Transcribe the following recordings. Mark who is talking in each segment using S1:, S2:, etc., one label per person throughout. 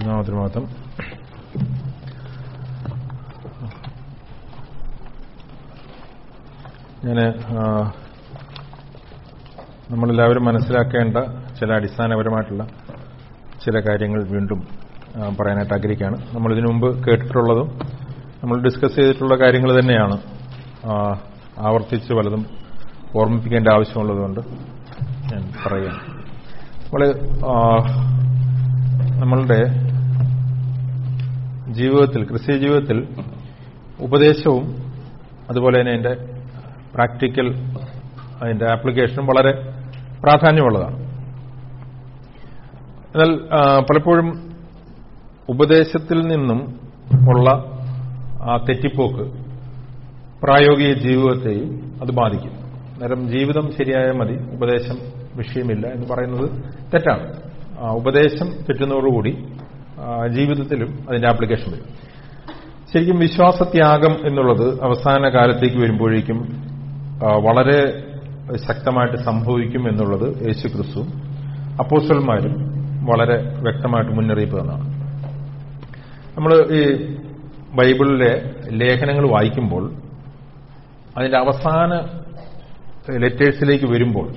S1: നാമത്തിന് മാത്രം ഞാൻ നമ്മളെല്ലാവരും മനസ്സിലാക്കേണ്ട ചില അടിസ്ഥാനപരമായിട്ടുള്ള ചില കാര്യങ്ങൾ വീണ്ടും ആ, പറയാനായിട്ട് ആഗ്രഹിക്കുകയാണ് നമ്മൾ ഇതിനു മുമ്പ് കേട്ടിട്ടുള്ളതും നമ്മൾ ഡിസ്കസ് ചെയ്തിട്ടുള്ള കാര്യങ്ങൾ തന്നെയാണ് ആ, ആവർത്തിച്ച് പലതും ഓർമ്മിപ്പിക്കേണ്ട ആവശ്യമുള്ളതുകൊണ്ട് ഞാൻ പറയുകയാണ് നമ്മൾ നമ്മളുടെ ജീവിതത്തിൽ ക്രിസ്തീയ ജീവിതത്തിൽ ഉപദേശവും അതുപോലെ തന്നെ അതിന്റെ പ്രാക്ടിക്കൽ അതിന്റെ ആപ്ലിക്കേഷനും വളരെ പ്രാധാന്യമുള്ളതാണ് എന്നാൽ ആ, പലപ്പോഴും ഉപദേശത്തിൽ നിന്നും ഉള്ള ആ തെറ്റിപ്പോക്ക് പ്രായോഗിക ജീവിതത്തെയും അത് ബാധിക്കും നേരം ജീവിതം ശരിയായാൽ മതി ഉപദേശം വിഷയമില്ല എന്ന് പറയുന്നത് തെറ്റാണ് ആ, ഉപദേശം തെറ്റുന്നതോടുകൂടി ആ, ജീവിതത്തിലും അതിന്റെ ആപ്ലിക്കേഷൻ വരും ശരിക്കും വിശ്വാസത്യാഗം എന്നുള്ളത് അവസാന കാലത്തേക്ക് വരുമ്പോഴേക്കും ആ, വളരെ ശക്തമായിട്ട് സംഭവിക്കും എന്നുള്ളത് യേശു ക്രിസ്തുവും അപ്പോസ്റ്റന്മാരും വളരെ വ്യക്തമായിട്ട് മുന്നറിയിപ്പ് തന്നാണ് നമ്മൾ ഈ ബൈബിളിലെ ലേഖനങ്ങൾ വായിക്കുമ്പോൾ അതിന്റെ അവസാന ലെറ്റേഴ്സിലേക്ക് വരുമ്പോൾ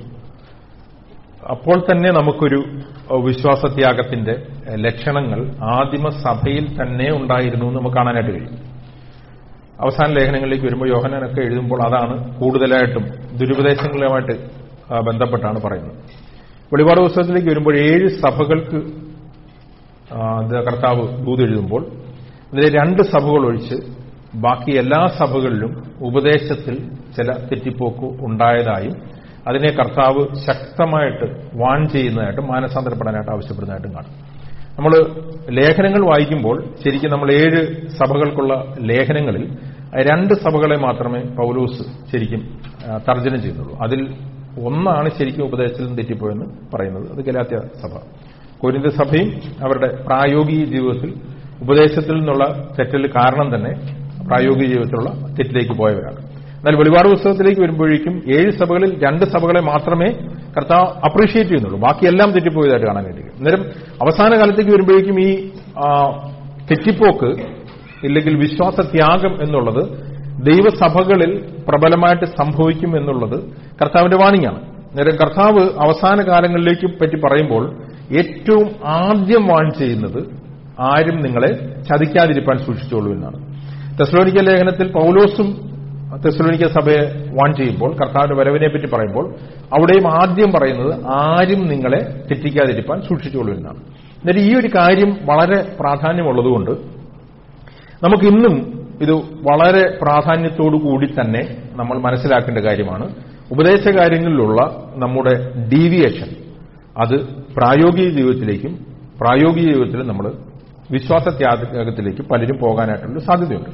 S1: അപ്പോൾ തന്നെ നമുക്കൊരു വിശ്വാസത്യാഗത്തിന്റെ ലക്ഷണങ്ങൾ ആദിമസഭയിൽ തന്നെ ഉണ്ടായിരുന്നു എന്ന് നമുക്ക് കാണാനായിട്ട് കഴിയും അവസാന ലേഖനങ്ങളിലേക്ക് വരുമ്പോൾ യോഹനാനൊക്കെ എഴുതുമ്പോൾ അതാണ് കൂടുതലായിട്ടും ദുരുപദേശങ്ങളുമായിട്ട് ആ, ബന്ധപ്പെട്ടാണ് പറയുന്നത് വെളിപാട് പുസ്തകത്തിലേക്ക് വരുമ്പോൾ ഏഴ് സഭകൾക്ക് ആ, ഇത് കർത്താവ് ദൂത് എഴുതുമ്പോൾ അതിലെ രണ്ട് സഭകൾ ഒഴിച്ച് ബാക്കി എല്ലാ സഭകളിലും ഉപദേശത്തിൽ ചില തെറ്റിപ്പോക്ക് ഉണ്ടായതായും അതിനെ കർത്താവ് ശക്തമായിട്ട് വാൺ ചെയ്യുന്നതായിട്ടും മാനസാന്തരപ്പെടാനായിട്ട് ആവശ്യപ്പെടുന്നതായിട്ടും കാണും നമ്മൾ ലേഖനങ്ങൾ വായിക്കുമ്പോൾ ശരിക്കും നമ്മൾ ഏഴ് സഭകൾക്കുള്ള ലേഖനങ്ങളിൽ രണ്ട് സഭകളെ മാത്രമേ പൗലൂസ് ശരിക്കും ആ, തർജ്ജനം ചെയ്യുന്നുള്ളൂ അതിൽ ഒന്നാണ് ശരിക്കും ഉപദേശത്തിൽ നിന്ന് തെറ്റിപ്പോയെന്ന് പറയുന്നത് അത് ഗലാത്യ സഭ കൊരിന്ത സഭയും അവരുടെ പ്രായോഗിക ജീവിതത്തിൽ ഉപദേശത്തിൽ നിന്നുള്ള തെറ്റൽ കാരണം തന്നെ പ്രായോഗിക ജീവിതത്തിലുള്ള തെറ്റിലേക്ക് പോയവരാണ് എന്നാൽ വെളിപാട് പുസ്തകത്തിലേക്ക് വരുമ്പോഴേക്കും ഏഴ് സഭകളിൽ രണ്ട് സഭകളെ മാത്രമേ കർത്താവ് അപ്രീഷിയേറ്റ് ചെയ്യുന്നുള്ളൂ ബാക്കിയെല്ലാം തെറ്റിപ്പോയതായിട്ട് കാണാൻ കഴിയും അന്നേരം അവസാന കാലത്തേക്ക് വരുമ്പോഴേക്കും ഈ ആ, തെറ്റിപ്പോക്ക് ഇല്ലെങ്കിൽ വിശ്വാസത്യാഗം എന്നുള്ളത് ദൈവസഭകളിൽ പ്രബലമായിട്ട് സംഭവിക്കും എന്നുള്ളത് കർത്താവിന്റെ വാണിംഗാണ് നേരം കർത്താവ് അവസാന കാലങ്ങളിലേക്ക് പറ്റി പറയുമ്പോൾ ഏറ്റവും ആദ്യം വാൺ ചെയ്യുന്നത് ആരും നിങ്ങളെ ചതിക്കാതിരിക്കാൻ സൂക്ഷിച്ചോളൂ എന്നാണ് തെസ്ലോനിക്ക ലേഖനത്തിൽ പൗലോസും തെസ്ലോനിക്ക സഭയെ വാൺ ചെയ്യുമ്പോൾ കർത്താവിന്റെ വരവിനെ പറ്റി പറയുമ്പോൾ അവിടെയും ആദ്യം പറയുന്നത് ആരും നിങ്ങളെ തെറ്റിക്കാതിരിക്കാൻ സൂക്ഷിച്ചോളൂ എന്നാണ് എന്നിട്ട് ഈ ഒരു കാര്യം വളരെ പ്രാധാന്യമുള്ളതുകൊണ്ട് നമുക്ക് ഇന്നും ഇത് വളരെ പ്രാധാന്യത്തോടു കൂടി തന്നെ നമ്മൾ മനസ്സിലാക്കേണ്ട കാര്യമാണ് ഉപദേശ കാര്യങ്ങളിലുള്ള നമ്മുടെ ഡീവിയേഷൻ അത് പ്രായോഗിക ജീവിതത്തിലേക്കും പ്രായോഗിക ജീവിതത്തിൽ നമ്മൾ വിശ്വാസത്യാഗത്തിലേക്ക് പലരും പോകാനായിട്ടുള്ള സാധ്യതയുണ്ട്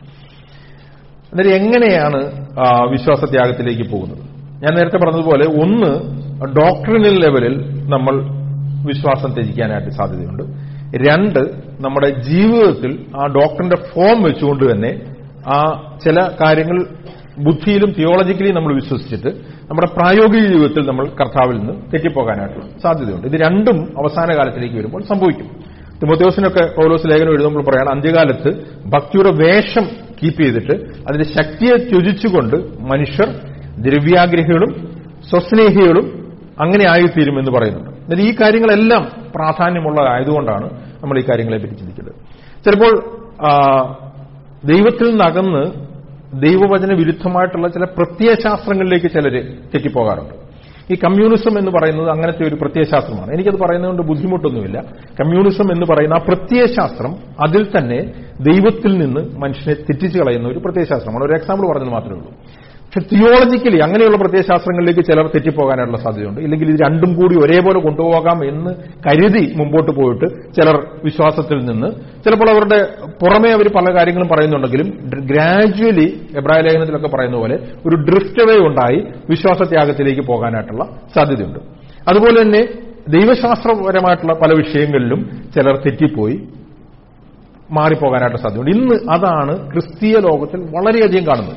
S1: അന്നേരം എങ്ങനെയാണ് ആ, വിശ്വാസത്യാഗത്തിലേക്ക് പോകുന്നത് ഞാൻ നേരത്തെ പറഞ്ഞതുപോലെ ഒന്ന് ഡോക്ടറിനൽ ലെവലിൽ നമ്മൾ വിശ്വാസം ത്യജിക്കാനായിട്ട് സാധ്യതയുണ്ട് രണ്ട് നമ്മുടെ ജീവിതത്തിൽ ആ ഡോക്ടറിന്റെ ഫോം വെച്ചുകൊണ്ട് തന്നെ ആ ചില കാര്യങ്ങൾ ബുദ്ധിയിലും തിയോളജിക്കലിയും നമ്മൾ വിശ്വസിച്ചിട്ട് നമ്മുടെ പ്രായോഗിക ജീവിതത്തിൽ നമ്മൾ കർത്താവിൽ നിന്ന് തെറ്റിപ്പോകാനായിട്ട് സാധ്യതയുണ്ട് ഇത് രണ്ടും അവസാന കാലത്തിലേക്ക് വരുമ്പോൾ സംഭവിക്കും തിമോത്യോസിനൊക്കെ പൗലോസ് ലേഖനം എഴുതുമ്പോൾ പറയാണ് അന്ത്യകാലത്ത് ഭക്തിയുടെ വേഷം കീപ്പ് ചെയ്തിട്ട് അതിന്റെ ശക്തിയെ ത്യജിച്ചുകൊണ്ട് മനുഷ്യർ ദ്രവ്യാഗ്രഹികളും സ്വസ്നേഹികളും അങ്ങനെ ആയിത്തീരുമെന്ന് പറയുന്നുണ്ട് എന്നാൽ ഈ കാര്യങ്ങളെല്ലാം പ്രാധാന്യമുള്ളതായതുകൊണ്ടാണ് നമ്മൾ ഈ കാര്യങ്ങളെ പറ്റി ചിന്തിക്കുന്നത് ചിലപ്പോൾ ആ, ദൈവത്തിൽ നിന്നകന്ന് ദൈവവചന വിരുദ്ധമായിട്ടുള്ള ചില പ്രത്യയശാസ്ത്രങ്ങളിലേക്ക് ചിലർ തെറ്റിപ്പോകാറുണ്ട് ഈ കമ്മ്യൂണിസം എന്ന് പറയുന്നത് അങ്ങനത്തെ ഒരു പ്രത്യയശാസ്ത്രമാണ് എനിക്കത് പറയുന്നതുകൊണ്ട് ബുദ്ധിമുട്ടൊന്നുമില്ല കമ്മ്യൂണിസം എന്ന് പറയുന്ന ആ പ്രത്യയശാസ്ത്രം അതിൽ തന്നെ ദൈവത്തിൽ നിന്ന് മനുഷ്യനെ തെറ്റിച്ചു കളയുന്ന ഒരു പ്രത്യയശാസ്ത്രമാണ് ഒരു എക്സാമ്പിൾ പറഞ്ഞത് മാത്രമേ ഉള്ളൂ പക്ഷെ തിയോളജിക്കലി അങ്ങനെയുള്ള പ്രത്യയശാസ്ത്രങ്ങളിലേക്ക് ചിലർ തെറ്റിപ്പോകാനായിട്ടുള്ള സാധ്യതയുണ്ട് ഇല്ലെങ്കിൽ ഇത് രണ്ടും കൂടി ഒരേപോലെ കൊണ്ടുപോകാം എന്ന് കരുതി മുമ്പോട്ട് പോയിട്ട് ചിലർ വിശ്വാസത്തിൽ നിന്ന് ചിലപ്പോൾ അവരുടെ പുറമേ അവർ പല കാര്യങ്ങളും പറയുന്നുണ്ടെങ്കിലും ഗ്രാജുവലി എബ്രായ ലേഖനത്തിലൊക്കെ പറയുന്ന പോലെ ഒരു ഡ്രിഫ്റ്റ് വേ ഉണ്ടായി വിശ്വാസത്യാഗത്തിലേക്ക് പോകാനായിട്ടുള്ള സാധ്യതയുണ്ട് അതുപോലെ തന്നെ ദൈവശാസ്ത്രപരമായിട്ടുള്ള പല വിഷയങ്ങളിലും ചിലർ തെറ്റിപ്പോയി മാറിപ്പോകാനായിട്ട് സാധ്യതയുണ്ട് ഇന്ന് അതാണ് ക്രിസ്തീയ ലോകത്തിൽ വളരെയധികം കാണുന്നത്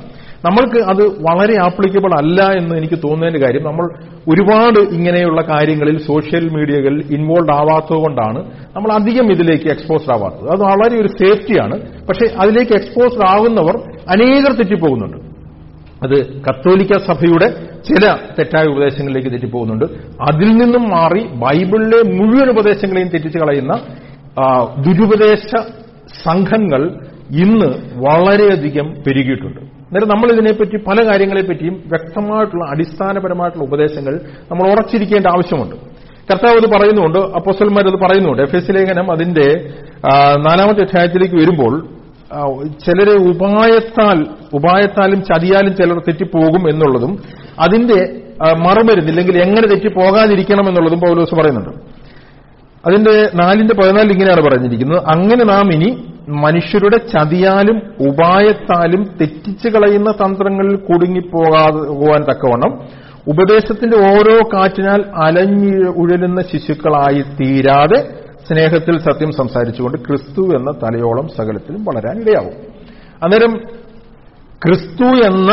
S1: നമ്മൾക്ക് അത് വളരെ ആപ്ലിക്കബിൾ അല്ല എന്ന് എനിക്ക് തോന്നുന്നതിന്റെ കാര്യം നമ്മൾ ഒരുപാട് ഇങ്ങനെയുള്ള കാര്യങ്ങളിൽ സോഷ്യൽ മീഡിയകളിൽ ഇൻവോൾവ് ആവാത്തതുകൊണ്ടാണ് നമ്മൾ അധികം ഇതിലേക്ക് എക്സ്പോസ്ഡ് ആവാത്തത് അത് വളരെ ഒരു സേഫ്റ്റിയാണ് പക്ഷേ അതിലേക്ക് എക്സ്പോസ്ഡ് ആവുന്നവർ അനേകർ തെറ്റിപ്പോകുന്നുണ്ട് അത് കത്തോലിക്ക സഭയുടെ ചില തെറ്റായ ഉപദേശങ്ങളിലേക്ക് തെറ്റിപ്പോകുന്നുണ്ട് അതിൽ നിന്നും മാറി ബൈബിളിലെ മുഴുവൻ ഉപദേശങ്ങളെയും തെറ്റിച്ച് കളയുന്ന ആ, ദുരുപദേശ സംഘങ്ങൾ ഇന്ന് വളരെയധികം പെരുകിയിട്ടുണ്ട് അന്നേരം നമ്മൾ ഇതിനെപ്പറ്റി പല കാര്യങ്ങളെപ്പറ്റിയും വ്യക്തമായിട്ടുള്ള അടിസ്ഥാനപരമായിട്ടുള്ള ഉപദേശങ്ങൾ നമ്മൾ ഉറച്ചിരിക്കേണ്ട ആവശ്യമുണ്ട് കർത്താവ് അത് പറയുന്നുണ്ട് അപ്പോസ്റ്റൽമാർ അത് പറയുന്നുണ്ട് എഫ് എസ് ലേഖനം അതിന്റെ ആ, നാലാമത്തെ അധ്യായത്തിലേക്ക് വരുമ്പോൾ ആ, ചിലരെ ഉപായത്താൽ ഉപായത്താലും ചതിയാലും ചിലർ തെറ്റിപ്പോകും എന്നുള്ളതും അതിന്റെ ആ, മറുമരുന്ന് ഇല്ലെങ്കിൽ എങ്ങനെ തെറ്റിപ്പോകാതിരിക്കണം എന്നുള്ളതും പൗലോസ് പറയുന്നുണ്ട് അതിന്റെ നാലിന്റെ പതിനാലിൽ ഇങ്ങനെയാണ് പറഞ്ഞിരിക്കുന്നത് അങ്ങനെ നാം ഇനി മനുഷ്യരുടെ ചതിയാലും ഉപായത്താലും തെറ്റിച്ചു കളയുന്ന തന്ത്രങ്ങളിൽ കുടുങ്ങിപ്പോകാതെ പോകാൻ തക്കവണ്ണം ഉപദേശത്തിന്റെ ഓരോ കാറ്റിനാൽ അലഞ്ഞു ഉഴലുന്ന ശിശുക്കളായി തീരാതെ സ്നേഹത്തിൽ സത്യം സംസാരിച്ചുകൊണ്ട് ക്രിസ്തു എന്ന തലയോളം സകലത്തിലും വളരാൻ ഇടയാവും അന്നേരം ക്രിസ്തു എന്ന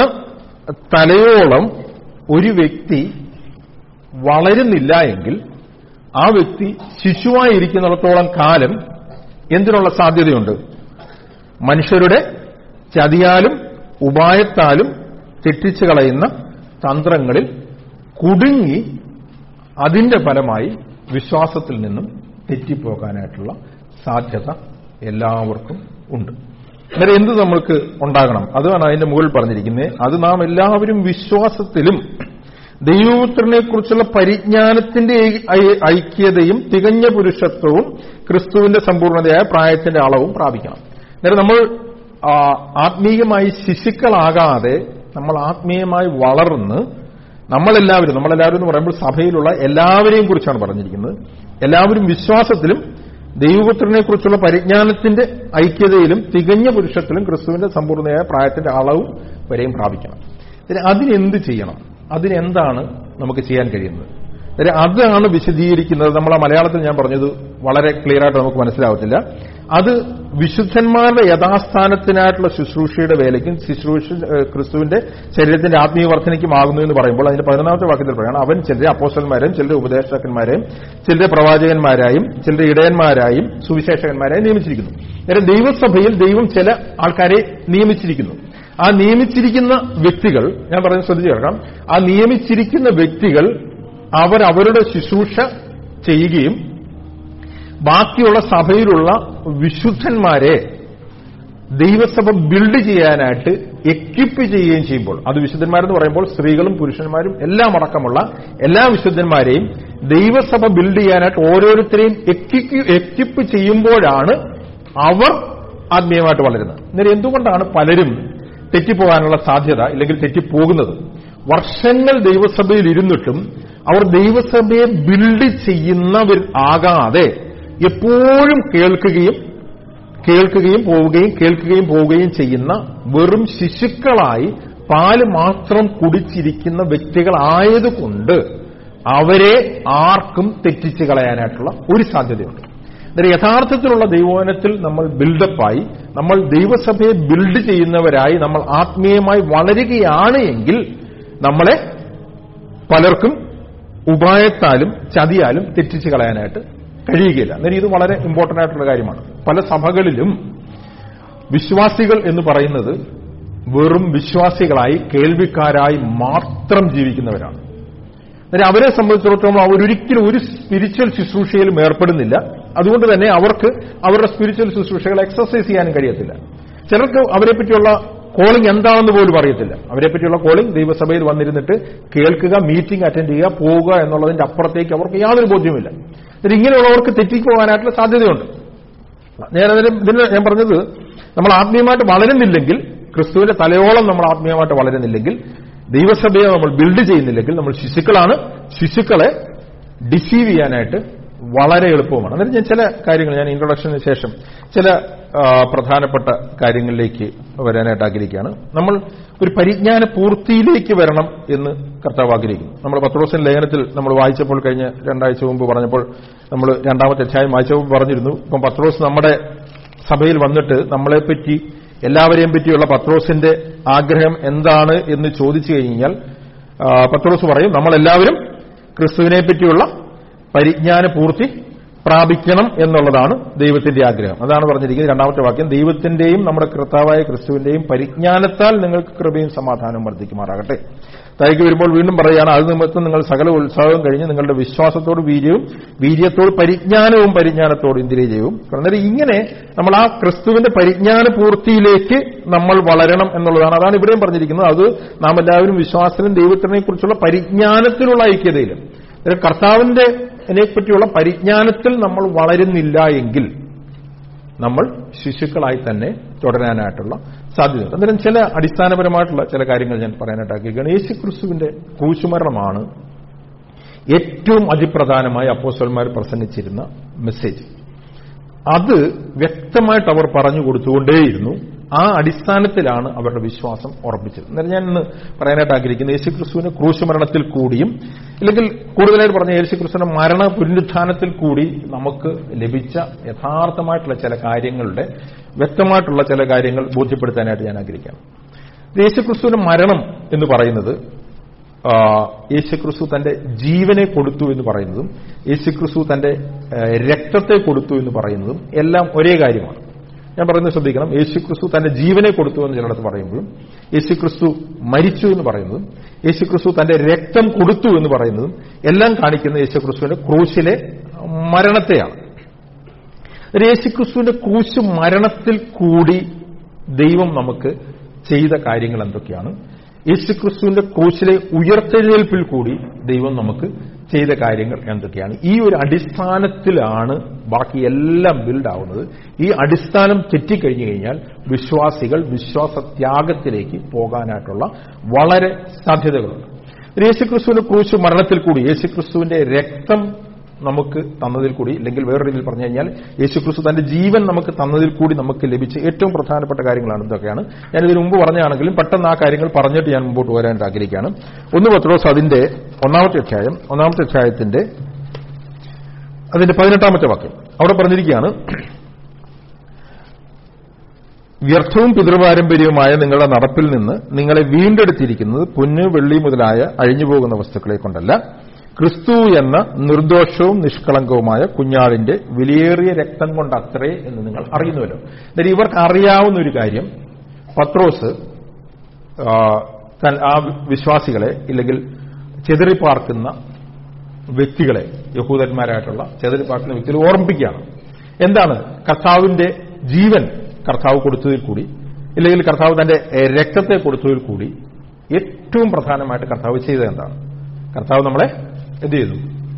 S1: തലയോളം ഒരു വ്യക്തി വളരുന്നില്ല എങ്കിൽ ആ വ്യക്തി ശിശുവായിരിക്കുന്നിടത്തോളം കാലം എന്തിനുള്ള സാധ്യതയുണ്ട് മനുഷ്യരുടെ ചതിയാലും ഉപായത്താലും തെറ്റിച്ചു കളയുന്ന തന്ത്രങ്ങളിൽ കുടുങ്ങി അതിന്റെ ഫലമായി വിശ്വാസത്തിൽ നിന്നും തെറ്റിപ്പോകാനായിട്ടുള്ള സാധ്യത എല്ലാവർക്കും ഉണ്ട് അന്നേരം എന്ത് നമ്മൾക്ക് ഉണ്ടാകണം അതാണ് അതിന്റെ മുകളിൽ പറഞ്ഞിരിക്കുന്നത് അത് നാം എല്ലാവരും വിശ്വാസത്തിലും ദൈവപുത്രനെ കുറിച്ചുള്ള പരിജ്ഞാനത്തിന്റെ ഐ- ഐക്യതയും തികഞ്ഞ പുരുഷത്വവും ക്രിസ്തുവിന്റെ സമ്പൂർണ്ണതയായ പ്രായത്തിന്റെ അളവും പ്രാപിക്കണം അന്നേരം നമ്മൾ ആ, ആത്മീയമായി ശിശുക്കളാകാതെ നമ്മൾ ആത്മീയമായി വളർന്ന് നമ്മളെല്ലാവരും നമ്മളെല്ലാവരും എന്ന് പറയുമ്പോൾ സഭയിലുള്ള എല്ലാവരെയും കുറിച്ചാണ് പറഞ്ഞിരിക്കുന്നത് എല്ലാവരും വിശ്വാസത്തിലും ദൈവപുത്രനെ കുറിച്ചുള്ള പരിജ്ഞാനത്തിന്റെ ഐക്യതയിലും തികഞ്ഞ പുരുഷത്തിലും ക്രിസ്തുവിന്റെ സമ്പൂർണ്ണതയായ പ്രായത്തിന്റെ അളവും വരെയും പ്രാപിക്കണം ഇതിന് അതിനെന്ത് ചെയ്യണം അതിനെന്താണ് നമുക്ക് ചെയ്യാൻ കഴിയുന്നത് അതായത് അതാണ് വിശദീകരിക്കുന്നത് നമ്മൾ ആ മലയാളത്തിൽ ഞാൻ പറഞ്ഞത് വളരെ ക്ലിയർ ആയിട്ട് നമുക്ക് മനസ്സിലാവത്തില്ല അത് വിശുദ്ധന്മാരുടെ യഥാസ്ഥാനത്തിനായിട്ടുള്ള ശുശ്രൂഷയുടെ വേലയ്ക്കും ശുശ്രൂഷ ഏഹ്, ക്രിസ്തുവിന്റെ ശരീരത്തിന്റെ ആത്മീയ വർധനയ്ക്കും ആകുന്നു എന്ന് പറയുമ്പോൾ അതിന്റെ പതിനൊന്നാമത്തെ വാക്യത്തിൽ പറയണം അവൻ ചിലരെ അപ്പോസ്റ്റന്മാരെയും ചിലരെ ഉപദേശകന്മാരെയും ചിലരെ പ്രവാചകന്മാരായും ചിലരെ ഇടയന്മാരായും സുവിശേഷകന്മാരായും നിയമിച്ചിരിക്കുന്നു നേരെ ദൈവസഭയിൽ ദൈവം ചില ആൾക്കാരെ നിയമിച്ചിരിക്കുന്നു ആ നിയമിച്ചിരിക്കുന്ന വ്യക്തികൾ ഞാൻ പറയുന്നത് ശ്രദ്ധിച്ചു കേൾക്കാം ആ നിയമിച്ചിരിക്കുന്ന വ്യക്തികൾ അവർ അവരുടെ ശുശ്രൂഷ ചെയ്യുകയും ബാക്കിയുള്ള സഭയിലുള്ള വിശുദ്ധന്മാരെ ദൈവസഭ ബിൽഡ് ചെയ്യാനായിട്ട് എക്വിപ്പ് ചെയ്യുകയും ചെയ്യുമ്പോൾ അത് വിശുദ്ധന്മാരെന്ന് പറയുമ്പോൾ സ്ത്രീകളും പുരുഷന്മാരും എല്ലാം അടക്കമുള്ള എല്ലാ വിശുദ്ധന്മാരെയും ദൈവസഭ ബിൽഡ് ചെയ്യാനായിട്ട് ഓരോരുത്തരെയും എക്വിപ്പ് ചെയ്യുമ്പോഴാണ് അവർ ആത്മീയമായിട്ട് വളരുന്നത് അന്നേരം എന്തുകൊണ്ടാണ് പലരും തെറ്റിപ്പോകാനുള്ള സാധ്യത ഇല്ലെങ്കിൽ തെറ്റിപ്പോകുന്നത് വർഷങ്ങൾ ദൈവസഭയിൽ ഇരുന്നിട്ടും അവർ ദൈവസഭയെ ബിൽഡ് ചെയ്യുന്നവർ ആകാതെ എപ്പോഴും കേൾക്കുകയും കേൾക്കുകയും പോവുകയും കേൾക്കുകയും പോവുകയും ചെയ്യുന്ന വെറും ശിശുക്കളായി പാല് മാത്രം കുടിച്ചിരിക്കുന്ന വ്യക്തികളായതുകൊണ്ട് അവരെ ആർക്കും തെറ്റിച്ചു കളയാനായിട്ടുള്ള ഒരു സാധ്യതയുണ്ട് അന്നേരം യഥാർത്ഥത്തിലുള്ള ദൈവവനത്തിൽ നമ്മൾ ബിൽഡപ്പായി നമ്മൾ ദൈവസഭയെ ബിൽഡ് ചെയ്യുന്നവരായി നമ്മൾ ആത്മീയമായി വളരുകയാണ് എങ്കിൽ നമ്മളെ പലർക്കും ഉപായത്താലും ചതിയാലും തെറ്റിച്ചു കളയാനായിട്ട് കഴിയുകയില്ല അന്നേരം ഇത് വളരെ ഇമ്പോർട്ടന്റ് ആയിട്ടുള്ള കാര്യമാണ് പല സഭകളിലും വിശ്വാസികൾ എന്ന് പറയുന്നത് വെറും വിശ്വാസികളായി കേൾവിക്കാരായി മാത്രം ജീവിക്കുന്നവരാണ് അന്നേരം അവരെ സംബന്ധിച്ചിടത്തോളം അവരൊരിക്കലും ഒരു സ്പിരിച്വൽ ശുശ്രൂഷയിലും ഏർപ്പെടുന്നില്ല അതുകൊണ്ട് തന്നെ അവർക്ക് അവരുടെ സ്പിരിച്വൽ ശുശ്രൂഷകൾ എക്സസൈസ് ചെയ്യാനും കഴിയത്തില്ല ചിലർക്ക് അവരെ പറ്റിയുള്ള കോളിംഗ് എന്താണെന്ന് പോലും അറിയത്തില്ല അവരെ പറ്റിയുള്ള കോളിംഗ് ദൈവസഭയിൽ വന്നിരുന്നിട്ട് കേൾക്കുക മീറ്റിംഗ് അറ്റൻഡ് ചെയ്യുക പോവുക എന്നുള്ളതിന്റെ അപ്പുറത്തേക്ക് അവർക്ക് യാതൊരു ബോധ്യവുമില്ല എന്നിട്ട് ഇങ്ങനെയുള്ളവർക്ക് തെറ്റിപ്പോകാനായിട്ടുള്ള സാധ്യതയുണ്ട് ഞാൻ അതിന് ഇതിന് ഞാൻ പറഞ്ഞത് നമ്മൾ ആത്മീയമായിട്ട് വളരുന്നില്ലെങ്കിൽ ക്രിസ്തുവിന്റെ തലയോളം നമ്മൾ ആത്മീയമായിട്ട് വളരുന്നില്ലെങ്കിൽ ദൈവസഭയെ നമ്മൾ ബിൽഡ് ചെയ്യുന്നില്ലെങ്കിൽ നമ്മൾ ശിശുക്കളാണ് ശിശുക്കളെ ഡിസീവ് ചെയ്യാനായിട്ട് വളരെ എളുപ്പവുമാണ് അന്നേരം ഞാൻ ചില കാര്യങ്ങൾ ഞാൻ ഇൻട്രൊഡക്ഷന് ശേഷം ചില ആ, പ്രധാനപ്പെട്ട കാര്യങ്ങളിലേക്ക് വരാനായിട്ട് ആഗ്രഹിക്കുകയാണ് നമ്മൾ ഒരു പരിജ്ഞാന പൂർത്തിയിലേക്ക് വരണം എന്ന് കർത്താവ് ആഗ്രഹിക്കുന്നു നമ്മൾ പത്രോസിൻ ലേഖനത്തിൽ നമ്മൾ വായിച്ചപ്പോൾ കഴിഞ്ഞ രണ്ടാഴ്ച മുമ്പ് പറഞ്ഞപ്പോൾ നമ്മൾ രണ്ടാമത്തെ അധ്യായം വായിച്ചപ്പോൾ പറഞ്ഞിരുന്നു ഇപ്പം പത്രോസ് നമ്മുടെ സഭയിൽ വന്നിട്ട് നമ്മളെപ്പറ്റി എല്ലാവരെയും പറ്റിയുള്ള പത്രോസിന്റെ ആഗ്രഹം എന്താണ് എന്ന് ചോദിച്ചു കഴിഞ്ഞാൽ ആ, പത്രോസ് പറയും നമ്മളെല്ലാവരും ക്രിസ്തുവിനെ പറ്റിയുള്ള പരിജ്ഞാന പൂർത്തി പ്രാപിക്കണം എന്നുള്ളതാണ് ദൈവത്തിന്റെ ആഗ്രഹം അതാണ് പറഞ്ഞിരിക്കുന്നത് രണ്ടാമത്തെ വാക്യം ദൈവത്തിന്റെയും നമ്മുടെ കർത്താവായ ക്രിസ്തുവിന്റെയും പരിജ്ഞാനത്താൽ നിങ്ങൾക്ക് കൃപയും സമാധാനവും വർദ്ധിക്കുമാറാകട്ടെ താഴേക്ക് വരുമ്പോൾ വീണ്ടും പറയുകയാണ് അത് നിമിത്തം നിങ്ങൾ സകല ഉത്സാഹവും കഴിഞ്ഞ് നിങ്ങളുടെ വിശ്വാസത്തോട് വീര്യവും വീര്യത്തോട് പരിജ്ഞാനവും പരിജ്ഞാനത്തോട് ഇന്ദ്രിയജയവും അന്നേരം ഇങ്ങനെ നമ്മൾ ആ ക്രിസ്തുവിന്റെ പരിജ്ഞാന പൂർത്തിയിലേക്ക് നമ്മൾ വളരണം എന്നുള്ളതാണ് അതാണ് ഇവിടെയും പറഞ്ഞിരിക്കുന്നത് അത് നാം എല്ലാവരും വിശ്വാസത്തിലും ദൈവത്തിനെ കുറിച്ചുള്ള പരിജ്ഞാനത്തിലുള്ള ഐക്യതയിലും അന്നേരം കർത്താവിന്റെ പറ്റിയുള്ള പരിജ്ഞാനത്തിൽ നമ്മൾ വളരുന്നില്ല എങ്കിൽ നമ്മൾ ശിശുക്കളായി തന്നെ തുടരാനായിട്ടുള്ള സാധ്യതയുണ്ട് അന്നേരം ചില അടിസ്ഥാനപരമായിട്ടുള്ള ചില കാര്യങ്ങൾ ഞാൻ പറയാനായിട്ട് ആഗ്രഹിക്കുകയാണ് യേശു ക്രിസ്തുവിന്റെ ക്രൂശുമരണമാണ് ഏറ്റവും അതിപ്രധാനമായി അപ്പോസ്റ്റന്മാർ പ്രസംഗിച്ചിരുന്ന മെസ്സേജ് അത് വ്യക്തമായിട്ട് അവർ പറഞ്ഞു കൊടുത്തുകൊണ്ടേയിരുന്നു ആ അടിസ്ഥാനത്തിലാണ് അവരുടെ വിശ്വാസം ഉറപ്പിച്ചത് എന്നാൽ ഞാൻ ഇന്ന് പറയാനായിട്ട് ആഗ്രഹിക്കുന്നത് യേശുക്രിസ്തുവിന്റെ ക്രൂശുമരണത്തിൽ കൂടിയും അല്ലെങ്കിൽ കൂടുതലായിട്ട് പറഞ്ഞ യേശുക്രിസ്തുവിന്റെ മരണ പുനരുത്ഥാനത്തിൽ കൂടി നമുക്ക് ലഭിച്ച യഥാർത്ഥമായിട്ടുള്ള ചില കാര്യങ്ങളുടെ വ്യക്തമായിട്ടുള്ള ചില കാര്യങ്ങൾ ബോധ്യപ്പെടുത്താനായിട്ട് ഞാൻ ആഗ്രഹിക്കാം യേശുക്രിസ്തുവിന്റെ മരണം എന്ന് പറയുന്നത് ആ, യേശുക്രിസ്തു തന്റെ ജീവനെ കൊടുത്തു എന്ന് പറയുന്നതും യേശുക്രിസ്തു തന്റെ ആ, രക്തത്തെ കൊടുത്തു എന്ന് പറയുന്നതും എല്ലാം ഒരേ കാര്യമാണ് ഞാൻ പറയുന്നത് ശ്രദ്ധിക്കണം യേശുക്രിസ്തു തന്റെ ജീവനെ കൊടുത്തു എന്ന് ചിലടത്ത് പറയുമ്പോഴും യേശുക്രിസ്തു മരിച്ചു എന്ന് പറയുന്നതും യേശുക്രിസ്തു തന്റെ രക്തം കൊടുത്തു എന്ന് പറയുന്നതും എല്ലാം കാണിക്കുന്ന യേശുക്രിസ്തുവിന്റെ ക്രൂശിലെ മരണത്തെയാണ് ഒരു യേശുക്രിസ്തുവിന്റെ ക്രൂശ് മരണത്തിൽ കൂടി ദൈവം നമുക്ക് ചെയ്ത കാര്യങ്ങൾ എന്തൊക്കെയാണ് യേശുക്രിസ്തുവിന്റെ ക്രൂശിലെ ഉയർത്തെഴുന്നേൽപ്പിൽ കൂടി ദൈവം നമുക്ക് ചെയ്ത കാര്യങ്ങൾ എന്തൊക്കെയാണ് ഈ ഒരു അടിസ്ഥാനത്തിലാണ് ബാക്കി എല്ലാം ബിൽഡ് ആവുന്നത് ഈ അടിസ്ഥാനം തെറ്റിക്കഴിഞ്ഞു കഴിഞ്ഞാൽ വിശ്വാസികൾ വിശ്വാസത്യാഗത്തിലേക്ക് പോകാനായിട്ടുള്ള വളരെ സാധ്യതകളുണ്ട് ഒരു യേശുക്രിസ്തുവിന്റെ ക്രൂശ് മരണത്തിൽ കൂടി യേശുക്രിസ്തുവിന്റെ രക്തം നമുക്ക് തന്നതിൽ കൂടി അല്ലെങ്കിൽ വേറൊരു രീതിയിൽ പറഞ്ഞു കഴിഞ്ഞാൽ യേശുക്രിസ്തു തന്റെ ജീവൻ നമുക്ക് തന്നതിൽ കൂടി നമുക്ക് ലഭിച്ച ഏറ്റവും പ്രധാനപ്പെട്ട കാര്യങ്ങളാണ് ഇതൊക്കെയാണ് ഞാൻ ഇതിനു മുമ്പ് പറഞ്ഞാണെങ്കിലും പെട്ടെന്ന് ആ കാര്യങ്ങൾ പറഞ്ഞിട്ട് ഞാൻ മുമ്പോട്ട് വരാനായിട്ട് ആഗ്രഹിക്കുകയാണ് ഒന്ന് പത്രോസ് അതിന്റെ ഒന്നാമത്തെ അധ്യായം ഒന്നാമത്തെ അധ്യായത്തിന്റെ അതിന്റെ പതിനെട്ടാമത്തെ വാക്യം അവിടെ പറഞ്ഞിരിക്കുകയാണ് വ്യർത്ഥവും പിതൃപാരമ്പര്യവുമായ നിങ്ങളുടെ നടപ്പിൽ നിന്ന് നിങ്ങളെ വീണ്ടെടുത്തിരിക്കുന്നത് പൊന്ന് വെള്ളി മുതലായ അഴിഞ്ഞുപോകുന്ന വസ്തുക്കളെ കൊണ്ടല്ല ക്രിസ്തു എന്ന നിർദോഷവും നിഷ്കളങ്കവുമായ കുഞ്ഞാടിന്റെ വിലയേറിയ രക്തം കൊണ്ടത്രേ എന്ന് നിങ്ങൾ അറിയുന്നുവല്ലോ എന്നാൽ ഇവർക്ക് അറിയാവുന്ന ഒരു കാര്യം പത്രോസ് ആ, തൻ- ആ വിശ്വാസികളെ ഇല്ലെങ്കിൽ ചെതറിപ്പാർക്കുന്ന വ്യക്തികളെ യഹൂദന്മാരായിട്ടുള്ള ചെതറിപ്പാർക്കുന്ന വ്യക്തികളെ ഓർമ്മിപ്പിക്കുകയാണ് എന്താണ് കർത്താവിന്റെ ജീവൻ കർത്താവ് കൊടുത്തതിൽ കൂടി ഇല്ലെങ്കിൽ കർത്താവ് തന്റെ എ, രക്തത്തെ കൊടുത്തതിൽ കൂടി ഏറ്റവും പ്രധാനമായിട്ട് കർത്താവ് ചെയ്തത് എന്താണ് കർത്താവ് നമ്മളെ എന്ത് ചെയ്തു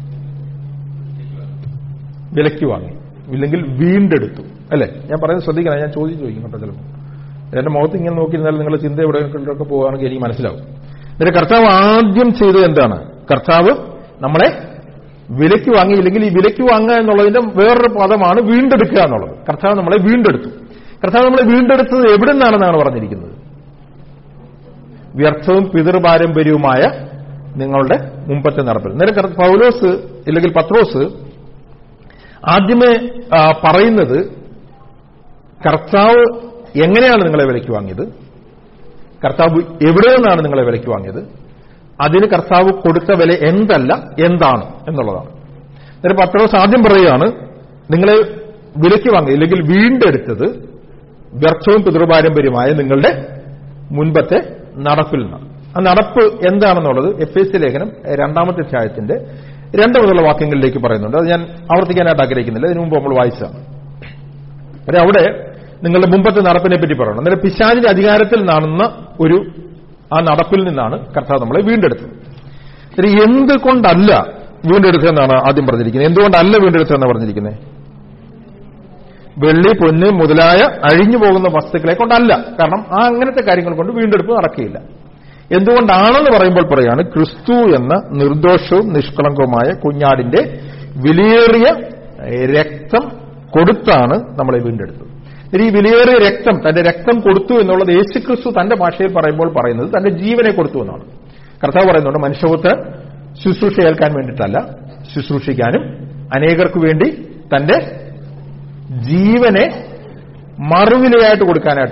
S1: വിലയ്ക്ക് വാങ്ങി ഇല്ലെങ്കിൽ വീണ്ടെടുത്തു അല്ലെ ഞാൻ പറയുന്നത് ശ്രദ്ധിക്കണം ഞാൻ ചോദ്യം ചോദിക്കും കേട്ടോ ചിലപ്പോൾ എന്റെ മുഖത്ത് ഇങ്ങനെ നോക്കിയിരുന്നാൽ നിങ്ങളുടെ ചിന്ത എവിടെയൊക്കെ പോവുകയാണെങ്കിൽ എനിക്ക് മനസ്സിലാവും എന്നിട്ട് കർത്താവ് ആദ്യം ചെയ്തത് എന്താണ് കർത്താവ് നമ്മളെ വിലയ്ക്ക് വാങ്ങി ഇല്ലെങ്കിൽ ഈ വിലയ്ക്ക് വാങ്ങുക എന്നുള്ളതിന്റെ വേറൊരു പദമാണ് വീണ്ടെടുക്കുക എന്നുള്ളത് കർത്താവ് നമ്മളെ വീണ്ടെടുത്തു കർത്താവ് നമ്മളെ വീണ്ടെടുത്തത് എവിടെ നിന്നാണെന്നാണ് പറഞ്ഞിരിക്കുന്നത് വ്യർത്ഥവും പിതൃപാരമ്പര്യവുമായ നിങ്ങളുടെ മുമ്പത്തെ നടപ്പിൽ നേരെ കർത്ത- പൗലോസ് ഇല്ലെങ്കിൽ പത്രോസ് ആദ്യമേ ആ, പറയുന്നത് കർത്താവ് എങ്ങനെയാണ് നിങ്ങളെ വിലയ്ക്ക് വാങ്ങിയത് കർത്താവ് എവിടെ നിന്നാണ് നിങ്ങളെ വിലയ്ക്ക് വാങ്ങിയത് അതിന് കർത്താവ് കൊടുത്ത വില എന്തല്ല എന്താണ് എന്നുള്ളതാണ് എന്നിട്ട് പത്രോസ് ആദ്യം പറയുകയാണ് നിങ്ങളെ വിലയ്ക്ക് വാങ്ങി ഇല്ലെങ്കിൽ വീണ്ടെടുത്തത് വ്യർത്ഥവും പിതൃപാരമ്പര്യമായ നിങ്ങളുടെ മുൻപത്തെ നടപ്പിൽ നിന്നാണ് ആ നടപ്പ് എന്താണെന്നുള്ളത് എഫ് എസ് സി ലേഖനം രണ്ടാമത്തെ അധ്യായത്തിന്റെ രണ്ട് മുതലുള്ള വാക്യങ്ങളിലേക്ക് പറയുന്നുണ്ട് അത് ഞാൻ ആവർത്തിക്കാനായിട്ട് ആഗ്രഹിക്കുന്നില്ല ഇതിനു മുമ്പ് നമ്മൾ വായിച്ചതാണ് അതെ അവിടെ നിങ്ങളുടെ മുമ്പത്തെ നടപ്പിനെ പറ്റി പറയണം അന്നേരം പിശാചിന്റെ അധികാരത്തിൽ നടന്ന ഒരു ആ നടപ്പിൽ നിന്നാണ് കർത്താവ് നമ്മളെ വീണ്ടെടുത്തത് ഇനി എന്തുകൊണ്ടല്ല വീണ്ടെടുത്തതെന്നാണ് ആദ്യം പറഞ്ഞിരിക്കുന്നത് എന്തുകൊണ്ടല്ല വീണ്ടെടുത്തതെന്ന് പറഞ്ഞിരിക്കുന്നത് വെള്ളി പൊന്ന് മുതലായ അഴിഞ്ഞു പോകുന്ന വസ്തുക്കളെ കൊണ്ടല്ല കാരണം ആ അങ്ങനത്തെ കാര്യങ്ങൾ കൊണ്ട് വീണ്ടെടുപ്പ് നടക്കുകയില്ല എന്തുകൊണ്ടാണെന്ന് പറയുമ്പോൾ പറയാണ് ക്രിസ്തു എന്ന നിർദോഷവും നിഷ്കളങ്കവുമായ കുഞ്ഞാടിന്റെ വിലയേറിയ രക്തം കൊടുത്താണ് നമ്മളെ വീണ്ടെടുത്തത് ഇനി ഈ വിലയേറിയ രക്തം തന്റെ രക്തം കൊടുത്തു എന്നുള്ളത് യേശുക്രിസ്തു തന്റെ ഭാഷയിൽ പറയുമ്പോൾ പറയുന്നത് തന്റെ ജീവനെ കൊടുത്തു എന്നാണ് കർത്താവ് പറയുന്നുണ്ട് മനുഷ്യപുത്രൻ ശുശ്രൂഷ ഏൽക്കാൻ വേണ്ടിയിട്ടല്ല ശുശ്രൂഷിക്കാനും അനേകർക്ക് വേണ്ടി തന്റെ ജീവനെ മറുവിലയായിട്ട് കൊടുക്കാനായിട്ടാണ് വന്നത്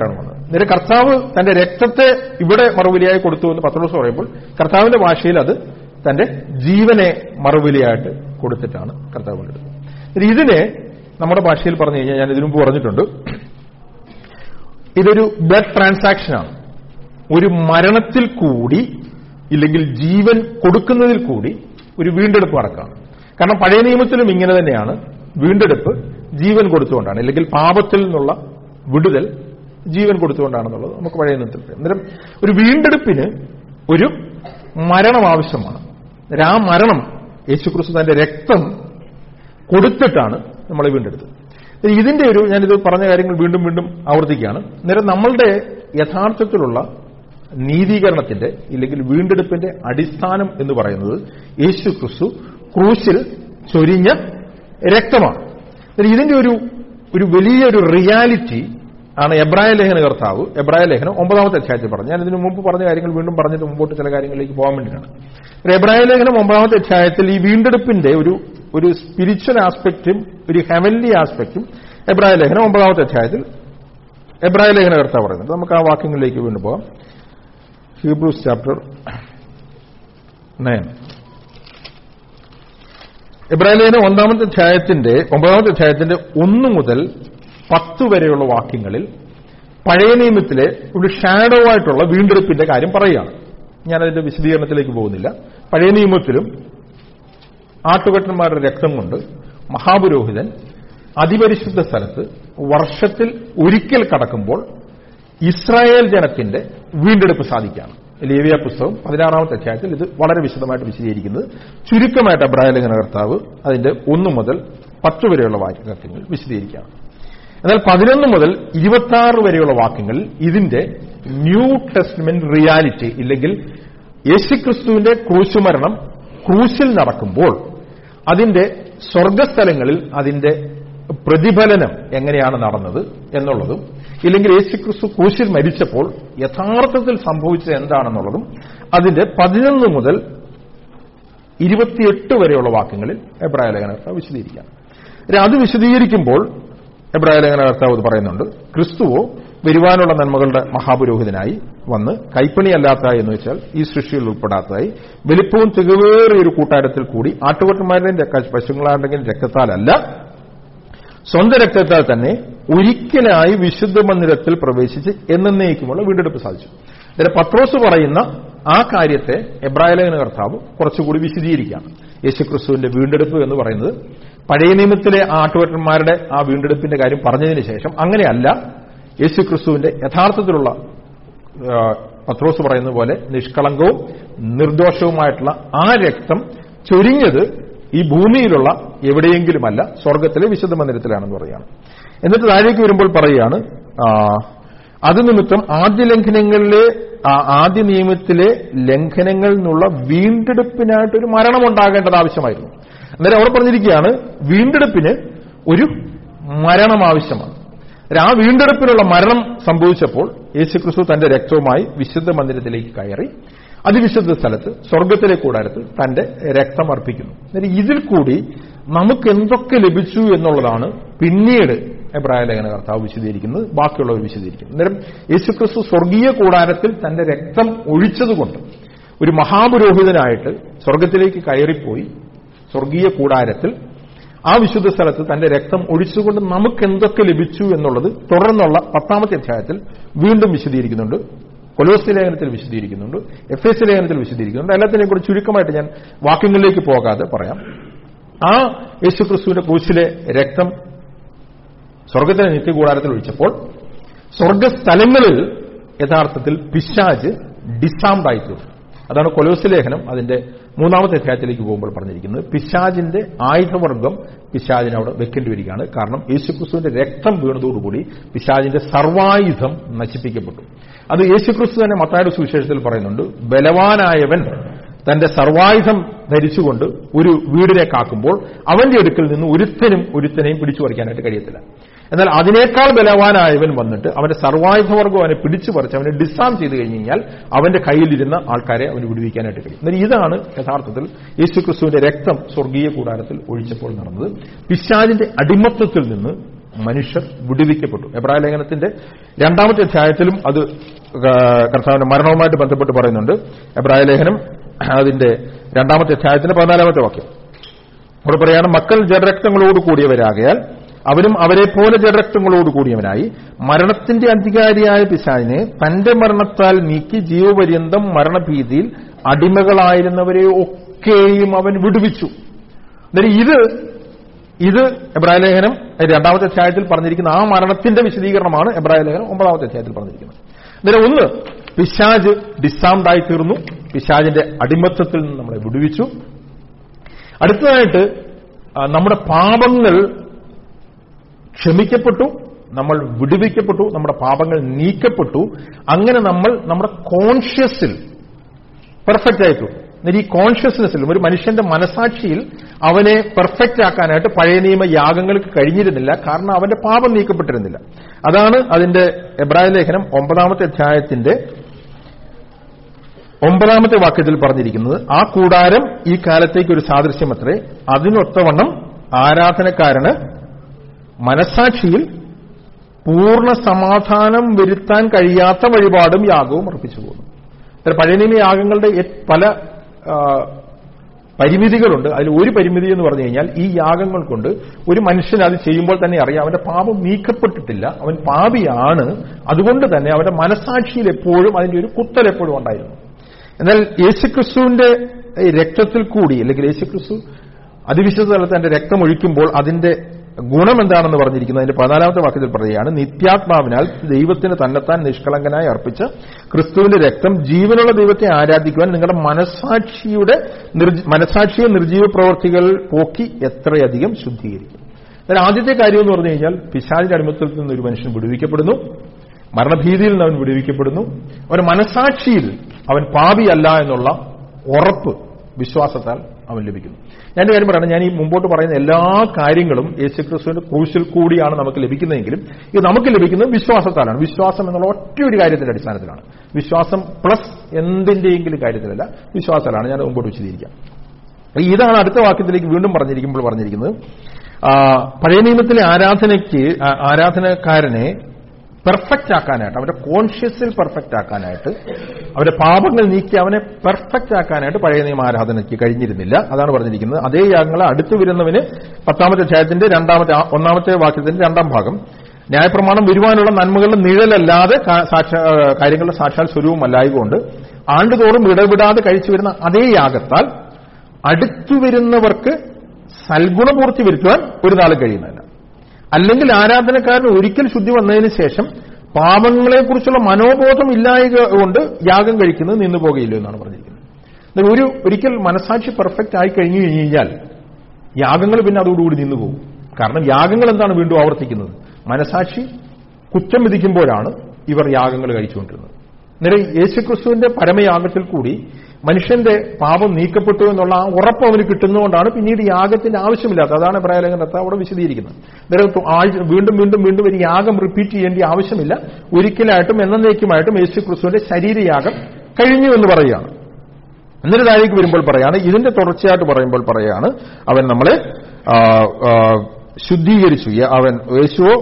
S1: നേരെ കർത്താവ് തന്റെ രക്തത്തെ ഇവിടെ മറുവിലയായി കൊടുത്തു എന്ന് പത്രോസ് പറയുമ്പോൾ കർത്താവിന്റെ ഭാഷയിൽ അത് തന്റെ ജീവനെ മറുവിലയായിട്ട് കൊടുത്തിട്ടാണ് കർത്താവ് കൊണ്ടെടുത്തത് ഇതിനെ നമ്മുടെ ഭാഷയിൽ പറഞ്ഞു കഴിഞ്ഞാൽ ഞാൻ ഇതിനു മുമ്പ് പറഞ്ഞിട്ടുണ്ട് ഇതൊരു ബ്ലഡ് ട്രാൻസാക്ഷനാണ് ഒരു മരണത്തിൽ കൂടി ഇല്ലെങ്കിൽ ജീവൻ കൊടുക്കുന്നതിൽ കൂടി ഒരു വീണ്ടെടുപ്പ് നടക്കുകയാണ് കാരണം പഴയ നിയമത്തിലും ഇങ്ങനെ തന്നെയാണ് വീണ്ടെടുപ്പ് ജീവൻ കൊടുത്തുകൊണ്ടാണ് അല്ലെങ്കിൽ പാപത്തിൽ നിന്നുള്ള വിടുതൽ ജീവൻ കൊടുത്തുകൊണ്ടാണെന്നുള്ളത് നമുക്ക് പഴയ നിയമത്തിൽ പറയാം അന്നേരം ഒരു വീണ്ടെടുപ്പിന് ഒരു മരണം ആവശ്യമാണ് അന്നേരം ആ മരണം യേശുക്രിസ്തു തന്റെ രക്തം കൊടുത്തിട്ടാണ് നമ്മളെ വീണ്ടെടുത്തത് ഇതിന്റെ ഒരു ഞാനിത് പറഞ്ഞ കാര്യങ്ങൾ വീണ്ടും വീണ്ടും ആവർത്തിക്കുകയാണ് അന്നേരം നമ്മളുടെ യഥാർത്ഥത്തിലുള്ള നീതീകരണത്തിന്റെ ഇല്ലെങ്കിൽ വീണ്ടെടുപ്പിന്റെ അടിസ്ഥാനം എന്ന് പറയുന്നത് യേശു ക്രിസ്തു ക്രൂശിൽ ചൊരിഞ്ഞ രക്തമാണ് ഇതിന്റെ ഒരു ഒരു വലിയൊരു റിയാലിറ്റി ആണ് എബ്രായ ലേഖന കർത്താവ് എബ്രായ ലേഖനം ഒമ്പതാമത്തെ അധ്യായത്തിൽ പറഞ്ഞു ഞാൻ ഇതിനു മുമ്പ് പറഞ്ഞ കാര്യങ്ങൾ വീണ്ടും പറഞ്ഞിട്ട് മുമ്പോട്ട് ചില കാര്യങ്ങളിലേക്ക് പോകാൻ വേണ്ടിയിട്ടാണ് എബ്രായ ലേഖനം ഒമ്പതാമത്തെ അധ്യായത്തിൽ ഈ വീണ്ടെടുപ്പിന്റെ ഒരു ഒരു സ്പിരിച്വൽ ആസ്പെക്റ്റും ഒരു ഹെവൻലി ആസ്പെക്റ്റും എബ്രായ ലേഖനം ഒമ്പതാമത്തെ അധ്യായത്തിൽ എബ്രായ ലേഖന കർത്താവ് പറയുന്നുണ്ട് നമുക്ക് ആ വാക്യങ്ങളിലേക്ക് വീണ്ടും പോകാം ഹീബ്രൂസ് ചാപ്റ്റർ നയൻ ഇബ്രാഹിലേന ഒന്നാമത്തെ അധ്യായത്തിന്റെ ഒമ്പതാമത്തെ അധ്യായത്തിന്റെ ഒന്ന് മുതൽ പത്ത് വരെയുള്ള വാക്യങ്ങളിൽ പഴയ നിയമത്തിലെ ഒരു ഷാഡോ ആയിട്ടുള്ള വീണ്ടെടുപ്പിന്റെ കാര്യം പറയുകയാണ് ഞാനതിന്റെ വിശദീകരണത്തിലേക്ക് പോകുന്നില്ല പഴയ നിയമത്തിലും ആട്ടുകെട്ടന്മാരുടെ രക്തം കൊണ്ട് മഹാപുരോഹിതൻ അതിപരിശുദ്ധ സ്ഥലത്ത് വർഷത്തിൽ ഒരിക്കൽ കടക്കുമ്പോൾ ഇസ്രായേൽ ജനത്തിന്റെ വീണ്ടെടുപ്പ് സാധിക്കുകയാണ് ലേവിയ പുസ്തകം പതിനാറാമത്തെ അധ്യായത്തിൽ ഇത് വളരെ വിശദമായിട്ട് വിശദീകരിക്കുന്നത് ചുരുക്കമായിട്ട് അബ്രാഹലേഖന കർത്താവ് അതിന്റെ ഒന്ന് മുതൽ പത്ത് വരെയുള്ള വാക്യങ്ങൾ വിശദീകരിക്കുകയാണ് എന്നാൽ പതിനൊന്ന് മുതൽ ഇരുപത്തി ആറ് വരെയുള്ള വാക്യങ്ങളിൽ ഇതിന്റെ ന്യൂ ടെസ്റ്റ്മെന്റ് റിയാലിറ്റി ഇല്ലെങ്കിൽ യേശുക്രിസ്തുവിന്റെ ക്രൂശുമരണം ക്രൂശിൽ നടക്കുമ്പോൾ അതിന്റെ സ്വർഗസ്ഥലങ്ങളിൽ അതിന്റെ പ്രതിഫലനം എങ്ങനെയാണ് നടന്നത് എന്നുള്ളതും ഇല്ലെങ്കിൽ യേശുക്രിസ്തു ക്രൂശിൽ മരിച്ചപ്പോൾ യഥാർത്ഥത്തിൽ സംഭവിച്ചത് എന്താണെന്നുള്ളതും അതിന്റെ പതിനൊന്ന് മുതൽ ഇരുപത്തിയെട്ട് വരെയുള്ള വാക്യങ്ങളിൽ എബ്രായ ലേഖനകർത്താവ് വിശദീകരിക്കാം അത് വിശദീകരിക്കുമ്പോൾ എബ്രായ ലേഖനകർത്താവ് ഇത് പറയുന്നുണ്ട് ക്രിസ്തുവോ വരുവാനുള്ള നന്മകളുടെ മഹാപുരോഹിതനായി വന്ന് കൈപ്പണിയല്ലാത്തതായി എന്ന് വെച്ചാൽ ഈ സൃഷ്ടിയിൽ ഉൾപ്പെടാത്തതായി വലിപ്പവും തികവേറിയ ഒരു കൂട്ടാരത്തിൽ കൂടി ആട്ടുകൊട്ടന്മാരുടെയും പശുക്കളാരുടെയും രക്തത്താലല്ല സ്വന്തം രക്തത്താൽ തന്നെ ഒരിക്കലായി വിശുദ്ധ മന്ദിരത്തിൽ പ്രവേശിച്ച് എന്നേക്കുമുള്ള വീണ്ടെടുപ്പ് സാധിച്ചു ഇതിന് പത്രോസ് പറയുന്ന ആ കാര്യത്തെ എബ്രാഹിലേഖന കർത്താവ് കുറച്ചുകൂടി വിശദീകരിക്കുകയാണ് യേശുക്രിസ്തുവിന്റെ വീണ്ടെടുപ്പ് എന്ന് പറയുന്നത് പഴയ നിയമത്തിലെ ആ ആട്ടുവട്ടന്മാരുടെ ആ വീണ്ടെടുപ്പിന്റെ കാര്യം പറഞ്ഞതിന് ശേഷം അങ്ങനെയല്ല യേശുക്രിസ്തുവിന്റെ യഥാർത്ഥത്തിലുള്ള പത്രോസ് പറയുന്ന പോലെ നിഷ്കളങ്കവും നിർദോഷവുമായിട്ടുള്ള ആ രക്തം ചൊരിഞ്ഞത് ഈ ഭൂമിയിലുള്ള എവിടെയെങ്കിലുമല്ല സ്വർഗത്തിലെ വിശുദ്ധ മന്ദിരത്തിലാണെന്ന് പറയുകയാണ് എന്നിട്ട് താഴേക്ക് വരുമ്പോൾ പറയുകയാണ് അത് നിമിത്തം ആദ്യ ലംഘനങ്ങളിലെ ആദ്യ നിയമത്തിലെ ലംഘനങ്ങളിൽ നിന്നുള്ള വീണ്ടെടുപ്പിനായിട്ടൊരു മരണമുണ്ടാകേണ്ടത് ആവശ്യമായിരുന്നു അന്നേരം അവിടെ പറഞ്ഞിരിക്കുകയാണ് വീണ്ടെടുപ്പിന് ഒരു മരണം ആവശ്യമാണ് ആ വീണ്ടെടുപ്പിനുള്ള മരണം സംഭവിച്ചപ്പോൾ യേശുക്രിസ്തു തന്റെ രക്തവുമായി വിശുദ്ധ മന്ദിരത്തിലേക്ക് കയറി അതിവിശുദ്ധ സ്ഥലത്ത് സ്വർഗത്തിലെ കൂടാരത്തിൽ തന്റെ രക്തം അർപ്പിക്കുന്നു എന്നിട്ട് ഇതിൽ കൂടി നമുക്ക് എന്തൊക്കെ ലഭിച്ചു എന്നുള്ളതാണ് പിന്നീട് എബ്രായ ലേഖന കർത്താവ് വിശദീകരിക്കുന്നത് ബാക്കിയുള്ളവർ വിശദീകരിക്കുന്നു അന്നേരം യേശുക്രിസ്തു സ്വർഗീയ കൂടാരത്തിൽ തന്റെ രക്തം ഒഴിച്ചതുകൊണ്ട് ഒരു മഹാപുരോഹിതനായിട്ട് സ്വർഗത്തിലേക്ക് കയറിപ്പോയി സ്വർഗീയ കൂടാരത്തിൽ ആ വിശുദ്ധ സ്ഥലത്ത് തന്റെ രക്തം ഒഴിച്ചുകൊണ്ട് നമുക്ക് എന്തൊക്കെ ലഭിച്ചു എന്നുള്ളത് തുടർന്നുള്ള പത്താമത്തെ അധ്യായത്തിൽ വീണ്ടും വിശദീകരിക്കുന്നുണ്ട് കൊലോസ് ലേഖനത്തിൽ വിശദീകരിക്കുന്നുണ്ട് എഫ് എസ് ലേഖനത്തിൽ വിശദീകരിക്കുന്നുണ്ട് എല്ലാത്തിനെയും കൂടെ ചുരുക്കമായിട്ട് ഞാൻ വാക്യങ്ങളിലേക്ക് പോകാതെ പറയാം ആ യേശുക്രിസ്തുവിന്റെ ക്രൂശിലെ രക്തം സ്വർഗത്തിലെ നിത്യകൂടാരത്തിൽ ഒഴിച്ചപ്പോൾ സ്വർഗസ്ഥലങ്ങളിൽ യഥാർത്ഥത്തിൽ പിശാജ് ഡിസാംഡ് ആയിത്തീർന്നു അതാണ് കൊലോസ് ലേഖനം അതിന്റെ മൂന്നാമത്തെ അധ്യായത്തിലേക്ക് പോകുമ്പോൾ പറഞ്ഞിരിക്കുന്നത് പിശാജിന്റെ ആയുധവർഗം പിശാജിനെ അവിടെ വെക്കേണ്ടി വരികയാണ് കാരണം യേശുക്രിസ്തുവിന്റെ രക്തം വീണതോടുകൂടി പിശാജിന്റെ സർവായുധം നശിപ്പിക്കപ്പെട്ടു അത് യേശുക്രിസ്തു തന്നെ മത്തായുടെ സുവിശേഷത്തിൽ പറയുന്നുണ്ട് ബലവാനായവൻ തന്റെ സർവായുധം ധരിച്ചുകൊണ്ട് ഒരു വീടിനെ കാക്കുമ്പോൾ അവന്റെ അടുക്കൽ നിന്ന് ഒരുത്തനും ഒരുത്തനെയും പിടിച്ചു പറിക്കാനായിട്ട് കഴിയത്തില്ല എന്നാൽ അതിനേക്കാൾ ബലവാനായവൻ വന്നിട്ട് അവന്റെ സർവായുധവർഗം അവനെ പിടിച്ചു പറിച്ച് അവനെ ഡിസാം ചെയ്ത് കഴിഞ്ഞ് കഴിഞ്ഞാൽ അവന്റെ കയ്യിലിരുന്ന ആൾക്കാരെ അവന് വിടുവിക്കാനായിട്ട് കഴിയും എന്നാൽ ഇതാണ് യഥാർത്ഥത്തിൽ യേശുക്രിസ്തുവിന്റെ രക്തം സ്വർഗീയ കൂടാരത്തിൽ ഒഴിച്ചപ്പോൾ നടന്നത് പിശാജിന്റെ അടിമത്വത്തിൽ നിന്ന് മനുഷ്യർ വിടുവിക്കപ്പെട്ടു എബ്രായ ലേഖനത്തിന്റെ രണ്ടാമത്തെ അധ്യായത്തിലും അത് ക- കർത്താവിന്റെ മരണവുമായിട്ട് ബന്ധപ്പെട്ട് പറയുന്നുണ്ട് എബ്രായ ലേഖനം അതിന്റെ രണ്ടാമത്തെ അധ്യായത്തിന്റെ പതിനാലാമത്തെ വാക്യം അവിടെ പറയാണ് മക്കൾ ജഡരക്തങ്ങളോട് കൂടിയവരാകയാൽ അവരും അവരെ പോലെ ജഡരക്തങ്ങളോട് കൂടിയവനായി മരണത്തിന്റെ അധികാരിയായ പിശാചിനെ തന്റെ മരണത്താൽ നീക്കി ജീവപര്യന്തം മരണഭീതിയിൽ അടിമകളായിരുന്നവരെ ഒക്കെയും അവൻ വിടുവിച്ചു അന്നേരം ഇത് ഇത് എബ്രായ ലേഖനം രണ്ടാമത്തെ അധ്യായത്തിൽ പറഞ്ഞിരിക്കുന്ന ആ മരണത്തിന്റെ വിശദീകരണമാണ് എബ്രായ ലേഖനം ഒമ്പതാമത്തെ അധ്യായത്തിൽ പറഞ്ഞിരിക്കുന്നത് അന്നേരം ഒന്ന് പിശാജ് ഡിസാംഡായി തീർന്നു പിശാജിന്റെ അടിമത്തത്തിൽ നിന്ന് നമ്മളെ വിടുവിച്ചു അടുത്തതായിട്ട് ആ, നമ്മുടെ പാപങ്ങൾ ക്ഷമിക്കപ്പെട്ടു നമ്മൾ വിടുവിക്കപ്പെട്ടു നമ്മുടെ പാപങ്ങൾ നീക്കപ്പെട്ടു അങ്ങനെ നമ്മൾ നമ്മുടെ കോൺഷ്യസിൽ പെർഫെക്റ്റ് ആയിട്ടു എന്നാൽ ഈ കോൺഷ്യസ്നെസ്സിലും ഒരു മനുഷ്യന്റെ മനസാക്ഷിയിൽ അവനെ പെർഫെക്റ്റ് ആക്കാനായിട്ട് പഴയ നിയമ യാഗങ്ങൾക്ക് കഴിഞ്ഞിരുന്നില്ല കാരണം അവന്റെ പാപം നീക്കപ്പെട്ടിരുന്നില്ല അതാണ് അതിന്റെ എബ്രായ ലേഖനം ഒമ്പതാമത്തെ അധ്യായത്തിന്റെ ഒമ്പതാമത്തെ വാക്യത്തിൽ പറഞ്ഞിരിക്കുന്നത് ആ കൂടാരം ഈ കാലത്തേക്ക് ഒരു സാദൃശ്യമത്രേ അതിനൊത്തവണ്ണം ആരാധനക്കാരന് മനസാക്ഷിയിൽ പൂർണ്ണ സമാധാനം വരുത്താൻ കഴിയാത്ത വഴിപാടും യാഗവും അർപ്പിച്ചു പോകുന്നു ഇത്ര പഴയ നിയമ യാഗങ്ങളുടെ എ- പല ആ, പരിമിതികളുണ്ട് അതിൽ ഒരു പരിമിതി എന്ന് പറഞ്ഞു കഴിഞ്ഞാൽ ഈ യാഗങ്ങൾ കൊണ്ട് ഒരു മനുഷ്യൻ അത് ചെയ്യുമ്പോൾ തന്നെ അറിയാം അവന്റെ പാപം നീക്കപ്പെട്ടിട്ടില്ല അവൻ പാപിയാണ് അതുകൊണ്ട് തന്നെ അവന്റെ മനസാക്ഷിയിൽ എപ്പോഴും അതിന്റെ ഒരു കുത്തൽ എപ്പോഴും ഉണ്ടായിരുന്നു എന്നാൽ യേശുക്രിസ്തുവിന്റെ ഈ രക്തത്തിൽ കൂടി അല്ലെങ്കിൽ യേശുക്രിസ്തു അതിവിശുദ്ധ തലത്തിൽ തന്റെ രക്തം ഒഴിക്കുമ്പോൾ അതിന്റെ ഗുണം എന്താണെന്ന് പറഞ്ഞിരിക്കുന്നത് അതിന്റെ പതിനാലാമത്തെ വാക്യത്തിൽ പറയുകയാണ് നിത്യാത്മാവിനാൽ ദൈവത്തിന് തന്നെത്താൻ നിഷ്കളങ്കനായി അർപ്പിച്ച ക്രിസ്തുവിന്റെ രക്തം ജീവനുള്ള ദൈവത്തെ ആരാധിക്കുവാൻ നിങ്ങളുടെ മനസാക്ഷിയുടെ നിർജ- മനസാക്ഷിയെ നിർജീവ പ്രവർത്തികൾ പോക്കി എത്രയധികം ശുദ്ധീകരിക്കും എന്നാൽ ആദ്യത്തെ കാര്യം എന്ന് പറഞ്ഞു കഴിഞ്ഞാൽ പിശാചിന്റെ അടിമത്തത്തിൽ നിന്ന് ഒരു മനുഷ്യൻ വിടുവിക്കപ്പെടുന്നു മരണഭീതിയിൽ നിന്ന് അവൻ വിടുവിക്കപ്പെടുന്നു അവന്റെ മനസാക്ഷിയിൽ അവൻ പാപിയല്ല എന്നുള്ള ഉറപ്പ് വിശ്വാസത്താൽ അവൻ ലഭിക്കുന്നു ഞാൻ ഒരു കാര്യം പറയണം ഞാൻ ഈ മുമ്പോട്ട് പറയുന്ന എല്ലാ കാര്യങ്ങളും യേശുക്രിസ്തുവിന്റെ ക്രൂശിൽ കൂടിയാണ് നമുക്ക് ലഭിക്കുന്നതെങ്കിലും ഇത് നമുക്ക് ലഭിക്കുന്നത് വിശ്വാസത്താലാണ് വിശ്വാസം എന്നുള്ള ഒറ്റ ഒരു കാര്യത്തിന്റെ അടിസ്ഥാനത്തിലാണ് വിശ്വാസം പ്ലസ് എന്തിന്റെയെങ്കിലും കാര്യത്തിലല്ല വിശ്വാസത്തിലാണ് ഞാൻ മുമ്പോട്ട് വിശദീകരിക്കാം അപ്പൊ ഇതാണ് അടുത്ത വാക്യത്തിലേക്ക് വീണ്ടും പറഞ്ഞിരിക്കുമ്പോൾ പറഞ്ഞിരിക്കുന്നത് ആ, പഴയ നിയമത്തിലെ ആരാധനയ്ക്ക് ആ- ആരാധനക്കാരനെ പെർഫെക്റ്റ് ആക്കാനായിട്ട് അവന്റെ കോൺഷ്യസിൽ പെർഫെക്റ്റ് ആക്കാനായിട്ട് അവന്റെ പാപങ്ങൾ നീക്കി അവനെ പെർഫെക്റ്റ് ആക്കാനായിട്ട് പഴയ നിയമ ആരാധനയ്ക്ക് കഴിഞ്ഞിരുന്നില്ല അതാണ് പറഞ്ഞിരിക്കുന്നത് അതേ യാഗങ്ങളെ അടുത്തു വരുന്നവന് പത്താമത്തെ അധ്യായത്തിന്റെ രണ്ടാമത്തെ ആ- ഒന്നാമത്തെ വാക്യത്തിന്റെ രണ്ടാം ഭാഗം ന്യായപ്രമാണം വരുവാനുള്ള നന്മകളുടെ നിഴലല്ലാതെ കാ- സാക്ഷാ- ആ, കാര്യങ്ങളുടെ സാക്ഷാൽ സ്വരൂപമല്ലായതുകൊണ്ട് ആണ്ടുതോറും ഇടപെടാതെ കഴിച്ചു വരുന്ന അതേ യാഗത്താൽ അടുത്തു വരുന്നവർക്ക് സൽഗുണപൂർത്തി വരുത്തുവാൻ ഒരു നാൾ കഴിയുന്നില്ല അല്ലെങ്കിൽ ആരാധനക്കാരൻ ഒരിക്കൽ ശുദ്ധി വന്നതിന് ശേഷം പാപങ്ങളെക്കുറിച്ചുള്ള മനോബോധം ഇല്ലായക കൊണ്ട് യാഗം കഴിക്കുന്നത് നിന്നു പോകുകയില്ല എന്നാണ് പറഞ്ഞിരിക്കുന്നത് എന്നാൽ ഒരു ഒരിക്കൽ മനസാക്ഷി പെർഫെക്റ്റ് ആയി കഴിഞ്ഞു കഴിഞ്ഞാൽ യാഗങ്ങൾ പിന്നെ അതോടുകൂടി നിന്നു പോകും കാരണം യാഗങ്ങൾ എന്താണ് വീണ്ടും ആവർത്തിക്കുന്നത് മനസാക്ഷി കുറ്റം വിധിക്കുമ്പോഴാണ് ഇവർ യാഗങ്ങൾ കഴിച്ചുകൊണ്ടിരുന്നത് അന്നേരം യേശുക്രിസ്തുവിന്റെ പരമയാഗത്തിൽ കൂടി മനുഷ്യന്റെ പാപം നീക്കപ്പെട്ടു എന്നുള്ള ആ ഉറപ്പ് അവന് കിട്ടുന്നതുകൊണ്ടാണ് പിന്നീട് യാഗത്തിന്റെ ആവശ്യമില്ലാത്തത് അതാണ് പ്രയാലേഖനത്തെ അവിടെ വിശദീകരിക്കുന്നത് അന്നേരം തു- ആഴ്ച- വീണ്ടും വീണ്ടും വീണ്ടും ഒരു യാഗം റിപ്പീറ്റ് ചെയ്യേണ്ട ആവശ്യമില്ല ഒരിക്കലായിട്ടും എന്നേക്കുമായിട്ടും യേശുക്രിസ്തുവിന്റെ ശരീരയാഗം കഴിഞ്ഞു എന്ന് പറയുകയാണ് എന്നിട്ട് താഴേക്ക് വരുമ്പോൾ പറയാണ് ഇതിന്റെ തുടർച്ചയായിട്ട് പറയുമ്പോൾ പറയാണ് അവൻ നമ്മളെ ആ, ആ, ശുദ്ധീകരിച്ചു യ- അവൻ യേശുവോ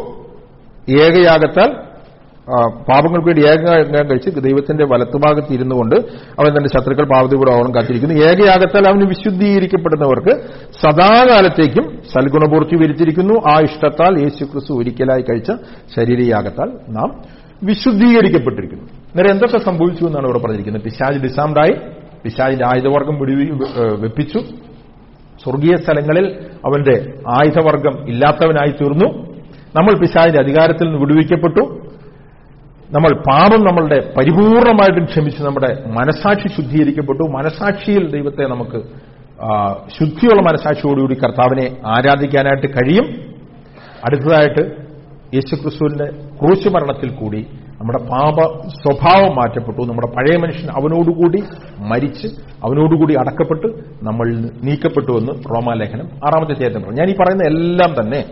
S1: ഏകയാഗത്താൽ ആ, പാപങ്ങൾക്ക് വേണ്ടി ഏകയാഗം കഴിച്ച് ദൈവത്തിന്റെ വലത്തുഭാഗത്ത് ഇരുന്നു കൊണ്ട് അവൻ തന്റെ ശത്രുക്കൾ പാപത്തിലൂടെ അവൻ കാത്തിരിക്കുന്നു ഏകയാഗത്താൽ അവന് വിശുദ്ധീകരിക്കപ്പെടുന്നവർക്ക് സദാകാലത്തേക്കും സൽഗുണപൂർത്തി വരുത്തിയിരിക്കുന്നു ആ ഇഷ്ടത്താൽ യേശു ക്രിസ്തു ഒരിക്കലായി കഴിച്ച ശരീരയാഗത്താൽ നാം വിശുദ്ധീകരിക്കപ്പെട്ടിരിക്കുന്നു അന്നേരം എന്തൊക്കെ സംഭവിച്ചു എന്നാണ് ഇവിടെ പറഞ്ഞിരിക്കുന്നത് പിശാജ് ഡിസാംഡായി പിശാജിന്റെ ആയുധവർഗം വിടുവി ഏഹ് വെപ്പിച്ചു സ്വർഗീയ സ്ഥലങ്ങളിൽ അവന്റെ ആയുധവർഗം ഇല്ലാത്തവനായി തീർന്നു നമ്മൾ പിശാജിന്റെ അധികാരത്തിൽ നിന്ന് വിടുവിക്കപ്പെട്ടു നമ്മൾ പാപം നമ്മളുടെ പരിപൂർണമായിട്ടും ക്ഷമിച്ച് നമ്മുടെ മനസാക്ഷി ശുദ്ധീകരിക്കപ്പെട്ടു മനസാക്ഷിയിൽ ദൈവത്തെ നമുക്ക് ആ, ശുദ്ധിയുള്ള മനസാക്ഷിയോടുകൂടി കർത്താവിനെ ആരാധിക്കാനായിട്ട് കഴിയും അടുത്തതായിട്ട് യേശുക്രിസ്തുവിന്റെ ക്രൂശ് മരണത്തിൽ കൂടി നമ്മുടെ പാപ സ്വഭാവം മാറ്റപ്പെട്ടു നമ്മുടെ പഴയ മനുഷ്യൻ അവനോടുകൂടി മരിച്ച് അവനോടുകൂടി അടക്കപ്പെട്ട് നമ്മൾ നീക്കപ്പെട്ടു എന്ന് റോമാലേഖനം ആറാമത്തെ ചേതനം പറഞ്ഞു ഞാൻ ഈ പറയുന്ന എല്ലാം തന്നെ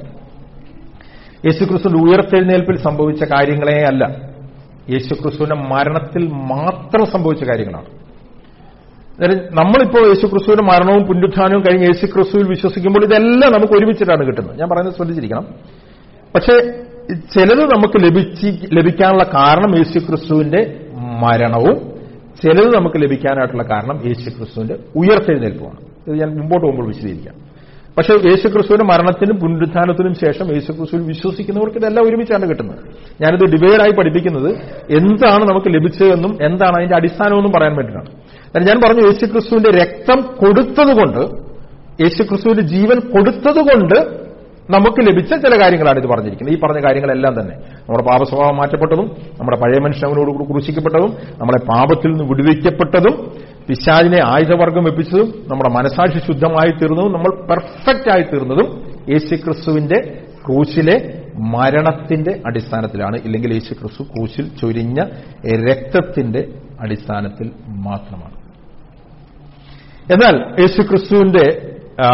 S1: യേശുക്രിസ്തുവിന്റെ ഉയർത്തെഴുന്നേൽപ്പിൽ സംഭവിച്ച കാര്യങ്ങളെ അല്ല യേശുക്രിസ്തുവിന്റെ മരണത്തിൽ മാത്രം സംഭവിച്ച കാര്യങ്ങളാണ് അതായത് നമ്മളിപ്പോൾ യേശുക്രിസ്തുവിന്റെ മരണവും പുനരുത്ഥാനവും കഴിഞ്ഞ് യേശുക്രിസ്തുവിൽ വിശ്വസിക്കുമ്പോൾ ഇതെല്ലാം നമുക്ക് ഒരുമിച്ചിട്ടാണ് കിട്ടുന്നത് ഞാൻ പറയുന്നത് ശ്രദ്ധിച്ചിരിക്കണം പക്ഷേ ചിലത് നമുക്ക് ലഭിച്ച് ലഭിക്കാനുള്ള കാരണം യേശുക്രിസ്തുവിന്റെ മരണവും ചിലത് നമുക്ക് ലഭിക്കാനായിട്ടുള്ള കാരണം യേശുക്രിസ്തുവിന്റെ ഉയർത്തെഴുന്നേൽപ്പുമാണ് ഇത് ഞാൻ മുമ്പോട്ട് പോകുമ്പോൾ വിശദീകരിക്കാം പക്ഷേ യേശുക്രിസ്തുവിന്റെ മരണത്തിനും പുനരുത്ഥാനത്തിനും ശേഷം യേശുക്രിസ്തുവിൽ വിശ്വസിക്കുന്നവർക്ക് ഇതെല്ലാം ഒരുമിച്ചാണ് കിട്ടുന്നത് ഞാനിത് ഡിവൈഡായി പഠിപ്പിക്കുന്നത് എന്താണ് നമുക്ക് ലഭിച്ചതെന്നും എന്താണ് അതിന്റെ അടിസ്ഥാനമെന്നും പറയാൻ വേണ്ടിയിട്ടാണ് കാരണം ഞാൻ പറഞ്ഞു യേശുക്രിസ്തുവിന്റെ രക്തം കൊടുത്തതുകൊണ്ട് യേശുക്രിസ്തുവിന്റെ ജീവൻ കൊടുത്തതുകൊണ്ട് നമുക്ക് ലഭിച്ച ചില കാര്യങ്ങളാണ് ഇത് പറഞ്ഞിരിക്കുന്നത് ഈ പറഞ്ഞ കാര്യങ്ങളെല്ലാം തന്നെ നമ്മുടെ പാപസ്വഭാവം മാറ്റപ്പെട്ടതും നമ്മുടെ പഴയ മനുഷ്യൻ അവനോട് കൂടി ക്രൂശിക്കപ്പെട്ടതും നമ്മളെ പാപത്തിൽ നിന്ന് വിടുവിക്കപ്പെട്ടതും പിശാചിനെ ആയുധവർഗം വെപ്പിച്ചതും നമ്മുടെ മനസാക്ഷി ശുദ്ധമായി തീർന്നതും നമ്മൾ പെർഫെക്റ്റ് ആയി തീർന്നതും യേശുക്രിസ്തുവിന്റെ ക്രൂശിലെ മരണത്തിന്റെ അടിസ്ഥാനത്തിലാണ് ഇല്ലെങ്കിൽ യേശുക്രിസ്തു ക്രൂശിൽ ചൊരിഞ്ഞ രക്തത്തിന്റെ അടിസ്ഥാനത്തിൽ മാത്രമാണ് എന്നാൽ യേശുക്രിസ്തുവിന്റെ ആ,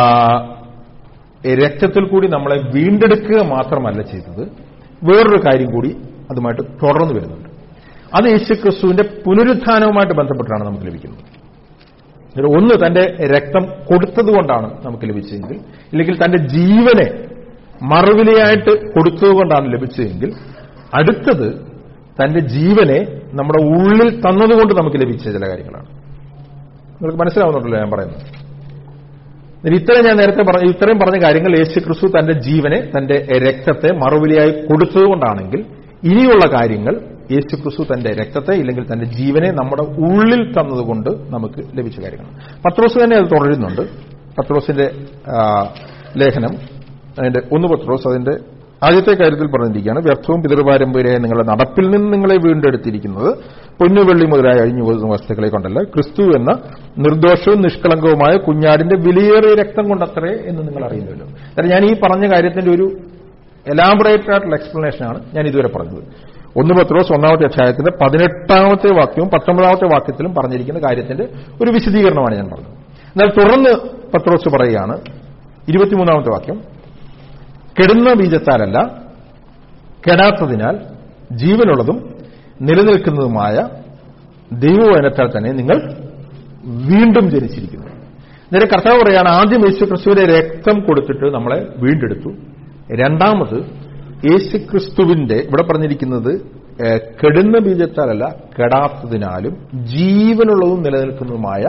S1: രക്തത്തിൽ കൂടി നമ്മളെ വീണ്ടെടുക്കുക മാത്രമല്ല ചെയ്തത് വേറൊരു കാര്യം കൂടി അതുമായിട്ട് തുടർന്നു വരുന്നുണ്ട് അത് യേശുക്രിസ്തുവിന്റെ പുനരുത്ഥാനവുമായിട്ട് ബന്ധപ്പെട്ടാണ് നമുക്ക് ലഭിക്കുന്നത് ഇതിൽ ഒന്ന് തന്റെ രക്തം കൊടുത്തതുകൊണ്ടാണ് നമുക്ക് ലഭിച്ചതെങ്കിൽ ഇല്ലെങ്കിൽ തന്റെ ജീവനെ മറുവിലയായിട്ട് കൊടുത്തതുകൊണ്ടാണ് ലഭിച്ചതെങ്കിൽ അടുത്തത് തന്റെ ജീവനെ നമ്മുടെ ഉള്ളിൽ തന്നതുകൊണ്ട് നമുക്ക് ലഭിച്ച ചില കാര്യങ്ങളാണ് നിങ്ങൾക്ക് മനസ്സിലാവുന്നുണ്ടല്ലോ ഞാൻ പറയുന്നത് എന്നിട്ട് ഇത്രയും ഞാൻ നേരത്തെ പറഞ്ഞ ഇത്രയും പറഞ്ഞ കാര്യങ്ങൾ യേശു ക്രിസ്തു തന്റെ ജീവനെ തന്റെ രക്തത്തെ മറുവിലയായി കൊടുത്തതുകൊണ്ടാണെങ്കിൽ ഇനിയുള്ള കാര്യങ്ങൾ യേശു ക്രിസ്തു തന്റെ രക്തത്തെ ഇല്ലെങ്കിൽ തന്റെ ജീവനെ നമ്മുടെ ഉള്ളിൽ തന്നതുകൊണ്ട് നമുക്ക് ലഭിച്ച കാര്യങ്ങളാണ് പത്രോസ് തന്നെ അത് തുടരുന്നുണ്ട് പത്രോസിന്റെ ആ, ലേഖനം അതിന്റെ ഒന്ന് പത്രോസ് അതിന്റെ ആദ്യത്തെ കാര്യത്തിൽ പറഞ്ഞിരിക്കുകയാണ് വ്യർത്ഥവും പിതൃപാരമ്പര്യമായ നിങ്ങളുടെ നടപ്പിൽ നിന്ന് നിങ്ങളെ വീണ്ടെടുത്തിരിക്കുന്നത് പൊന്നുവെള്ളി മുതലായ അഴിഞ്ഞു പോകുന്ന വസ്തുക്കളെ കൊണ്ടല്ല ക്രിസ്തു എന്ന നിർദോഷവും നിഷ്കളങ്കവുമായ കുഞ്ഞാടിന്റെ വിലയേറിയ രക്തം കൊണ്ടത്രേ എന്ന് നിങ്ങൾ അറിയുന്നല്ലോ കാരണം ഞാൻ ഈ പറഞ്ഞ കാര്യത്തിന്റെ ഒരു എലാബറേറ്റഡ് ആയിട്ടുള്ള എക്സ്പ്ലനേഷനാണ് ഞാൻ ഇതുവരെ പറഞ്ഞത് ഒന്ന് പത്രോസ് ഒന്നാമത്തെ അധ്യായത്തിന്റെ പതിനെട്ടാമത്തെ വാക്യവും പത്തൊമ്പതാമത്തെ വാക്യത്തിലും പറഞ്ഞിരിക്കുന്ന കാര്യത്തിന്റെ ഒരു വിശദീകരണമാണ് ഞാൻ പറഞ്ഞത് എന്നാൽ തുടർന്ന് പത്രോസ് പറയുകയാണ് ഇരുപത്തിമൂന്നാമത്തെ വാക്യം കെടുന്ന ബീജത്താലല്ല കെടാത്തതിനാൽ ജീവനുള്ളതും നിലനിൽക്കുന്നതുമായ ദൈവവചനത്താൽ തന്നെ നിങ്ങൾ വീണ്ടും ജനിച്ചിരിക്കുന്നു നേരെ കർത്താവ് പറയാണ് ആദ്യം യേശു ക്രിസ്തുവിന്റെ രക്തം കൊടുത്തിട്ട് നമ്മളെ വീണ്ടെടുത്തു രണ്ടാമത് യേശു ക്രിസ്തുവിന്റെ ഇവിടെ പറഞ്ഞിരിക്കുന്നത് ഏഹ്, കെടുന്ന ബീജത്താലല്ല കെടാത്തതിനാലും ജീവനുള്ളതും നിലനിൽക്കുന്നതുമായ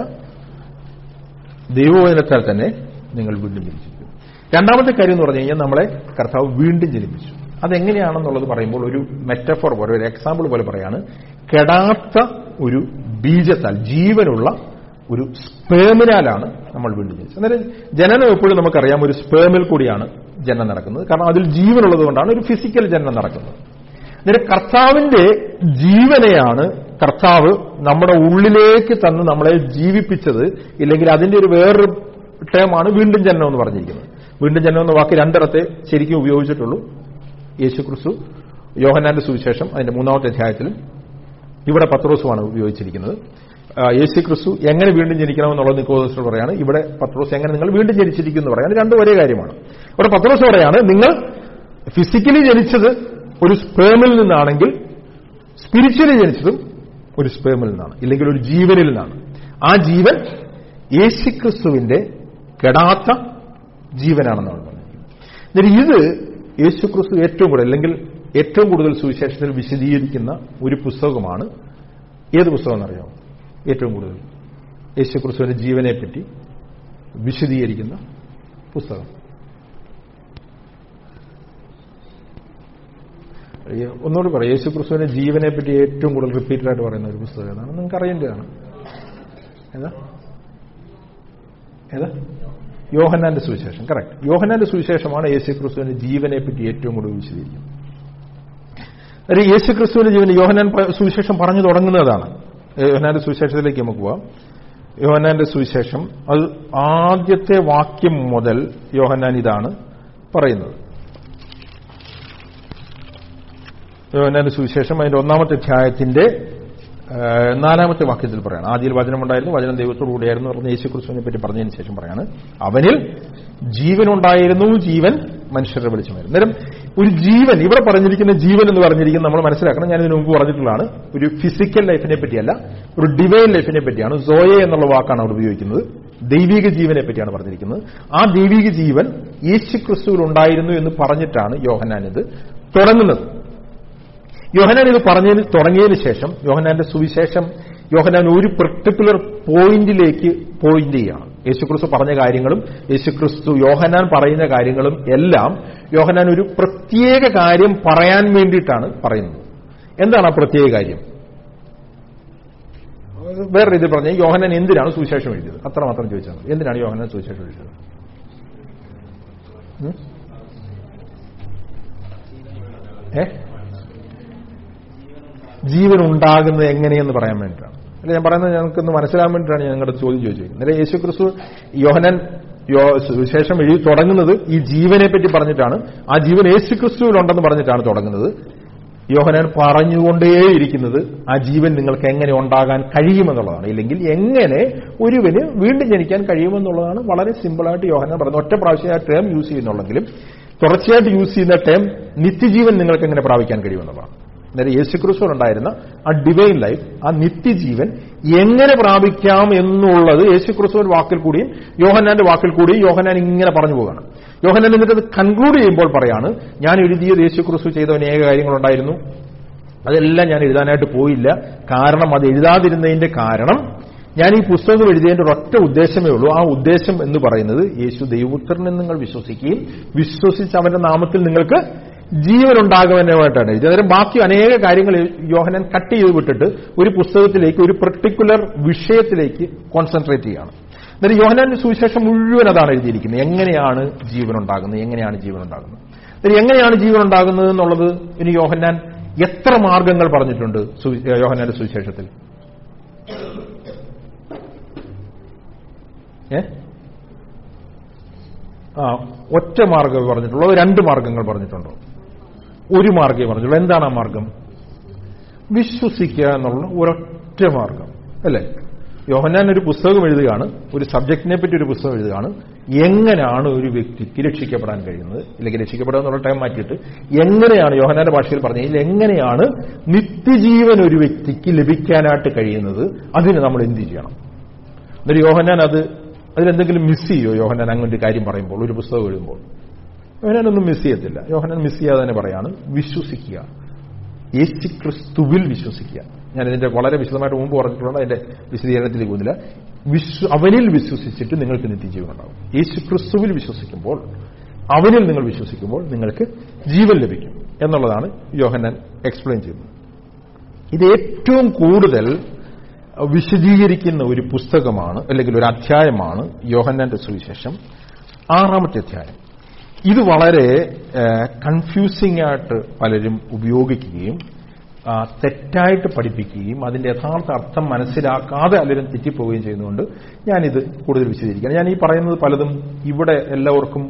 S1: ദൈവവചനത്താൽ തന്നെ നിങ്ങൾ വീണ്ടും ജനിച്ചിരിക്കുന്നു രണ്ടാമത്തെ കാര്യം എന്ന് പറഞ്ഞു കഴിഞ്ഞാൽ നമ്മളെ കർത്താവ് വീണ്ടും ജനിപ്പിച്ചു അതെങ്ങനെയാണെന്നുള്ളത് പറയുമ്പോൾ ഒരു മെറ്റഫോർ പോലെ ഒരു എക്സാമ്പിൾ പോലെ പറയാണ് കെടാത്ത ഒരു ബീജത്താൽ ജീവനുള്ള ഒരു സ്പേമിനാലാണ് നമ്മൾ വീണ്ടും ജനിച്ചത് അന്നേരം ജനനം എപ്പോഴും നമുക്കറിയാം ഒരു സ്പേമിൽ കൂടിയാണ് ജനനം നടക്കുന്നത് കാരണം അതിൽ ജീവനുള്ളത് കൊണ്ടാണ് ഒരു ഫിസിക്കൽ ജനനം നടക്കുന്നത് അന്നേരം കർത്താവിന്റെ ജീവനെയാണ് കർത്താവ് നമ്മുടെ ഉള്ളിലേക്ക് തന്ന് നമ്മളെ ജീവിപ്പിച്ചത് ഇല്ലെങ്കിൽ അതിന്റെ ഒരു വേറൊരു ടേമാണ് വീണ്ടും ജനനം എന്ന് പറഞ്ഞിരിക്കുന്നത് വീണ്ടും ജനനം എന്ന വാക്ക് രണ്ടിടത്തെ ശരിക്കും ഉപയോഗിച്ചിട്ടുള്ളൂ യേശു ക്രിസ്തു യോഹന്നാന്റെ സുവിശേഷം അതിന്റെ മൂന്നാമത്തെ അധ്യായത്തിലും ഇവിടെ പത്രോസുമാണ് ഉപയോഗിച്ചിരിക്കുന്നത് ആ, യേശു ക്രിസ്തു എങ്ങനെ വീണ്ടും ജനിക്കണമെന്നുള്ളത് നിക്കോദോസിനോട് പറയാണ് ഇവിടെ പത്രോസ് എങ്ങനെ നിങ്ങൾ വീണ്ടും ജനിച്ചിരിക്കുന്നു എന്ന് പറയാണ് രണ്ടും ഒരേ കാര്യമാണ് ഇവിടെ പത്രോസ് പറയാണ് നിങ്ങൾ ഫിസിക്കലി ജനിച്ചത് ഒരു സ്പേമിൽ നിന്നാണെങ്കിൽ സ്പിരിച്വലി ജനിച്ചതും ഒരു സ്പേമിൽ നിന്നാണ് ഇല്ലെങ്കിൽ ഒരു ജീവനിൽ നിന്നാണ് ആ ജീവൻ യേശുക്രിസ്തുവിന്റെ കെടാത്ത ജീവനാണെന്നാണ് പറഞ്ഞിരിക്കുന്നത് എന്നിട്ട് ഇത് യേശുക്രിസ്തു ഏറ്റവും കൂടുതൽ അല്ലെങ്കിൽ ഏറ്റവും കൂടുതൽ സുവിശേഷത്തിൽ വിശദീകരിക്കുന്ന ഒരു പുസ്തകമാണ് ഏത് പുസ്തകം എന്നറിയാമോ ഏറ്റവും കൂടുതൽ യേശുക്രിസ്തുവിന്റെ ജീവനെ പറ്റി വിശദീകരിക്കുന്ന പുസ്തകം ഈ ഒന്നുകൂടി പറയാം യേശുക്രിസ്തുവിന്റെ ജീവനെ പറ്റി ഏറ്റവും കൂടുതൽ റിപ്പീറ്റഡ് ആയിട്ട് പറയുന്ന ഒരു പുസ്തകം ഏതാണ് നിങ്ങൾക്ക് അറിയേണ്ടതാണ് ഏതാ ഏതാ യോഹന്നാന്റെ സുവിശേഷം കറക്റ്റ് യോഹന്നാന്റെ സുവിശേഷമാണ് യേശുക്രിസ്തുവിന്റെ ജീവനെ പറ്റി ഏറ്റവും കൂടുതൽ വിശദീകരിക്കുന്നത് ഒരു യേശുക്രിസ്തുവിന്റെ ജീവൻ യോഹന്നാൻ പ- സുവിശേഷം പറഞ്ഞു തുടങ്ങുന്നതാണ് യോഹന്നാന്റെ സുവിശേഷത്തിലേക്ക് നമുക്ക് പോവാം യോഹന്നാന്റെ സുവിശേഷം അത് ആദ്യത്തെ വാക്യം മുതൽ യോഹന്നാൻ ഇതാണ് പറയുന്നത് യോഹന്നാന്റെ സുവിശേഷം അതിന്റെ ഒന്നാമത്തെ അധ്യായത്തിന്റെ ആ, നാലാമത്തെ വാക്യത്തിൽ പറയാണ് ആദ്യയിൽ വചനമുണ്ടായിരുന്നു വചനം ദൈവത്തോടുകൂടിയായിരുന്നു പറഞ്ഞ യേശു ക്രിസ്തുവിനെ പറ്റി പറഞ്ഞതിന് ശേഷം പറയാണ് അവനിൽ ജീവനുണ്ടായിരുന്നു ജീവൻ മനുഷ്യരുടെ വെളിച്ചമായിരുന്നു അന്നേരം ഒരു ജീവൻ ഇവിടെ പറഞ്ഞിരിക്കുന്ന ജീവൻ എന്ന് പറഞ്ഞിരിക്കുന്നത് നമ്മൾ മനസ്സിലാക്കണം ഞാൻ ഇതിനു മുമ്പ് പറഞ്ഞിട്ടുള്ളതാണ് ഒരു ഫിസിക്കൽ ലൈഫിനെ പറ്റിയല്ല ഒരു ഡിവൈൻ ലൈഫിനെ പറ്റിയാണ് സോയെ എന്നുള്ള വാക്കാണ് അവിടെ ഉപയോഗിക്കുന്നത് ദൈവിക ജീവനെ പറ്റിയാണ് പറഞ്ഞിരിക്കുന്നത് ആ ദൈവിക ജീവൻ യേശു ക്രിസ്തുവിൽ ഉണ്ടായിരുന്നു എന്ന് പറഞ്ഞിട്ടാണ് യോഹന്നാൻ ഇത് തുടങ്ങുന്നത് യോഹനാൻ ഇത് പറഞ്ഞതിന് തുടങ്ങിയതിന് ശേഷം യോഹനാന്റെ സുവിശേഷം യോഹനാൻ ഒരു പെർട്ടിക്കുലർ പോയിന്റിലേക്ക് പോയിന്റ് ചെയ്യാണ് യേശുക്രിസ്തു പറഞ്ഞ കാര്യങ്ങളും യേശുക്രിസ്തു യോഹനാൻ പറയുന്ന കാര്യങ്ങളും എല്ലാം യോഹനാൻ ഒരു പ്രത്യേക കാര്യം പറയാൻ വേണ്ടിയിട്ടാണ് പറയുന്നത് എന്താണ് ആ പ്രത്യേക കാര്യം വേറെ രീതിയിൽ പറഞ്ഞ യോഹനാൻ എന്തിനാണ് സുവിശേഷം എഴുതിയത് അത്ര മാത്രം ചോദിച്ചാൽ മതി. എന്തിനാണ് യോഹനാൻ സുവിശേഷം എഴുതിയത് ഉം? ഏ ജീവൻ ഉണ്ടാകുന്നത് എങ്ങനെയെന്ന് പറയാൻ വേണ്ടിയിട്ടാണ് അല്ല ഞാൻ പറയുന്നത് ഞങ്ങൾക്കൊന്ന് മനസ്സിലാൻ വേണ്ടിയിട്ടാണ് ഞാൻ നിങ്ങളുടെ ചോദ്യം ചോദിച്ചത് അല്ലെ യേശു ക്രിസ്തു യോഹനൻ സുവിശേഷം എഴുതി തുടങ്ങുന്നത് ഈ ജീവനെ പറ്റി പറഞ്ഞിട്ടാണ് ആ ജീവൻ യേശു ക്രിസ്തുവിലുണ്ടെന്ന് പറഞ്ഞിട്ടാണ് തുടങ്ങുന്നത് യോഹനാൻ പറഞ്ഞുകൊണ്ടേയിരിക്കുന്നത് ആ ജീവൻ നിങ്ങൾക്ക് എങ്ങനെ ഉണ്ടാകാൻ കഴിയുമെന്നുള്ളതാണ് ഇല്ലെങ്കിൽ എങ്ങനെ ഒരുവന് വീണ്ടും ജനിക്കാൻ കഴിയുമെന്നുള്ളതാണ് വളരെ സിമ്പിളായിട്ട് യോഹനാൻ പറയുന്നത് ഒറ്റ പ്രാവശ്യം ആ ടേം യൂസ് ചെയ്യുന്നുള്ളെങ്കിലും തുടർച്ചയായിട്ട് യൂസ് ചെയ്യുന്ന ടേം നിത്യജീവൻ നിങ്ങൾക്ക് എങ്ങനെ പ്രാപിക്കാൻ കഴിയുമെന്നുള്ളതാണ് അതായത് യേശുക്രിസ്തുവിനുണ്ടായിരുന്ന ആ ഡിവൈൻ ലൈഫ് ആ നിത്യജീവൻ എങ്ങനെ പ്രാപിക്കാം എന്നുള്ളത് യേശുക്രിസ്തുവിന്റെ വാക്കിൽ കൂടിയും യോഹന്നാന്റെ വാക്കിൽ കൂടിയും യോഹന്നാൻ ഇങ്ങനെ പറഞ്ഞു പോവുകയാണ് യോഹന്നാൻ എന്നിട്ട് അത് കൺക്ലൂഡ് ചെയ്യുമ്പോൾ പറയാണ് ഞാൻ എഴുതിയത് യേശുക്രിസ്തു ചെയ്ത അനേക കാര്യങ്ങളുണ്ടായിരുന്നു അതെല്ലാം ഞാൻ എഴുതാനായിട്ട് പോയില്ല കാരണം അത് എഴുതാതിരുന്നതിന്റെ കാരണം ഞാൻ ഈ പുസ്തകം എഴുതിയതിന്റെ ഒരൊറ്റ ഉദ്ദേശമേ ഉള്ളൂ ആ ഉദ്ദേശം എന്ന് പറയുന്നത് യേശു ദൈവപുത്രനെ നിങ്ങൾ വിശ്വസിക്കുകയും വിശ്വസിച്ച് അവന്റെ നാമത്തിൽ നിങ്ങൾക്ക് ജീവനുണ്ടാകുവാനായിട്ടാണ് എഴുതിയത് അന്നേരം ബാക്കി അനേക കാര്യങ്ങൾ യോഹനൻ കട്ട് ചെയ്ത് വിട്ടിട്ട് ഒരു പുസ്തകത്തിലേക്ക് ഒരു പെർട്ടിക്കുലർ വിഷയത്തിലേക്ക് കോൺസെൻട്രേറ്റ് ചെയ്യുകയാണ് അന്നേരം യോഹനാന്റെ സുവിശേഷം മുഴുവൻ അതാണ് എഴുതിയിരിക്കുന്നത് എങ്ങനെയാണ് ജീവനുണ്ടാകുന്നത് എങ്ങനെയാണ് ജീവനുണ്ടാകുന്നത് അന്നേരം എങ്ങനെയാണ് ജീവനുണ്ടാകുന്നത് എന്നുള്ളത് ഇനി യോഹന്നാൻ എത്ര മാർഗങ്ങൾ പറഞ്ഞിട്ടുണ്ട് സുവി- യോഹന്നാന്റെ സുവിശേഷത്തിൽ ഏ ആ ഒറ്റ മാർഗ്ഗമേ പറഞ്ഞിട്ടുള്ളൂ അതോ രണ്ട് മാർഗങ്ങൾ പറഞ്ഞിട്ടുണ്ടോ ഒരു മാർഗ്ഗമേ പറഞ്ഞുള്ളൂ എന്താണ് ആ മാർഗം വിശ്വസിക്കുക എന്നുള്ള ഒരൊറ്റ മാർഗം അല്ലേ യോഹന്നാൻ ഒരു പുസ്തകം എഴുതുകയാണ് ഒരു സബ്ജക്റ്റിനെ പറ്റി ഒരു പുസ്തകം എഴുതുകയാണ് എങ്ങനെയാണ് ഒരു വ്യക്തിക്ക് രക്ഷിക്കപ്പെടാൻ കഴിയുന്നത് ഇല്ലെങ്കിൽ രക്ഷിക്കപ്പെടുക എന്നുള്ള ടൈം മാറ്റിയിട്ട് എങ്ങനെയാണ് യോഹന്നാന്റെ ഭാഷയിൽ പറഞ്ഞതിൽ എങ്ങനെയാണ് നിത്യജീവൻ ഒരു വ്യക്തിക്ക് ലഭിക്കാനായിട്ട് കഴിയുന്നത് അതിന് നമ്മൾ എന്ത് ചെയ്യണം എന്നിട്ട് യോഹന്നാൻ അത് അതിലെന്തെങ്കിലും മിസ് ചെയ്യോ യോഹന്നാൻ അങ്ങനെ ഒരു കാര്യം പറയുമ്പോൾ ഒരു പുസ്തകം എഴുതുമ്പോൾ യോഹനാനൊന്നും മിസ് ചെയ്യത്തില്ല യോഹനാൻ മിസ് ചെയ്യാതെ തന്നെ പറയാണ് വിശ്വസിക്കുക യേശു ക്രിസ്തുവിൽ വിശ്വസിക്കുക ഞാൻ ഇതിന്റെ വളരെ വിശദമായിട്ട് മുമ്പ് പറഞ്ഞിട്ടുള്ളത് അതിന്റെ വിശദീകരണത്തിലേക്ക് പോകുന്നില്ല വിശ്വ അവനിൽ വിശ്വസിച്ചിട്ട് നിങ്ങൾക്ക് നിത്യജീവൻ ഉണ്ടാവും യേശു ക്രിസ്തുവിൽ വിശ്വസിക്കുമ്പോൾ അവനിൽ നിങ്ങൾ വിശ്വസിക്കുമ്പോൾ നിങ്ങൾക്ക് ജീവൻ ലഭിക്കും എന്നുള്ളതാണ് യോഹന്നാൻ എക്സ്പ്ലെയിൻ ചെയ്യുന്നത് ഇത് ഏറ്റവും കൂടുതൽ വിശദീകരിക്കുന്ന ഒരു പുസ്തകമാണ് അല്ലെങ്കിൽ ഒരു അധ്യായമാണ് യോഹന്നാന്റെ സുവിശേഷം ആറാമത്തെ അധ്യായം ഇത് വളരെ കൺഫ്യൂസിംഗ് ആയിട്ട് പലരും ഉപയോഗിക്കുകയും ആ, തെറ്റായിട്ട് പഠിപ്പിക്കുകയും അതിന്റെ യഥാർത്ഥ അർത്ഥം മനസ്സിലാക്കാതെ പലരും തെറ്റിപ്പോവുകയും ചെയ്യുന്നതുകൊണ്ട് ഞാനിത് കൂടുതൽ വിശദീകരിക്കാം ഞാൻ ഈ പറയുന്നത് പലതും ഇവിടെ എല്ലാവർക്കും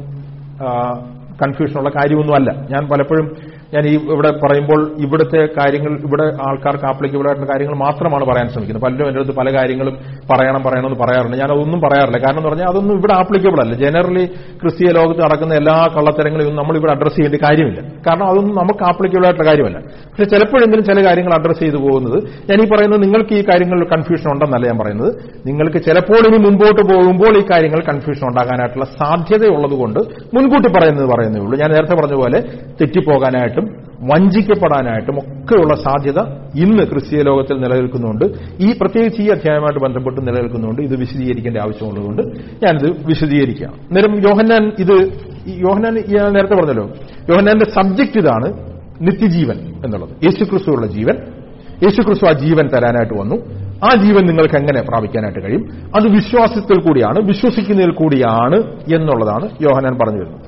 S1: കൺഫ്യൂഷനുള്ള കാര്യമൊന്നുമല്ല ഞാൻ പലപ്പോഴും ഞാൻ ഈ ഇവിടെ പറയുമ്പോൾ ഇവിടുത്തെ കാര്യങ്ങൾ ഇവിടെ ആൾക്കാർക്ക് ആപ്ലിക്കബിൾ ആയിട്ടുള്ള കാര്യങ്ങൾ മാത്രമാണ് പറയാൻ ശ്രമിക്കുന്നത് പലരും എൻ്റെ അടുത്ത് പല കാര്യങ്ങളും പറയണം പറയണമെന്ന് പറയാറുണ്ട് ഞാൻ അതൊന്നും പറയാറില്ല കാരണം എന്ന് പറഞ്ഞാൽ അതൊന്നും ഇവിടെ ആപ്ലിക്കബിൾ അല്ല ജനറലി ക്രിസ്തീയ ലോകത്ത് നടക്കുന്ന എല്ലാ കള്ളത്തരങ്ങളെയും ഒന്നും നമ്മൾ ഇവിടെ അഡ്രസ്സ് ചെയ്യേണ്ട കാര്യമില്ല കാരണം അതൊന്നും നമുക്ക് ആപ്ലിക്കബിൾ ആയിട്ടുള്ള കാര്യമല്ല പക്ഷെ ചിലപ്പോഴെങ്കിലും ചില കാര്യങ്ങൾ അഡ്രസ്സ് ചെയ്തു പോകുന്നത് ഞാൻ ഈ പറയുന്നത് നിങ്ങൾക്ക് ഈ കാര്യങ്ങളിൽ കൺഫ്യൂഷൻ ഉണ്ടെന്നല്ല ഞാൻ പറയുന്നത് നിങ്ങൾക്ക് ചിലപ്പോൾ ഇനി മുമ്പോട്ട് പോകുമ്പോൾ ഈ കാര്യങ്ങൾ കൺഫ്യൂഷൻ ഉണ്ടാകാനായിട്ടുള്ള സാധ്യതയുള്ളതുകൊണ്ട് മുൻകൂട്ടി പറയുന്നത് പറയുന്നേ ഉള്ളൂ ഞാൻ നേരത്തെ പറഞ്ഞ പോലെ തെറ്റിപ്പോകാനായിട്ടും വഞ്ചിക്കപ്പെടാനായിട്ടും ഒക്കെയുള്ള സാധ്യത ഇന്ന് ക്രിസ്തീയ ലോകത്തിൽ നിലനിൽക്കുന്നുണ്ട് ഈ പ്രത്യേകിച്ച് ഈ അധ്യായമായിട്ട് ബന്ധപ്പെട്ട് നിലനിൽക്കുന്നുണ്ട് ഇത് വിശദീകരിക്കേണ്ട ആവശ്യമുള്ളതുകൊണ്ട് ഞാനിത് വിശദീകരിക്കാം നേരം യോഹന്നാൻ ഇത് ഈ യോഹന്നാൻ ഞാൻ നേരത്തെ പറഞ്ഞല്ലോ യോഹന്നാന്റെ സബ്ജക്റ്റ് ഇതാണ് നിത്യജീവൻ എന്നുള്ളത് യേശുക്രിസ്തുവുള്ള ജീവൻ യേശുക്രിസ്തു ആ ജീവൻ തരാനായിട്ട് വന്നു ആ ജീവൻ നിങ്ങൾക്ക് എങ്ങനെ പ്രാപിക്കാനായിട്ട് കഴിയും അത് വിശ്വാസത്തിൽ കൂടിയാണ് വിശ്വസിക്കുന്നതിൽ കൂടിയാണ് എന്നുള്ളതാണ് യോഹനാൻ പറഞ്ഞു വരുന്നത്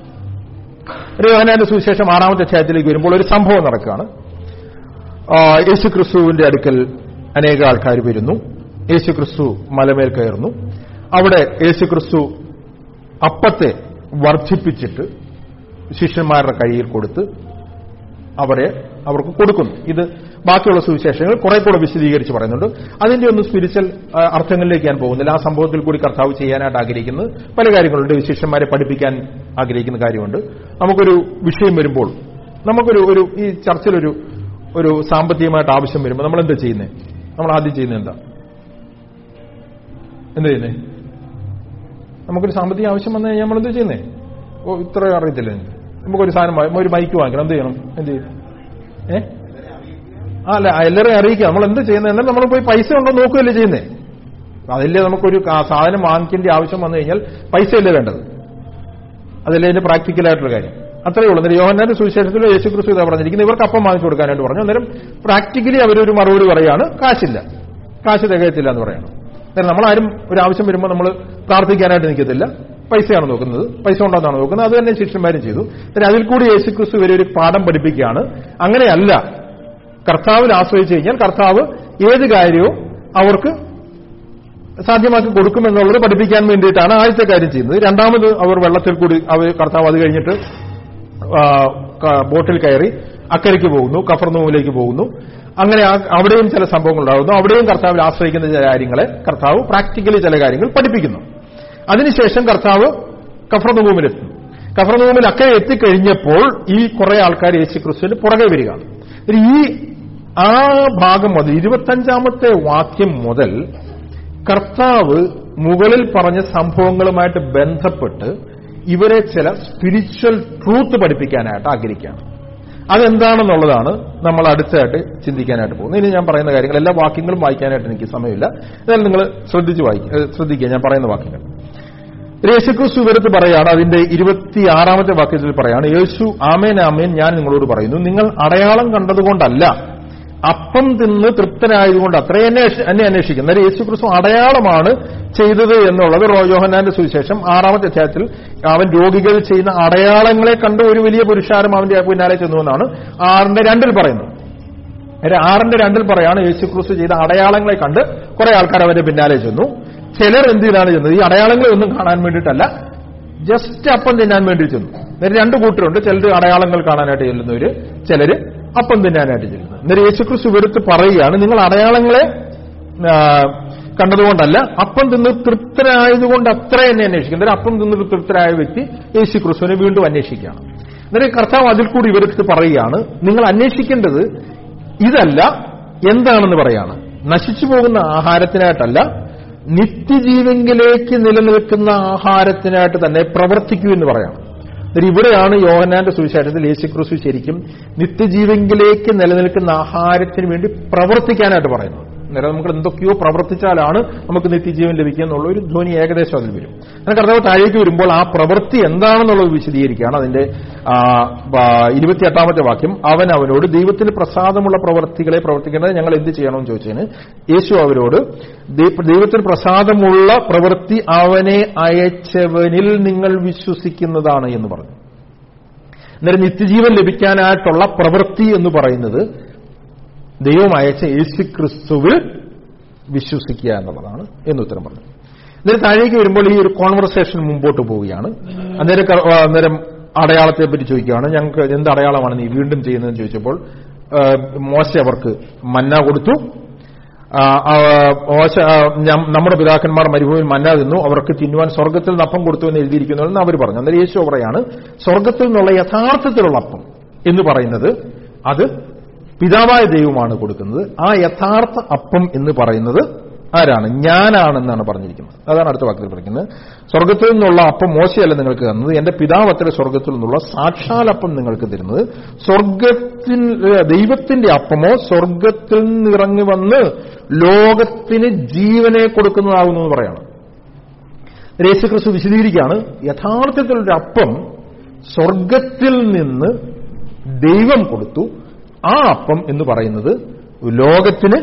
S1: ഒരു യോഹനാന്റെ സുവിശേഷം ആറാമത്തെ അധ്യായത്തിലേക്ക് വരുമ്പോൾ ഒരു സംഭവം നടക്കുകയാണ് ആ, യേശുക്രിസ്തുവിന്റെ അടുക്കൽ അനേക ആൾക്കാർ വരുന്നു യേശുക്രിസ്തു മലമേൽ കയറുന്നു അവിടെ യേശുക്രിസ്തു അപ്പത്തെ വർദ്ധിപ്പിച്ചിട്ട് ശിഷ്യന്മാരുടെ കയ്യിൽ കൊടുത്ത് അവരെ അവർക്ക് കൊടുക്കുന്നു ഇത് ബാക്കിയുള്ള സുവിശേഷങ്ങൾ കുറെ കൂടെ വിശദീകരിച്ച് പറയുന്നുണ്ട് അതിന്റെ ഒന്നും സ്പിരിച്വൽ ആ, അർത്ഥങ്ങളിലേക്ക് ഞാൻ പോകുന്നില്ല ആ സംഭവത്തിൽ കൂടി കർത്താവ് ചെയ്യാനായിട്ട് ആഗ്രഹിക്കുന്നത് പല കാര്യങ്ങളുണ്ട് ശിഷ്യന്മാരെ പഠിപ്പിക്കാൻ ആഗ്രഹിക്കുന്ന കാര്യമുണ്ട് നമുക്കൊരു വിഷയം വരുമ്പോൾ നമുക്കൊരു ഒരു ഈ ചർച്ചിലൊരു ഒരു സാമ്പത്തികമായിട്ട് ആവശ്യം വരുമ്പോൾ നമ്മൾ എന്താ ചെയ്യുന്നത് നമ്മൾ ആദ്യം ചെയ്യുന്നത് എന്താ എന്താ ചെയ്യുന്നത് നമുക്കൊരു സാമ്പത്തിക ആവശ്യം വന്നു കഴിഞ്ഞാൽ നമ്മൾ എന്ത് ചെയ്യുന്നേ ഓ ഇത്ര അറിയത്തില്ല എനിക്ക് നമുക്കൊരു സാധനം വാ- ഒരു ബൈക്ക് വാങ്ങിക്കണം എന്ത് ചെയ്യണം എന്ത് ചെയ്യും ഏ ആ, അല്ല എല്ലാവരെയും അറിയിക്കുക നമ്മൾ എന്ത് ചെയ്യുന്നത് എന്നാൽ നമ്മൾ പോയി പൈസ ഉണ്ടോ നോക്കുകയല്ലേ ചെയ്യുന്നേ അതില്ലേ നമുക്കൊരു കാ- സാധനം വാങ്ങിക്കേണ്ട ആവശ്യം വന്നു കഴിഞ്ഞാൽ പൈസയല്ലേ വേണ്ടത് അതല്ലേ അതിന്റെ പ്രാക്ടിക്കലായിട്ടുള്ള കാര്യം അത്രയേ ഉള്ളൂ അന്നേരം യോഹന്നാന്റെ സുവിശേഷത്തിൽ യേശു ക്രിസ്തു ഇതാ പറഞ്ഞിരിക്കുന്നത് ഇവർക്ക് അപ്പം വാങ്ങിച്ചു കൊടുക്കാനായിട്ട് പറഞ്ഞു അന്നേരം പ്രാക്ടിക്കലി അവരൊരു മറുപടി പറയാണ് കാശില്ല കാശ് തികയത്തില്ല എന്ന് പറയണം അന്നേരം നമ്മളാരും ഒരു ആവശ്യം വരുമ്പോൾ നമ്മൾ പ്രാർത്ഥിക്കാനായിട്ട് നിൽക്കത്തില്ല പൈസയാണ് നോക്കുന്നത് പൈസ ഉണ്ടെന്നാണ് നോക്കുന്നത് അത് തന്നെ ശിഷ്യന്മാരും ചെയ്തു അന്നേരം അതിൽ കൂടി യേശു ക്രിസ്തു ഇവരെ ഒരു പാഠം പഠിപ്പിക്കുകയാണ് അങ്ങനെയല്ല കർത്താവിൽ ആശ്രയിച്ചു കഴിഞ്ഞാൽ കർത്താവ് ഏത് കാര്യവും അവർക്ക് സാധ്യമാക്കി കൊടുക്കുമെന്നുള്ളത് പഠിപ്പിക്കാൻ വേണ്ടിയിട്ടാണ് ആദ്യത്തെ കാര്യം ചെയ്യുന്നത് രണ്ടാമത് അവർ വെള്ളത്തിൽ കൂടി അവർ കർത്താവ് അത് കഴിഞ്ഞിട്ട് ആ, ക- ബോട്ടിൽ കയറി അക്കരയ്ക്ക് പോകുന്നു കഫർനൂമിലേക്ക് പോകുന്നു അങ്ങനെ ആ- അവിടെയും ചില സംഭവങ്ങൾ ഉണ്ടാകുന്നു അവിടെയും കർത്താവിൽ ആശ്രയിക്കുന്ന ചില കാര്യങ്ങളെ കർത്താവ് പ്രാക്ടിക്കലി ചില കാര്യങ്ങൾ പഠിപ്പിക്കുന്നു അതിനുശേഷം കർത്താവ് കഫർനൂമിലെത്തുന്നു കഫർനൂമിൽ അക്കരെ എത്തിക്കഴിഞ്ഞപ്പോൾ ഈ കുറെ ആൾക്കാർ യേശു ക്രിസ്തുവിന് പുറകെ വരികയാണ് ഒരു ഈ ആ ഭാഗം മുതൽ ഇരുപത്തഞ്ചാമത്തെ വാക്യം മുതൽ കർത്താവ് മുകളിൽ പറഞ്ഞ സംഭവങ്ങളുമായിട്ട് ബന്ധപ്പെട്ട് ഇവരെ ചില സ്പിരിച്വൽ ട്രൂത്ത് പഠിപ്പിക്കാനായിട്ട് ആഗ്രഹിക്കുകയാണ് അതെന്താണെന്നുള്ളതാണ് നമ്മൾ അടുത്തായിട്ട് ചിന്തിക്കാനായിട്ട് പോകുന്നത് ഇനി ഞാൻ പറയുന്ന കാര്യങ്ങൾ എല്ലാ വാക്യങ്ങളും വായിക്കാനായിട്ട് എനിക്ക് സമയമില്ല എന്നാൽ നിങ്ങൾ ശ്രദ്ധിച്ച് വായിക്കുക ശ്രദ്ധിക്കുക ഞാൻ പറയുന്ന വാക്യങ്ങൾ യേശുക്രിസ്തു ഇവരത്ത് പറയാണ് അതിന്റെ ഇരുപത്തിയാറാമത്തെ വാക്യത്തിൽ പറയാണ് യേശു ആമേൻ ആമേൻ ഞാൻ നിങ്ങളോട് പറയുന്നു നിങ്ങൾ അടയാളം കണ്ടതുകൊണ്ടല്ല അപ്പം തിന്ന് തൃപ്തനായതുകൊണ്ട് അത്രേ എന്നെ അന്വേ- എന്നെ അന്വേഷിക്കും അന്നേരം യേശു ക്രിസ്തു അടയാളമാണ് ചെയ്തത് എന്നുള്ളത് റോ- യോഹന്നാന്റെ സുവിശേഷം ആറാമത്തെ അധ്യായത്തിൽ അവൻ രോഗികൾ ചെയ്യുന്ന അടയാളങ്ങളെ കണ്ട് ഒരു വലിയ പുരുഷാരം അവന്റെ പിന്നാലെ ചെന്നു എന്നാണ് ആറിന്റെ രണ്ടിൽ പറയുന്നത് അന്നേരം ആറിന്റെ രണ്ടിൽ പറയാണ് യേശു ക്രിസ്തു ചെയ്ത അടയാളങ്ങളെ കണ്ട് കുറെ ആൾക്കാർ അവന്റെ പിന്നാലെ ചെന്നു ചിലർ എന്തിനാണ് ചെന്നത് ഈ അടയാളങ്ങളെ ഒന്നും കാണാൻ വേണ്ടിയിട്ടല്ല ജസ്റ്റ് അപ്പം തിന്നാൻ വേണ്ടി ചെന്നു അന്നേരം രണ്ട് കൂട്ടരുണ്ട് ചിലർ അടയാളങ്ങൾ കാണാനായിട്ട് ചെല്ലുന്നവര് ചിലര് അപ്പം തിന്നാനായിട്ട് ചെല്ലുന്നത് അന്നേരം യേശുക്രിസ്തു ഇവരത്ത് പറയുകയാണ് നിങ്ങൾ അടയാളങ്ങളെ ആ, കണ്ടതുകൊണ്ടല്ല അപ്പം തിന്ന് തൃപ്തരായതുകൊണ്ട് അത്ര എന്നെ അന്വേഷിക്കും അന്നേരം അപ്പം തിന്ന് തൃപ്തരായ വ്യക്തി യേശു ക്രിസ്തുവിനെ വീണ്ടും അന്വേഷിക്കുകയാണ് അന്നേരം കർത്താവ് അതിൽ കൂടി ഇവരടുത്ത് പറയുകയാണ് നിങ്ങൾ അന്വേഷിക്കേണ്ടത് ഇതല്ല എന്താണെന്ന് പറയാണ് നശിച്ചു പോകുന്ന ആഹാരത്തിനായിട്ടല്ല നിത്യജീവങ്കിലേക്ക് നിലനിൽക്കുന്ന ആഹാരത്തിനായിട്ട് തന്നെ പ്രവർത്തിക്കൂ എന്ന് പറയണം എന്നിട്ട് ഇവിടെയാണ് യോഹന്നാന്റെ സുവിശേഷത്തിൽ യേശുക്രിസ്തു ശരിക്കും നിത്യജീവങ്കിലേക്ക് നിലനിൽക്കുന്ന ആഹാരത്തിന് വേണ്ടി പ്രവർത്തിക്കാനായിട്ട് പറയുന്നത് അന്നേരം നമുക്ക് എന്തൊക്കെയോ പ്രവർത്തിച്ചാലാണ് നമുക്ക് നിത്യജീവൻ ലഭിക്കുക എന്നുള്ള ഒരു ധ്വനി ഏകദേശം അതിൽ വരും അങ്ങനെ കർത്താവ് താഴേക്ക് വരുമ്പോൾ ആ പ്രവൃത്തി എന്താണെന്നുള്ളത് വിശദീകരിക്കുകയാണ് അതിന്റെ ആ, ആ, ഇരുപത്തിയെട്ടാമത്തെ വാക്യം അവൻ അവനോട് ദൈവത്തിന് പ്രസാദമുള്ള പ്രവർത്തികളെ പ്രവർത്തിക്കേണ്ടത് ഞങ്ങൾ എന്ത് ചെയ്യണമെന്ന് ചോദിച്ചതിന് യേശു അവരോട് ദൈ- ദൈവത്തിന് പ്രസാദമുള്ള പ്രവൃത്തി അവനെ അയച്ചവനിൽ നിങ്ങൾ വിശ്വസിക്കുന്നതാണ് എന്ന് പറഞ്ഞു അന്നേരം നിത്യജീവൻ ലഭിക്കാനായിട്ടുള്ള പ്രവൃത്തി എന്ന് പറയുന്നത് ദൈവം അയച്ച യേശു ക്രിസ്തുവിൽ വിശ്വസിക്കുക എന്നുള്ളതാണ് എന്ന് ഉത്തരം പറഞ്ഞു അന്നേരം താഴേക്ക് വരുമ്പോൾ ഈ ഒരു കോൺവെർസേഷൻ മുമ്പോട്ട് പോവുകയാണ് അന്നേരം ക- ആ, അന്നേരം അടയാളത്തെ പറ്റി ചോദിക്കുകയാണ് ഞങ്ങൾക്ക് എന്ത് അടയാളമാണ് നീ വീണ്ടും ചെയ്യുന്നതെന്ന് ചോദിച്ചപ്പോൾ ആ, മോശ അവർക്ക് മന്ന കൊടുത്തു ആ, ആ, മോശ ആ, ഞം- നമ്മുടെ പിതാക്കന്മാർ മരുഭൂമിയിൽ മന്ന തിന്നു അവർക്ക് തിന്നുവാൻ സ്വർഗത്തിൽ നിന്ന് അപ്പം കൊടുത്തു എന്ന് എഴുതിയിരിക്കുന്നു എന്ന് അവർ പറഞ്ഞു അന്നേരം യേശു പറയാണ് സ്വർഗത്തിൽ നിന്നുള്ള യഥാർത്ഥത്തിലുള്ള അപ്പം എന്ന് പറയുന്നത് അത് പിതാവായ ദൈവമാണ് കൊടുക്കുന്നത് ആ യഥാർത്ഥ അപ്പം എന്ന് പറയുന്നത് ആരാണ് ഞാനാണെന്നാണ് പറഞ്ഞിരിക്കുന്നത് അതാണ് അടുത്ത വാക്യത്തിൽ പറയുന്നത് സ്വർഗത്തിൽ നിന്നുള്ള അപ്പം മോശയല്ല നിങ്ങൾക്ക് തന്നത് എന്റെ പിതാവ് അത്ര സ്വർഗത്തിൽ നിന്നുള്ള സാക്ഷാൽ അപ്പം നിങ്ങൾക്ക് തരുന്നത് സ്വർഗത്തിൽ ദൈവത്തിന്റെ അപ്പമോ സ്വർഗത്തിൽ നിന്ന് ഇറങ്ങി വന്ന് ലോകത്തിന് ജീവനെ കൊടുക്കുന്നതാകുന്നു എന്ന് പറയണം യേശുക്രിസ്തു വിശദീകരിക്കുകയാണ് യഥാർത്ഥത്തിലൊരു അപ്പം സ്വർഗത്തിൽ നിന്ന് ദൈവം കൊടുത്തു ആ അപ്പം എന്ന് പറയുന്നത് ലോകത്തിന്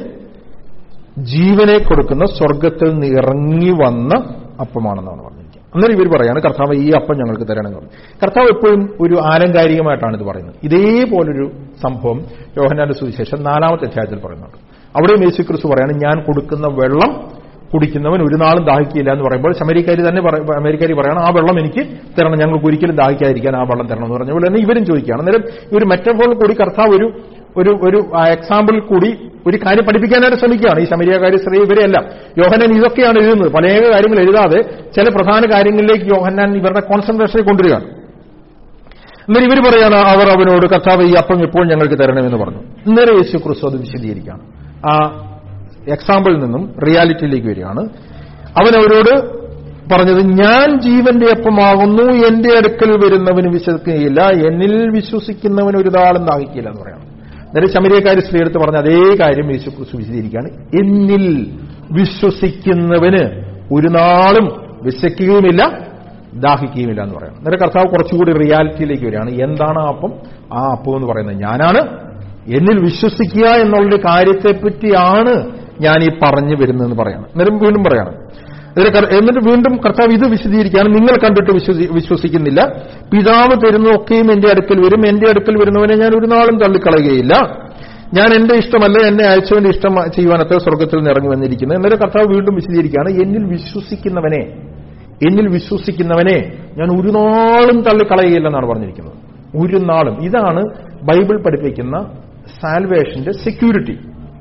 S1: ജീവനെ കൊടുക്കുന്ന സ്വർഗത്തിൽ നിന്ന് ഇറങ്ങി വന്ന അപ്പമാണെന്നാണ് പറഞ്ഞിരിക്കുന്നത് അന്നേരം ഇവർ പറയാണ് കർത്താവ് ഈ അപ്പം ഞങ്ങൾക്ക് തരണമെന്ന് പറഞ്ഞു കർത്താവ് എപ്പോഴും ഒരു ആലങ്കാരികമായിട്ടാണ് ഇത് പറയുന്നത് ഇതേപോലൊരു സംഭവം യോഹനാന്റെ സുവിശേഷം നാലാമത്തെ അധ്യായത്തിൽ പറയുന്നുണ്ട് അവിടെയും യേശു ക്രിസ്തു പറയാണ് ഞാൻ കൊടുക്കുന്ന വെള്ളം കുടിക്കുന്നവൻ ഒരു നാളും ദാഹിക്കില്ല എന്ന് പറയുമ്പോൾ ശമരിക്കാരി തന്നെ പറ- അമേരിക്കാരി പറയണം ആ വെള്ളം എനിക്ക് തരണം ഞങ്ങൾക്ക് ഒരിക്കലും ദാഹിക്കാതിരിക്കാൻ ആ വെള്ളം തരണം എന്ന് പറഞ്ഞ പോലെ തന്നെ ഇവരും ചോദിക്കുകയാണ് അന്നേരം ഈ ഒരു മെറ്റഫോളിൽ കൂടി കർത്താവ് ഒരു ഒരു ഒരു എക്സാമ്പിൾ കൂടി ഒരു കാര്യം പഠിപ്പിക്കാനായിട്ട് ശ്രമിക്കുകയാണ് ഈ ശമരിയക്കാരി സ്ത്രീ ഇവരെയെല്ലാം യോഹന്നാൻ ഇതൊക്കെയാണ് എഴുതുന്നത് പല കാര്യങ്ങൾ എഴുതാതെ ചില പ്രധാന കാര്യങ്ങളിലേക്ക് യോഹന്നാൻ ഇവരുടെ കോൺസെൻട്രേഷനെ കൊണ്ടുവരികയാണ് അന്നേരം ഇവർ പറയാണ് അവർ അവനോട് കർത്താവ് ഈ അപ്പം എപ്പോൾ ഞങ്ങൾക്ക് തരണമെന്ന് പറഞ്ഞു ഇന്നേരം യേശു ക്രിസ്തു അത് വിശദീകരിക്കുകയാണ് ആ എക്സാമ്പിളിൽ നിന്നും റിയാലിറ്റിയിലേക്ക് വരികയാണ് അവൻ അവരോട് പറഞ്ഞത് ഞാൻ ജീവന്റെ അപ്പമാകുന്നു എന്റെ അടുക്കൽ വരുന്നവന് വിശ്വസിക്കുകയില്ല എന്നിൽ വിശ്വസിക്കുന്നവന് ഒരു താളും ദാഹിക്കില്ല എന്ന് പറയണം നേരെ ശമരിയക്കാരി സ്ത്രീ എടുത്ത് പറഞ്ഞ അതേ കാര്യം യേശു ക്രിസ്തു വിശദീകരിക്കുകയാണ് എന്നിൽ വിശ്വസിക്കുന്നവന് ഒരു നാളും വിശക്കുകയുമില്ല ദാഹിക്കുകയുമില്ല എന്ന് പറയണം നേരെ കർത്താവ് കുറച്ചുകൂടി റിയാലിറ്റിയിലേക്ക് വരികയാണ് എന്താണ് ആ അപ്പം ആ അപ്പം എന്ന് പറയുന്നത് ഞാനാണ് എന്നിൽ വിശ്വസിക്കുക എന്നുള്ള കാര്യത്തെപ്പറ്റിയാണ് ഞാൻ ഈ പറഞ്ഞു വരുന്നതെന്ന് പറയണം നേരം വീണ്ടും പറയണം ഇതിന് കർ- എന്നിട്ട് വീണ്ടും കർത്താവ് ഇത് വിശദീകരിക്കുകയാണ് നിങ്ങൾ കണ്ടിട്ട് വിശ്വസി- വിശ്വസിക്കുന്നില്ല പിതാവ് തരുന്നതൊക്കെയും എന്റെ അടുക്കൽ വരും എന്റെ അടുക്കൽ വരുന്നവനെ ഞാൻ ഒരു നാളും തള്ളിക്കളയുകയില്ല ഞാൻ എന്റെ ഇഷ്ടമല്ല എന്നെ അയച്ചവന്റെ ഇഷ്ടം ചെയ്യുവാനത്തെ സ്വർഗത്തിൽ നിന്ന് ഇറങ്ങി വന്നിരിക്കുന്നത് എന്നിട്ട് കർത്താവ് വീണ്ടും വിശദീകരിക്കുകയാണ് എന്നിൽ വിശ്വസിക്കുന്നവനെ എന്നിൽ വിശ്വസിക്കുന്നവനെ ഞാൻ ഒരു നാളും തള്ളിക്കളയുകയില്ല എന്നാണ് പറഞ്ഞിരിക്കുന്നത് ഒരു നാളും ഇതാണ് ബൈബിൾ പഠിപ്പിക്കുന്ന സാൽവേഷന്റെ സെക്യൂരിറ്റി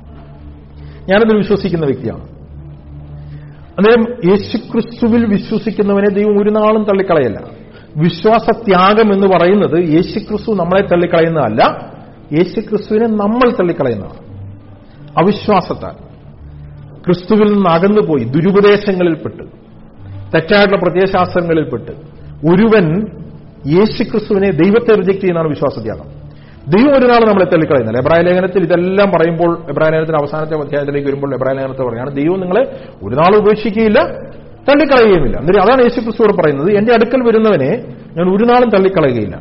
S1: ഞാനതിൽ വിശ്വസിക്കുന്ന വ്യക്തിയാണ് അന്നേരം യേശുക്രിസ്തുവിൽ വിശ്വസിക്കുന്നവനെ ദൈവം ഒരു നാളും തള്ളിക്കളയല്ല വിശ്വാസത്യാഗം എന്ന് പറയുന്നത് യേശുക്രിസ്തു നമ്മളെ തള്ളിക്കളയുന്നതല്ല യേശുക്രിസ്തുവിനെ നമ്മൾ തള്ളിക്കളയുന്നതാണ് അവിശ്വാസത്താൽ ക്രിസ്തുവിൽ നിന്ന് അകന്നുപോയി ദുരുപദേശങ്ങളിൽപ്പെട്ട് തെറ്റായിട്ടുള്ള പ്രത്യയശാസ്ത്രങ്ങളിൽപ്പെട്ട് ഒരുവൻ യേശുക്രിസ്തുവിനെ ദൈവത്തെ റിജക്ട് ചെയ്യുന്നതാണ് വിശ്വാസത്യാഗം ദൈവം ഒരു നാൾ നമ്മളെ തള്ളിക്കളയുന്നില്ല എബ്രായ ലേഖനത്തിൽ ഇതെല്ലാം പറയുമ്പോൾ എബ്രായ ലേഖനത്തിന്റെ അവസാനത്തെ അധ്യായത്തിലേക്ക് വരുമ്പോൾ എബ്രായ ലേഖനത്തിൽ പറയാണ് ദൈവം നിങ്ങളെ ഒരു നാൾ ഉപേക്ഷിക്കുകയില്ല തള്ളിക്കളയുകയുമില്ല എന്നിട്ട് അതാണ് യേശുക്രിസ്തുവോട് പറയുന്നത് എന്റെ അടുക്കൽ വരുന്നവനെ ഞാൻ ഒരു നാളും തള്ളിക്കളയുകയില്ല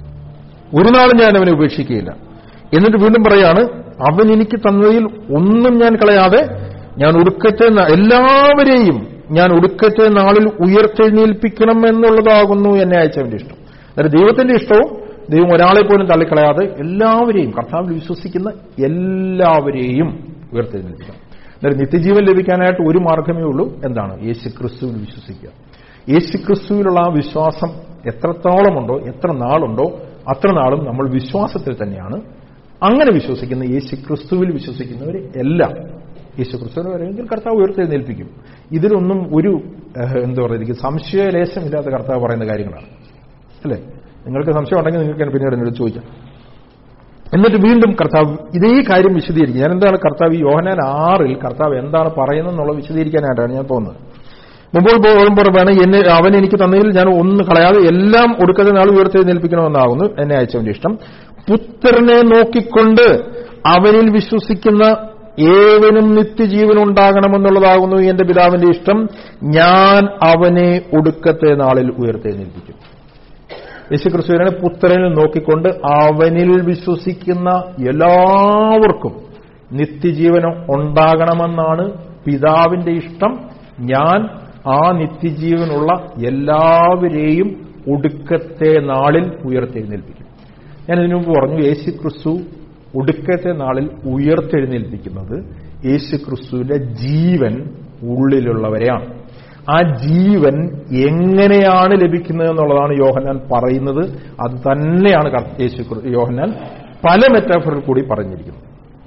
S1: ഒരു നാളും ഞാൻ അവനെ ഉപേക്ഷിക്കുകയില്ല എന്നിട്ട് വീണ്ടും പറയാണ് അവൻ എനിക്ക് തന്നതിൽ ഒന്നും ഞാൻ കളയാതെ ഞാൻ ഒടുക്കത്തെ നാ- എല്ലാവരെയും ഞാൻ ഒടുക്കത്തെ നാളിൽ ഉയർത്തെഴുന്നേൽപ്പിക്കണം എന്നുള്ളതാകുന്നു എന്നെ അയച്ചവന്റെ ഇഷ്ടം അതായത് ദൈവത്തിന്റെ ഇഷ്ടവും ദൈവം ഒരാളെ പോലും തള്ളിക്കളയാതെ എല്ലാവരെയും കർത്താവിൽ വിശ്വസിക്കുന്ന എല്ലാവരെയും ഉയർത്തെഴുന്നേൽപ്പിക്കണം അതായത് നിത്യജീവൻ ലഭിക്കാനായിട്ട് ഒരു മാർഗമേ ഉള്ളൂ എന്താണ് യേശു ക്രിസ്തുവിൽ വിശ്വസിക്കുക യേശു ക്രിസ്തുവിലുള്ള ആ വിശ്വാസം എത്രത്തോളമുണ്ടോ എത്ര നാളുണ്ടോ അത്ര നാളും നമ്മൾ വിശ്വാസത്തിൽ തന്നെയാണ് അങ്ങനെ വിശ്വസിക്കുന്ന യേശു ക്രിസ്തുവിൽ വിശ്വസിക്കുന്നവരെ എല്ലാം യേശു ക്രിസ്തുവിനെ വരെയെങ്കിൽ കർത്താവ് ഉയർത്തെഴുന്നേൽപ്പിക്കും ഇതിലൊന്നും ഒരു ഏഹ്, എന്താ പറയുക സംശയലേശമില്ലാത്ത കർത്താവ് പറയുന്ന കാര്യങ്ങളാണ് അല്ലേ നിങ്ങൾക്ക് സംശയം ഉണ്ടെങ്കിൽ നിങ്ങൾക്ക് പിന്നീട് എന്നോട് ചോദിക്കാം എന്നിട്ട് വീണ്ടും കർത്താവ് ഇതേ കാര്യം വിശദീകരിക്കും ഞാൻ എന്താണ് കർത്താവ് ഈ യോഹനാൻ ആറിൽ കർത്താവ് എന്താണ് പറയുന്നത് എന്നുള്ളത് വിശദീകരിക്കാനായിട്ടാണ് ഞാൻ പോകുന്നത് മുമ്പോൾ പോകുമ്പോൾ വേണം എന്നെ അവൻ എനിക്ക് തന്നതിൽ ഞാൻ ഒന്ന് കളയാതെ എല്ലാം ഒടുക്കത്തെ നാൾ ഉയർത്തെഴുന്നേൽപ്പിക്കണമെന്നാകുന്നു എന്നെ അയച്ചവന്റെ ഇഷ്ടം പുത്രനെ നോക്കിക്കൊണ്ട് അവനിൽ വിശ്വസിക്കുന്ന ഏവനും നിത്യജീവൻ ഉണ്ടാകണമെന്നുള്ളതാകുന്നു എന്റെ പിതാവിന്റെ ഇഷ്ടം ഞാൻ അവനെ ഒടുക്കത്തെ നാളിൽ ഉയർത്തെഴുന്നേൽപ്പിക്കും യേശുക്രിസ്തുവിനെ പുത്രനിൽ നോക്കിക്കൊണ്ട് അവനിൽ വിശ്വസിക്കുന്ന എല്ലാവർക്കും നിത്യജീവനം ഉണ്ടാകണമെന്നാണ് പിതാവിന്റെ ഇഷ്ടം ഞാൻ ആ നിത്യജീവനുള്ള എല്ലാവരെയും ഒടുക്കത്തെ നാളിൽ ഉയർത്തെഴുന്നേൽപ്പിക്കും ഞാൻ ഇതിനു മുമ്പ് പറഞ്ഞു യേശു ക്രിസ്തു ഒടുക്കത്തെ നാളിൽ ഉയർത്തെഴുന്നേൽപ്പിക്കുന്നത് യേശു ക്രിസ്തുവിന്റെ ജീവൻ ഉള്ളിലുള്ളവരെയാണ് ആ ജീവൻ എങ്ങനെയാണ് ലഭിക്കുന്നത് എന്നുള്ളതാണ് യോഹന്നാൻ പറയുന്നത് അത് തന്നെയാണ് കർ- യേശു ക്രി- യോഹന്നാൻ പല മെറ്റാഫറിൽ കൂടി പറഞ്ഞിരിക്കുന്നത്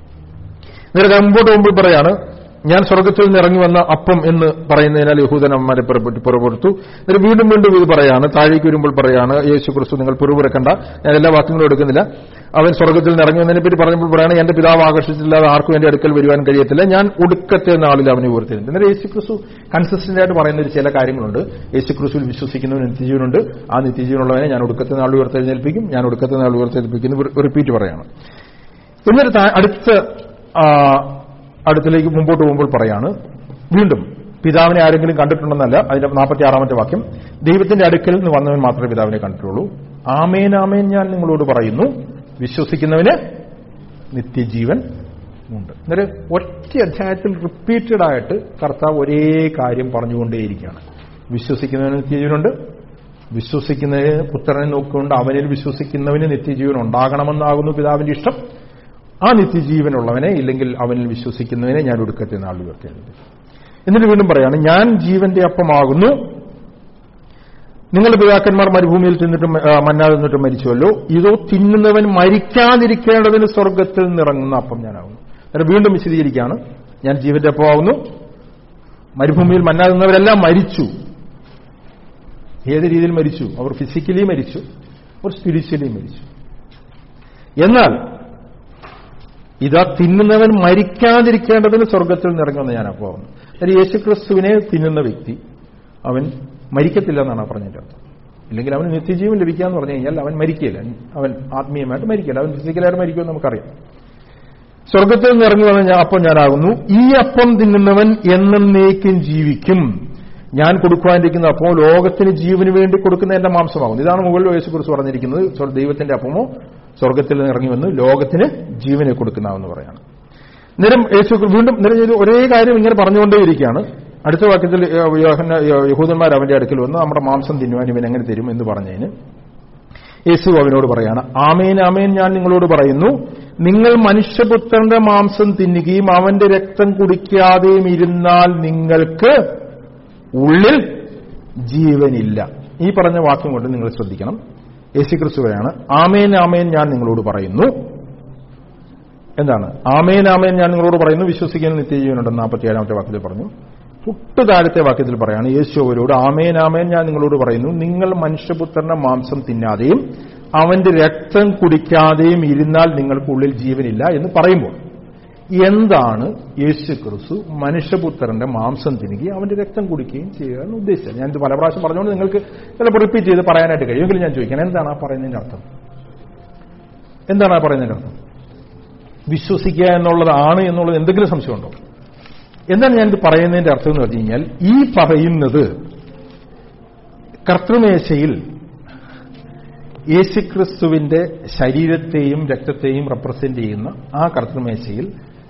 S1: നേരെ മുമ്പോട്ട് മുമ്പിൽ പറയാണ് ഞാൻ സ്വർഗത്തിൽ നിന്ന് ഇറങ്ങി വന്ന അപ്പം എന്ന് പറയുന്നതിനാൽ യഹൂദനന്മാരെ പുറപ്പെട്ടു പുറപ്പെടുത്തു എന്നിട്ട് വീണ്ടും വീണ്ടും ഇത് പറയാണ് താഴേക്ക് വരുമ്പോൾ പറയാണ് യേശു ക്രിസ്തു നിങ്ങൾ പിറുപിറക്കണ്ട ഞാൻ എല്ലാ വാക്യങ്ങളും എടുക്കുന്നില്ല അവൻ സ്വർഗത്തിൽ നിന്ന് ഇറങ്ങി വന്നതിനെ പറ്റി പറഞ്ഞപ്പോൾ പറയാണ് എന്റെ പിതാവ് ആകർഷിച്ചില്ലാതെ ആർക്കും എന്റെ അടുക്കൽ വരുവാൻ കഴിയത്തില്ല ഞാൻ ഒടുക്കത്തെ നാളിൽ അവനെ ഉയർത്തിയിട്ടുണ്ട് എന്നാൽ യേശു ക്രിസ്തു കൺസിസ്റ്റന്റ് ആയിട്ട് പറയുന്ന ഒരു ചില കാര്യങ്ങളുണ്ട് യേശു ക്രിസ്തുവിൽ വിശ്വസിക്കുന്നവന് നിത്യജീവനുണ്ട് ആ നിത്യജീവനുള്ളവനെ ഞാൻ ഒടുക്കത്തെ നാൾ ഉയർത്തെഴുന്നേൽപ്പിക്കും ഞാൻ ഒടുക്കത്തെ നാൾ ഉയർത്തെഴുന്നേൽപ്പിക്കുന്നു റിപ്പീറ്റ് പറയാണ് എന്നിട്ട് താ- അടുത്ത ആ, അടുത്തിലേക്ക് മുമ്പോട്ട് പോകുമ്പോൾ പറയാണ് വീണ്ടും പിതാവിനെ ആരെങ്കിലും കണ്ടിട്ടുണ്ടെന്നല്ല അതിന്റെ നാൽപ്പത്തി ആറാമത്തെ വാക്യം ദൈവത്തിന്റെ അടുക്കൽ നിന്ന് വന്നവൻ മാത്രമേ പിതാവിനെ കണ്ടിട്ടുള്ളൂ ആമേൻ ആമേൻ ഞാൻ നിങ്ങളോട് പറയുന്നു വിശ്വസിക്കുന്നവന് നിത്യജീവൻ ഉണ്ട് അന്നേരം ഒറ്റ അധ്യായത്തിൽ റിപ്പീറ്റഡ് ആയിട്ട് കർത്താവ് ഒരേ കാര്യം പറഞ്ഞുകൊണ്ടേയിരിക്കുകയാണ് വിശ്വസിക്കുന്നവന് നിത്യജീവനുണ്ട് വിശ്വസിക്കുന്നതിന് പുത്രനെ നോക്കിക്കൊണ്ട് അവനിൽ വിശ്വസിക്കുന്നവന് നിത്യജീവൻ ഉണ്ടാകണമെന്നാകുന്നു പിതാവിന്റെ ഇഷ്ടം ആ നിത്യജീവനുള്ളവനെ ഇല്ലെങ്കിൽ അവനിൽ വിശ്വസിക്കുന്നതിനെ ഞാൻ ഒടുക്കത്തെ നാൾ ഉയർത്തേണ്ടത് എന്നിട്ട് വീണ്ടും പറയാണ് ഞാൻ ജീവന്റെ അപ്പമാകുന്നു നിങ്ങളുടെ പിതാക്കന്മാർ മരുഭൂമിയിൽ തിന്നിട്ടും ആ, മന്നാ തിന്നിട്ടും മരിച്ചുവല്ലോ ഇതോ തിന്നുന്നവൻ മരിക്കാതിരിക്കേണ്ടതിന് സ്വർഗത്തിൽ നിന്നിറങ്ങുന്ന അപ്പം ഞാനാകുന്നു എന്നിട്ട് വീണ്ടും വിശദീകരിക്കുകയാണ് ഞാൻ ജീവന്റെ അപ്പമാകുന്നു മരുഭൂമിയിൽ മന്നാ തിന്നവരെല്ലാം മരിച്ചു ഏത് രീതിയിൽ മരിച്ചു അവർ ഫിസിക്കലി മരിച്ചു അവർ സ്പിരിച്വലി മരിച്ചു എന്നാൽ ഇതാ തിന്നുന്നവൻ മരിക്കാതിരിക്കേണ്ടതിന് സ്വർഗത്തിൽ നിറങ്ങുമെന്ന് ഞാൻ പോകുന്നു അതായത് യേശുക്രിസ്തുവിനെ തിന്നുന്ന വ്യക്തി അവൻ മരിക്കത്തില്ല എന്നാണ് ആ പറഞ്ഞതിന്റെ അർത്ഥം ഇല്ലെങ്കിൽ അവന് നിത്യജീവൻ ലഭിക്കുക എന്ന് പറഞ്ഞു കഴിഞ്ഞാൽ അവൻ മരിക്കില്ല അവൻ ആത്മീയമായിട്ട് മരിക്കില്ല അവൻ ഫിസിക്കലായിട്ട് മരിക്കുമെന്ന് നമുക്കറിയാം സ്വർഗത്തിൽ നിന്ന് ഇറങ്ങി വന്ന ഞാൻ അപ്പം ഞാനാകുന്നു ഈ അപ്പം തിന്നുന്നവൻ എന്നേക്കും ജീവിക്കും ഞാൻ കൊടുക്കുവാനിരിക്കുന്ന അപ്പമോ ലോകത്തിന് ജീവന് വേണ്ടി കൊടുക്കുന്ന എന്റെ മാംസമാകുന്നു ഇതാണ് മുകളിൽ യേശു കുറിച്ച് പറഞ്ഞിരിക്കുന്നത് സ്വ- ദൈവത്തിന്റെ അപ്പമോ സ്വർഗത്തിൽ നിന്ന് ഇറങ്ങി വന്ന് ലോകത്തിന് ജീവനെ കൊടുക്കുന്നാവെന്ന് പറയാണ് നിരം യേശു വീണ്ടും നിരം ഇത് ഒരേ കാര്യം ഇങ്ങനെ പറഞ്ഞുകൊണ്ടേയിരിക്കുകയാണ് അടുത്ത വാക്യത്തിൽ ഏഹ്, യോഹന്ന- യഹൂദന്മാർ അവന്റെ അടുക്കൽ വന്ന് നമ്മുടെ മാംസം തിന്നുവാൻ ഇവൻ എങ്ങനെ തരും എന്ന് പറഞ്ഞതിന് യേശു അവനോട് പറയാണ് ആമേൻ ആമേൻ ഞാൻ നിങ്ങളോട് പറയുന്നു നിങ്ങൾ മനുഷ്യപുത്രന്റെ മാംസം തിന്നുകയും അവന്റെ രക്തം കുടിക്കാതെയും ഇരുന്നാൽ നിങ്ങൾക്ക് ഉള്ളിൽ ജീവനില്ല ഈ പറഞ്ഞ വാക്യം കൊണ്ട് നിങ്ങൾ ശ്രദ്ധിക്കണം യേശുക്രിസ്തു പറയാണ് ആമേൻ ആമേൻ ഞാൻ നിങ്ങളോട് പറയുന്നു എന്താണ് ആമേൻ ആമേൻ ഞാൻ നിങ്ങളോട് പറയുന്നു വിശ്വസിക്കുന്ന നിത്യജീവനുണ്ടെന്ന് നാൽപ്പത്തിയേഴാമത്തെ വാക്യത്തിൽ പറഞ്ഞു തൊട്ട് താഴത്തെ വാക്യത്തിൽ പറയാണ് യേശു അവരോട് ആമേൻ ആമേൻ ഞാൻ നിങ്ങളോട് പറയുന്നു നിങ്ങൾ മനുഷ്യപുത്രന്റെ മാംസം തിന്നാതെയും അവന്റെ രക്തം കുടിക്കാതെയും ഇരുന്നാൽ നിങ്ങൾക്കുള്ളിൽ ജീവനില്ല എന്ന് പറയുമ്പോൾ എന്താണ് യേശു ക്രിസ്തു മനുഷ്യപുത്രന്റെ മാംസം തിന്നുകയും അവന്റെ രക്തം കുടിക്കുകയും ചെയ്യുക എന്ന് ഉദ്ദേശിച്ചത് ഞാൻ ഇത് പല പ്രാവശ്യം പറഞ്ഞുകൊണ്ട് നിങ്ങൾക്ക് ചിലപ്പോൾ റിപ്പീറ്റ് ചെയ്ത് പറയാനായിട്ട് കഴിയുമെങ്കിലും ഞാൻ ചോദിക്കണം എന്താണ് ആ പറയുന്നതിന്റെ അർത്ഥം എന്താണ് ആ പറയുന്നതിന്റെ അർത്ഥം വിശ്വസിക്കുക എന്നുള്ളതാണ് എന്നുള്ളത് എന്തെങ്കിലും സംശയമുണ്ടോ എന്താണ് ഞാനിത് പറയുന്നതിന്റെ അർത്ഥം എന്ന് പറഞ്ഞു കഴിഞ്ഞാൽ ഈ പറയുന്നത് കർത്തൃമേശയിൽ യേശുക്രിസ്തുവിന്റെ ശരീരത്തെയും രക്തത്തെയും റെപ്രസെന്റ് ചെയ്യുന്ന ആ കർത്തൃമേശയിൽ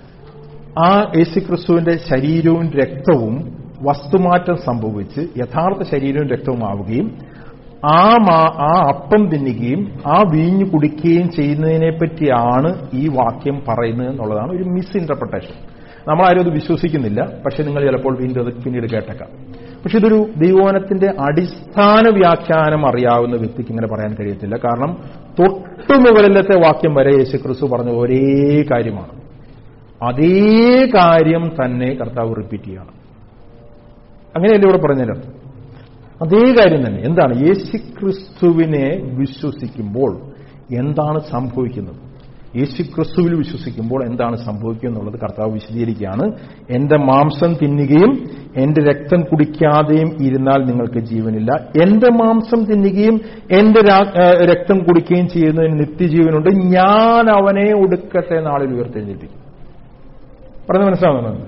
S1: ആ യേശുക്രിസ്തുവിന്റെ ശരീരവും രക്തവും വസ്തുമാറ്റം സംഭവിച്ച് യഥാർത്ഥ ശരീരവും രക്തവും ആവുകയും ആ മാ- ആ അപ്പം തിന്നുകയും ആ വീഞ്ഞു കുടിക്കുകയും ചെയ്യുന്നതിനെ പറ്റിയാണ് ഈ വാക്യം പറയുന്നത് എന്നുള്ളതാണ് ഒരു മിസ് ഇന്റർപ്രിട്ടേഷൻ നമ്മളാരും അത് വിശ്വസിക്കുന്നില്ല പക്ഷെ നിങ്ങൾ ചിലപ്പോൾ വീണ്ടും അത് പിന്നീട് കേട്ടേക്കാം പക്ഷെ ഇതൊരു ദൈവവനത്തിന്റെ അടിസ്ഥാന വ്യാഖ്യാനം അറിയാവുന്ന വ്യക്തിക്ക് ഇങ്ങനെ പറയാൻ കഴിയത്തില്ല കാരണം തൊട്ടു മുകളിലത്തെ വാക്യം വരെ യേശുക്രിസ്തു പറഞ്ഞ ഒരേ കാര്യമാണ് അതേ കാര്യം തന്നെ കർത്താവ് റിപ്പീറ്റ് ചെയ്യണം അങ്ങനെയല്ലേ ഇവിടെ പറഞ്ഞതിന്റെ അർത്ഥം അതേ കാര്യം തന്നെ എന്താണ് യേശുക്രിസ്തുവിനെ വിശ്വസിക്കുമ്പോൾ എന്താണ് സംഭവിക്കുന്നത് യേശുക്രിസ്തുവിൽ വിശ്വസിക്കുമ്പോൾ എന്താണ് സംഭവിക്കുക എന്നുള്ളത് കർത്താവ് വിശദീകരിക്കുകയാണ് എന്റെ മാംസം തിന്നുകയും എന്റെ രക്തം കുടിക്കാതെയും ഇരുന്നാൽ നിങ്ങൾക്ക് ജീവനില്ല എന്റെ മാംസം തിന്നുകയും എന്റെ രാ- ഏഹ് രക്തം കുടിക്കുകയും ചെയ്യുന്നതിന് നിത്യജീവനുണ്ട് ഞാൻ അവനെ ഒടുക്കത്തെ നാളിൽ ഉയർത്തെഴുന്നേൽപ്പിക്കും പറഞ്ഞ് മനസ്സിലാവുന്നുണ്ട്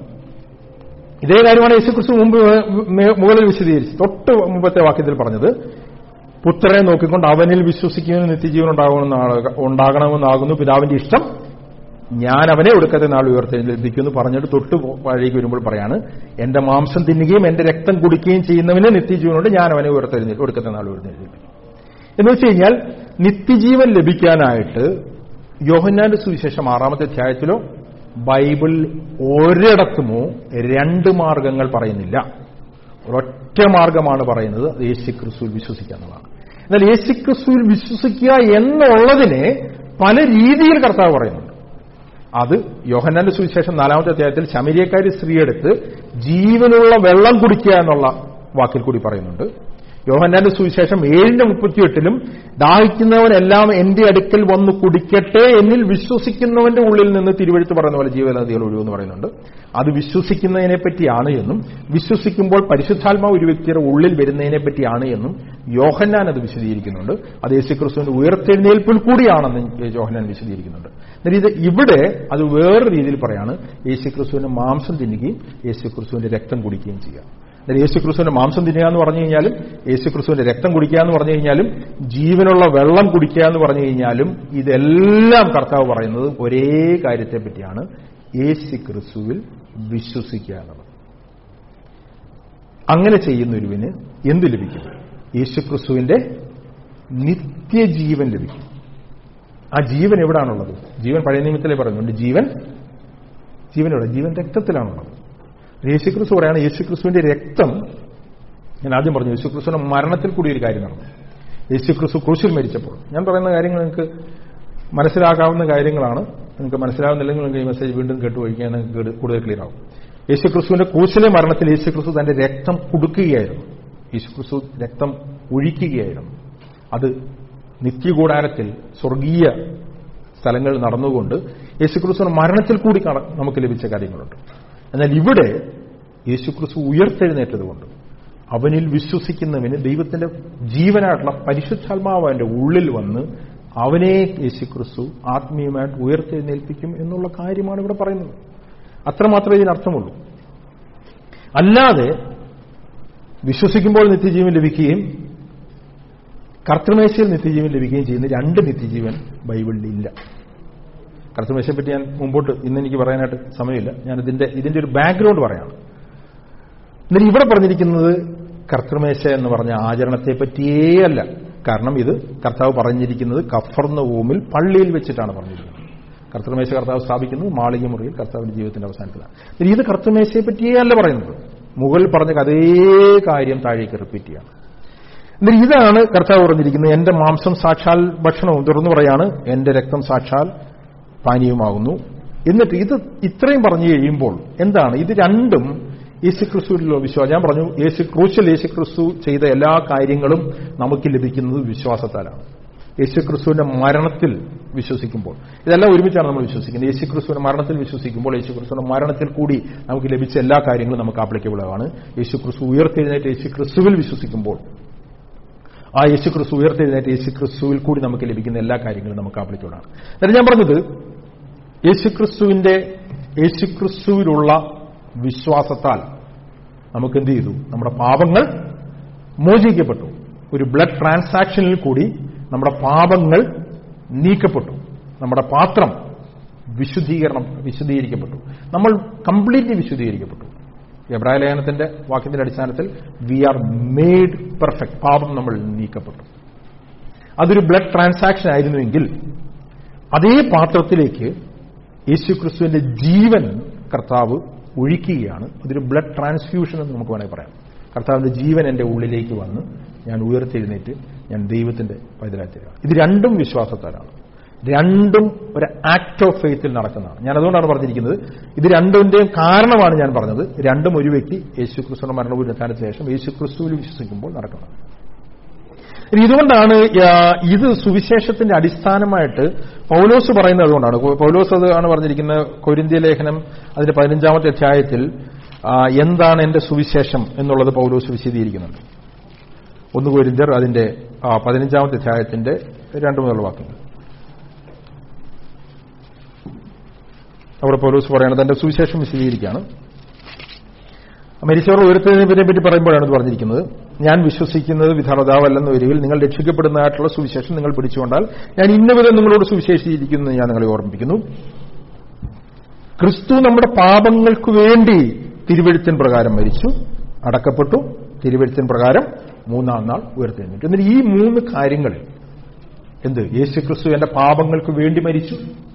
S1: ഇതേ കാര്യമാണ് യേശുക്രിസ്തു മുമ്പ് മേ- മുകളിൽ വിശദീകരിച്ചത് തൊട്ട് മുമ്പത്തെ വാക്യത്തിൽ പറഞ്ഞത് പുത്രനെ നോക്കിക്കൊണ്ട് അവനിൽ വിശ്വസിക്കുന്നതിന് നിത്യജീവൻ ഉണ്ടാകണമെന്നാണ് ഉണ്ടാകണമെന്നാകുന്നു പിതാവിന്റെ ഇഷ്ടം ഞാൻ അവനെ ഒടുക്കത്തെ നാൾ ഉയർത്തെഴുന്നേൽപ്പിക്കുന്നു പറഞ്ഞിട്ട് തൊട്ട് വഴിക്ക് വരുമ്പോൾ പറയാണ് എന്റെ മാംസം തിന്നുകയും എന്റെ രക്തം കുടിക്കുകയും ചെയ്യുന്നവന് നിത്യജീവനുണ്ട് ഞാൻ അവനെ ഉയർത്തെഴുന്നേൽ ഒടുക്കത്തെ നാൾ ഉയർത്തെഴുന്നേൽപ്പിക്കും എന്ന് വെച്ച് കഴിഞ്ഞാൽ നിത്യജീവൻ ലഭിക്കാനായിട്ട് യോഹന്നാന്റെ സുവിശേഷം ആറാമത്തെ അധ്യായത്തിലോ ബൈബിൾ ഒരിടത്തുമോ രണ്ട് മാർഗങ്ങൾ പറയുന്നില്ല ഒരൊറ്റ മാർഗമാണ് പറയുന്നത് അത് യേശുക്രിസ്തുവിൽ വിശ്വസിക്കുക എന്നുള്ളതാണ് എന്നാൽ യേശുക്രിസ്തുവിൽ വിശ്വസിക്കുക എന്നുള്ളതിനെ പല രീതിയിൽ കർത്താവ് പറയുന്നുണ്ട് അത് യോഹന്നാന്റെ സുവിശേഷം നാലാമത്തെ അധ്യായത്തിൽ ശമരിയക്കാരി സ്ത്രീയെടുത്ത് ജീവനുള്ള വെള്ളം കുടിക്കുക എന്നുള്ള വാക്കിൽ കൂടി പറയുന്നുണ്ട് യോഹന്നാന്റെ സുവിശേഷം ഏഴിന്റെ മുപ്പത്തിയെട്ടിലും ദാഹിക്കുന്നവനെല്ലാം എന്റെ അടുക്കൽ വന്ന് കുടിക്കട്ടെ എന്നിൽ വിശ്വസിക്കുന്നവന്റെ ഉള്ളിൽ നിന്ന് തിരുവഴുത്ത് പറയുന്ന പോലെ ജീവനദികൾ ഒഴിവെന്ന് പറയുന്നുണ്ട് അത് വിശ്വസിക്കുന്നതിനെ പറ്റിയാണ് എന്നും വിശ്വസിക്കുമ്പോൾ പരിശുദ്ധാത്മാവ് ഒരു വ്യക്തിയുടെ ഉള്ളിൽ വരുന്നതിനെ പറ്റിയാണ് എന്നും യോഹന്നാൻ അത് വിശദീകരിക്കുന്നുണ്ട് അത് യേശുക്രിസ്തുവിന്റെ ഉയർത്തെഴുന്നേൽപ്പിൽ കൂടിയാണെന്ന് യോഹന്നാൻ വിശദീകരിക്കുന്നുണ്ട് എന്നാൽ ഇത് ഇവിടെ അത് വേറൊരു രീതിയിൽ പറയാണ് യേശുക്രിസ്തുവിന്റെ മാംസം തിന്നുകയും യേശുക്രിസ്തുവിന്റെ രക്തം കുടിക്കുകയും ചെയ്യുക എന്നാൽ യേശുക്രിസ്തുവിന്റെ മാംസം തിന്നുക എന്ന് പറഞ്ഞു കഴിഞ്ഞാലും യേശുക്രിസ്തുവിന്റെ രക്തം കുടിക്കുക എന്ന് പറഞ്ഞു കഴിഞ്ഞാലും ജീവനുള്ള വെള്ളം കുടിക്കുക എന്ന് പറഞ്ഞു കഴിഞ്ഞാലും ഇതെല്ലാം കർത്താവ് പറയുന്നത് ഒരേ കാര്യത്തെ പറ്റിയാണ് യേശുക്രിസ്തുവിൽ വിശ്വസിക്കുക എന്നുള്ളത് അങ്ങനെ ചെയ്യുന്ന ഒരുവിന് എന്ത് ലഭിക്കും യേശുക്രിസ്തുവിന്റെ നിത്യജീവൻ ലഭിക്കും ആ ജീവൻ എവിടാണുള്ളത് ജീവൻ പഴയ നിയമത്തിലേ പറയുന്നുണ്ട് ജീവൻ ജീവൻ എവിടെ ജീവൻ രക്തത്തിലാണുള്ളത് യേശുക്രിസ്തു പറയാണ് യേശുക്രിസ്തുവിന്റെ രക്തം ഞാൻ ആദ്യം പറഞ്ഞു യേശുക്രിസ്തുവിന്റെ മരണത്തിൽ കൂടി ഒരു കാര്യം നടന്നു യേശുക്രിസ്തു ക്രൂശിൽ മരിച്ചപ്പോൾ ഞാൻ പറയുന്ന കാര്യങ്ങൾ നിങ്ങൾക്ക് മനസ്സിലാക്കാവുന്ന കാര്യങ്ങളാണ് നിങ്ങൾക്ക് മനസ്സിലാവുന്നില്ലെങ്കിൽ നിങ്ങൾക്ക് ഈ മെസ്സേജ് വീണ്ടും കേട്ടുപോയിക്കാൻ നിങ്ങൾക്ക് കൂടുതൽ ക്ലിയർ ആവും യേശുക്രിസ്തുവിന്റെ ക്രൂശിലെ മരണത്തിൽ യേശുക്രിസ്തു തന്റെ രക്തം കൊടുക്കുകയായിരുന്നു യേശുക്രിസ്തു രക്തം ഒഴിക്കുകയായിരുന്നു അത് നിത്യകൂടാരത്തിൽ സ്വർഗീയ സ്ഥലങ്ങളിൽ നടന്നുകൊണ്ട് യേശുക്രിസ്തുവിന്റെ മരണത്തിൽ കൂടി കട- നമുക്ക് ലഭിച്ച കാര്യങ്ങളുണ്ട് എന്നാൽ ഇവിടെ യേശുക്രിസ്തു ഉയർത്തെഴുന്നേറ്റതുകൊണ്ട് അവനിൽ വിശ്വസിക്കുന്നവന് ദൈവത്തിന്റെ ജീവനായിട്ടുള്ള പരിശുദ്ധാത്മാവ് അവന്റെ ഉള്ളിൽ വന്ന് അവനെ യേശുക്രിസ്തു ആത്മീയമായിട്ട് ഉയർത്തെഴുന്നേൽപ്പിക്കും എന്നുള്ള കാര്യമാണ് ഇവിടെ പറയുന്നത് അത്രമാത്രമേ ഇതിനർത്ഥമുള്ളൂ അല്ലാതെ വിശ്വസിക്കുമ്പോൾ നിത്യജീവൻ ലഭിക്കുകയും കർത്തൃമേശയിൽ നിത്യജീവൻ ലഭിക്കുകയും ചെയ്യുന്ന രണ്ട് നിത്യജീവൻ ബൈബിളിൽ ഇല്ല കർത്തൃമേശയെ പറ്റി ഞാൻ മുമ്പോട്ട് ഇന്ന് എനിക്ക് പറയാനായിട്ട് സമയമില്ല ഞാൻ ഇതിന്റെ ഇതിന്റെ ഒരു ബാക്ക്ഗ്രൗണ്ട് പറയാണ് എന്നാൽ ഇവിടെ പറഞ്ഞിരിക്കുന്നത് കർത്തൃമേശ എന്ന് പറഞ്ഞ ആചരണത്തെ പറ്റിയേ അല്ല കാരണം ഇത് കർത്താവ് പറഞ്ഞിരിക്കുന്നത് കഫർന്ന ഊമിൽ പള്ളിയിൽ വെച്ചിട്ടാണ് പറഞ്ഞിരിക്കുന്നത് കർത്തൃമേശ കർത്താവ് സ്ഥാപിക്കുന്നത് മാളിക മുറിയിൽ കർത്താവിന്റെ ജീവിതത്തിന്റെ അവസാനത്തിലാണ് എന്നാൽ ഇത് കർത്തൃമേശയെ പറ്റിയേ അല്ല പറയുന്നത് മുകളിൽ പറഞ്ഞ അതേ കാര്യം താഴേക്ക് റിപ്പീറ്റ് ചെയ്യാണ് എന്നാൽ ഇതാണ് കർത്താവ് പറഞ്ഞിരിക്കുന്നത് എന്റെ മാംസം സാക്ഷാൽ ഭക്ഷണവും തുറന്നു പറയാണ് എന്റെ രക്തം സാക്ഷാൽ പാനീയമാകുന്നു എന്നിട്ട് ഇത് ഇത്രയും പറഞ്ഞു കഴിയുമ്പോൾ എന്താണ് ഇത് രണ്ടും യേശുക്രിസ്തുവിലുള്ള വിശ്വാസം ഞാൻ പറഞ്ഞു യേശു ക്രൂശിൽ യേശുക്രിസ്തു ചെയ്ത എല്ലാ കാര്യങ്ങളും നമുക്ക് ലഭിക്കുന്നത് വിശ്വാസത്താലാണ് യേശുക്രിസ്തുവിന്റെ മരണത്തിൽ വിശ്വസിക്കുമ്പോൾ ഇതെല്ലാം ഒരുമിച്ചാണ് നമ്മൾ വിശ്വസിക്കുന്നത് യേശുക്രിസ്തുവിന്റെ മരണത്തിൽ വിശ്വസിക്കുമ്പോൾ യേശുക്രിസ്തുവിന്റെ മരണത്തിൽ കൂടി നമുക്ക് ലഭിച്ച എല്ലാ കാര്യങ്ങളും നമുക്ക് ആപ്ലിക്കബിൾ ആണ് യേശുക്രിസ്തു ഉയർത്തെഴുന്നേറ്റ് യേശുക്രിസ്തുവിൽ വിശ്വസിക്കുമ്പോൾ ആ യേശുക്രിസ്തു ഉയർത്തെഴുന്നേറ്റ് യേശുക്രിസ്തുവിൽ കൂടി നമുക്ക് ലഭിക്കുന്ന എല്ലാ കാര്യങ്ങളും നമുക്ക് ആപ്ലിക്കബിൾ ആണ് എന്നിട്ട് ഞാൻ പറഞ്ഞത് യേശുക്രിസ്തുവിന്റെ യേശുക്രിസ്തുവിലുള്ള വിശ്വാസത്താൽ നമുക്ക് എന്ത് ചെയ്തു നമ്മുടെ പാപങ്ങൾ മോചിക്കപ്പെട്ടു ഒരു ബ്ലഡ് ട്രാൻസാക്ഷനിൽ കൂടി നമ്മുടെ പാപങ്ങൾ നീക്കപ്പെട്ടു നമ്മുടെ പാത്രം വിശുദ്ധീകരണം വിശുദ്ധീകരിക്കപ്പെട്ടു നമ്മൾ കംപ്ലീറ്റ്ലി വിശുദ്ധീകരിക്കപ്പെട്ടു എബ്രായ ലേഖനത്തിന്റെ വാക്യത്തിന്റെ അടിസ്ഥാനത്തിൽ വി ആർ മെയ്ഡ് പെർഫെക്റ്റ് പാപം നമ്മൾ നീക്കപ്പെട്ടു അതൊരു ബ്ലഡ് ട്രാൻസാക്ഷൻ ആയിരുന്നുവെങ്കിൽ അതേ പാത്രത്തിലേക്ക് യേശുക്രിസ്തുവിന്റെ ജീവൻ കർത്താവ് ഒഴിക്കുകയാണ് അതൊരു ബ്ലഡ് ട്രാൻസ്ഫ്യൂഷൻ എന്ന് നമുക്ക് വേണമെങ്കിൽ പറയാം കർത്താവിന്റെ ജീവൻ എന്റെ ഉള്ളിലേക്ക് വന്ന് ഞാൻ ഉയർത്തെഴുന്നേറ്റ് ഞാൻ ദൈവത്തിന്റെ പൈതലായിത്തീരുക ഇത് രണ്ടും വിശ്വാസത്താലാണ് രണ്ടും ഒരു ആക്ട് ഓഫ് ഫെയ്ത്തിൽ നടക്കുന്നതാണ് ഞാൻ അതുകൊണ്ടാണ് പറഞ്ഞിരിക്കുന്നത് ഇത് രണ്ടിന്റെയും കാരണമാണ് ഞാൻ പറഞ്ഞത് രണ്ടും ഒരു വ്യക്തി യേശുക്രിസ്തുവിന്റെ മരണപൂരത്താനത്തിന് ശേഷം യേശുക്രിസ്തുവിൽ വിശ്വസിക്കുമ്പോൾ നടക്കുന്നത് ഇനി ഇതുകൊണ്ടാണ് ആ, ഇത് സുവിശേഷത്തിന്റെ അടിസ്ഥാനമായിട്ട് പൗലോസ് പറയുന്നത് അതുകൊണ്ടാണ് പൗലോസ് അത് ആണ് പറഞ്ഞിരിക്കുന്നത് കൊരിന്ത്യ ലേഖനം അതിന്റെ പതിനഞ്ചാമത്തെ അധ്യായത്തിൽ ആ, എന്താണ് എന്റെ സുവിശേഷം എന്നുള്ളത് പൗലോസ് വിശദീകരിക്കുന്നുണ്ട് ഒന്ന് കൊരിന്ത്യർ അതിന്റെ ആ, പതിനഞ്ചാമത്തെ അധ്യായത്തിന്റെ രണ്ടു മുതലുള്ള വാക്യങ്ങൾ അവിടെ പൗലോസ് പറയുന്നത് എന്റെ സുവിശേഷം വിശദീകരിക്കുകയാണ് മരിച്ചവർ ഉയർത്തുന്നതിനെ പറ്റി പറയുമ്പോഴാണ് ഇത് പറഞ്ഞിരിക്കുന്നത് ഞാൻ വിശ്വസിക്കുന്നത് വിധാതാവല്ലെന്ന വരികിൽ നിങ്ങൾ രക്ഷിക്കപ്പെടുന്നതായിട്ടുള്ള സുവിശേഷം നിങ്ങൾ പിടിച്ചുകൊണ്ടാൽ ഞാൻ ഇന്നവിധം നിങ്ങളോട് സുവിശേഷിച്ചിരിക്കുന്നു എന്ന് ഞാൻ നിങ്ങളെ ഓർമ്മിപ്പിക്കുന്നു ക്രിസ്തു നമ്മുടെ പാപങ്ങൾക്ക് വേണ്ടി തിരുവെഴുത്തിൻ പ്രകാരം മരിച്ചു അടക്കപ്പെട്ടു തിരുവെഴുത്തിൻ പ്രകാരം മൂന്നാം നാൾ ഉയർത്തെഴുന്നേറ്റു എന്നിട്ട് ഈ മൂന്ന് കാര്യങ്ങളിൽ എന്ത് യേശു ക്രിസ്തു എന്റെ പാപങ്ങൾക്ക് വേണ്ടി മരിച്ചു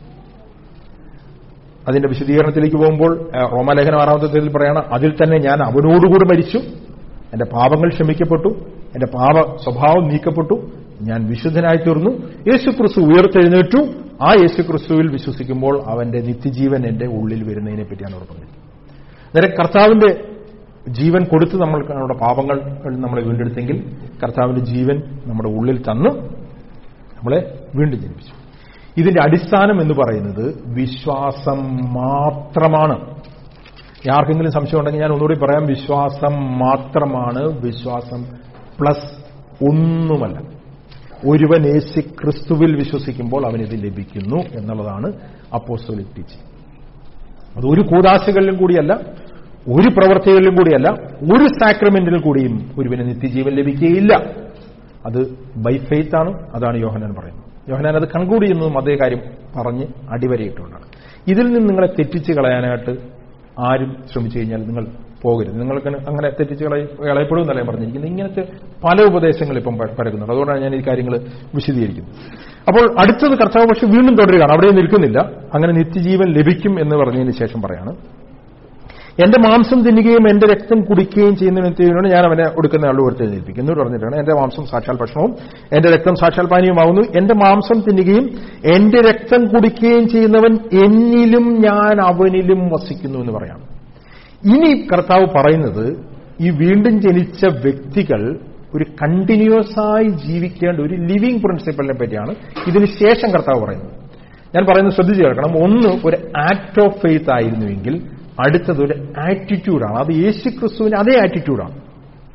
S1: അതിന്റെ വിശദീകരണത്തിലേക്ക് പോകുമ്പോൾ ആ, റോമാലേഖനം ആറാമത്തെ തീയതിയിൽ പറയാണ് അതിൽ തന്നെ ഞാൻ അവനോടുകൂടി മരിച്ചു എന്റെ പാപങ്ങൾ ക്ഷമിക്കപ്പെട്ടു എന്റെ പാപ സ്വഭാവം നീക്കപ്പെട്ടു ഞാൻ വിശുദ്ധനായി തീർന്നു യേശുക്രിസ്തു ഉയർത്തെഴുന്നേറ്റു ആ യേശുക്രിസ്തുവിൽ വിശ്വസിക്കുമ്പോൾ അവന്റെ നിത്യജീവൻ എന്റെ ഉള്ളിൽ വരുന്നതിനെ പറ്റിയാണ് അവർ പറഞ്ഞത് നേരെ കർത്താവിന്റെ ജീവൻ കൊടുത്ത് നമ്മൾ നമ്മുടെ പാപങ്ങൾ നമ്മളെ വീണ്ടെടുത്തെങ്കിൽ കർത്താവിന്റെ ജീവൻ നമ്മുടെ ഉള്ളിൽ തന്ന് നമ്മളെ വീണ്ടും ജനിപ്പിച്ചു ഇതിന്റെ അടിസ്ഥാനം എന്ന് പറയുന്നത് വിശ്വാസം മാത്രമാണ് ആർക്കെങ്കിലും സംശയം ഉണ്ടെങ്കിൽ ഞാൻ ഒന്നുകൂടി പറയാം വിശ്വാസം മാത്രമാണ് വിശ്വാസം പ്ലസ് ഒന്നുമല്ല ഒരുവൻ യേശു ക്രിസ്തുവിൽ വിശ്വസിക്കുമ്പോൾ അവനിത് ലഭിക്കുന്നു എന്നുള്ളതാണ് അപ്പോസ്തോലിക് ടീച്ചിങ് അത് ഒരു കൂതാശകളിലും കൂടിയല്ല ഒരു പ്രവർത്തികളിലും കൂടിയല്ല ഒരു സാക്രമെന്റിലും കൂടിയും ഒരുവിന് നിത്യജീവൻ ലഭിക്കുകയില്ല അത് ബൈ ഫെയ്ത്ത് ആണ് അതാണ് യോഹനാൻ പറയുന്നത് യോഹനാൻ അത് കൺക്ലൂഡ് ചെയ്യുന്നതും അതേ കാര്യം പറഞ്ഞ് അടിവരയിട്ടുകൊണ്ടാണ് ഇതിൽ നിന്ന് നിങ്ങളെ തെറ്റിച്ച് കളയാനായിട്ട് ആരും ശ്രമിച്ചു കഴിഞ്ഞാൽ നിങ്ങൾ പോകരുത് നിങ്ങൾക്ക് അങ്ങനെ തെറ്റിച്ച് കളയ കളയപ്പെടും എന്നല്ല ഞാൻ പറഞ്ഞിരിക്കുന്നത് ഇങ്ങനത്തെ പല ഉപദേശങ്ങൾ ഇപ്പം പ- പരക്കുന്നുണ്ട് അതുകൊണ്ടാണ് ഞാൻ ഈ കാര്യങ്ങൾ വിശദീകരിക്കുന്നത് അപ്പോൾ അടുത്തത് കർത്താവ് പക്ഷെ വീണ്ടും തുടരുകയാണ് അവിടെ നിൽക്കുന്നില്ല അങ്ങനെ നിത്യജീവൻ ലഭിക്കും എന്ന് പറഞ്ഞതിന് ശേഷം പറയാണ് എന്റെ മാംസം തിന്നുകയും എന്റെ രക്തം കുടിക്കുകയും ചെയ്യുന്നതിനോട് ഞാൻ അവനെ കൊടുക്കുന്ന ആളുടെ ഓർത്ത് എഴുന്നേൽപ്പിക്കും എന്ന് പറഞ്ഞിട്ടാണ് എന്റെ മാംസം സാക്ഷാൽ ഭക്ഷണവും എന്റെ രക്തം സാക്ഷാൽ പാനീയമാകുന്നു എന്റെ മാംസം തിന്നുകയും എന്റെ രക്തം കുടിക്കുകയും ചെയ്യുന്നവൻ എന്നിലും ഞാൻ അവനിലും വസിക്കുന്നു എന്ന് പറയാം ഇനി കർത്താവ് പറയുന്നത് ഈ വീണ്ടും ജനിച്ച വ്യക്തികൾ ഒരു കണ്ടിന്യൂസ് ആയി ജീവിക്കേണ്ട ഒരു ലിവിംഗ് പ്രിൻസിപ്പലിനെ പറ്റിയാണ് ഇതിന് ശേഷം കർത്താവ് പറയുന്നത് ഞാൻ പറയുന്നത് ശ്രദ്ധിച്ചു കേൾക്കണം ഒന്ന് ഒരു ആക്ട് ഓഫ് ഫെയ്ത്ത് ആയിരുന്നുവെങ്കിൽ അടുത്തത് ഒരു ആറ്റിറ്റ്യൂഡാണ് അത് യേശു ക്രിസ്തുവിന് അതേ ആറ്റിറ്റ്യൂഡാണ്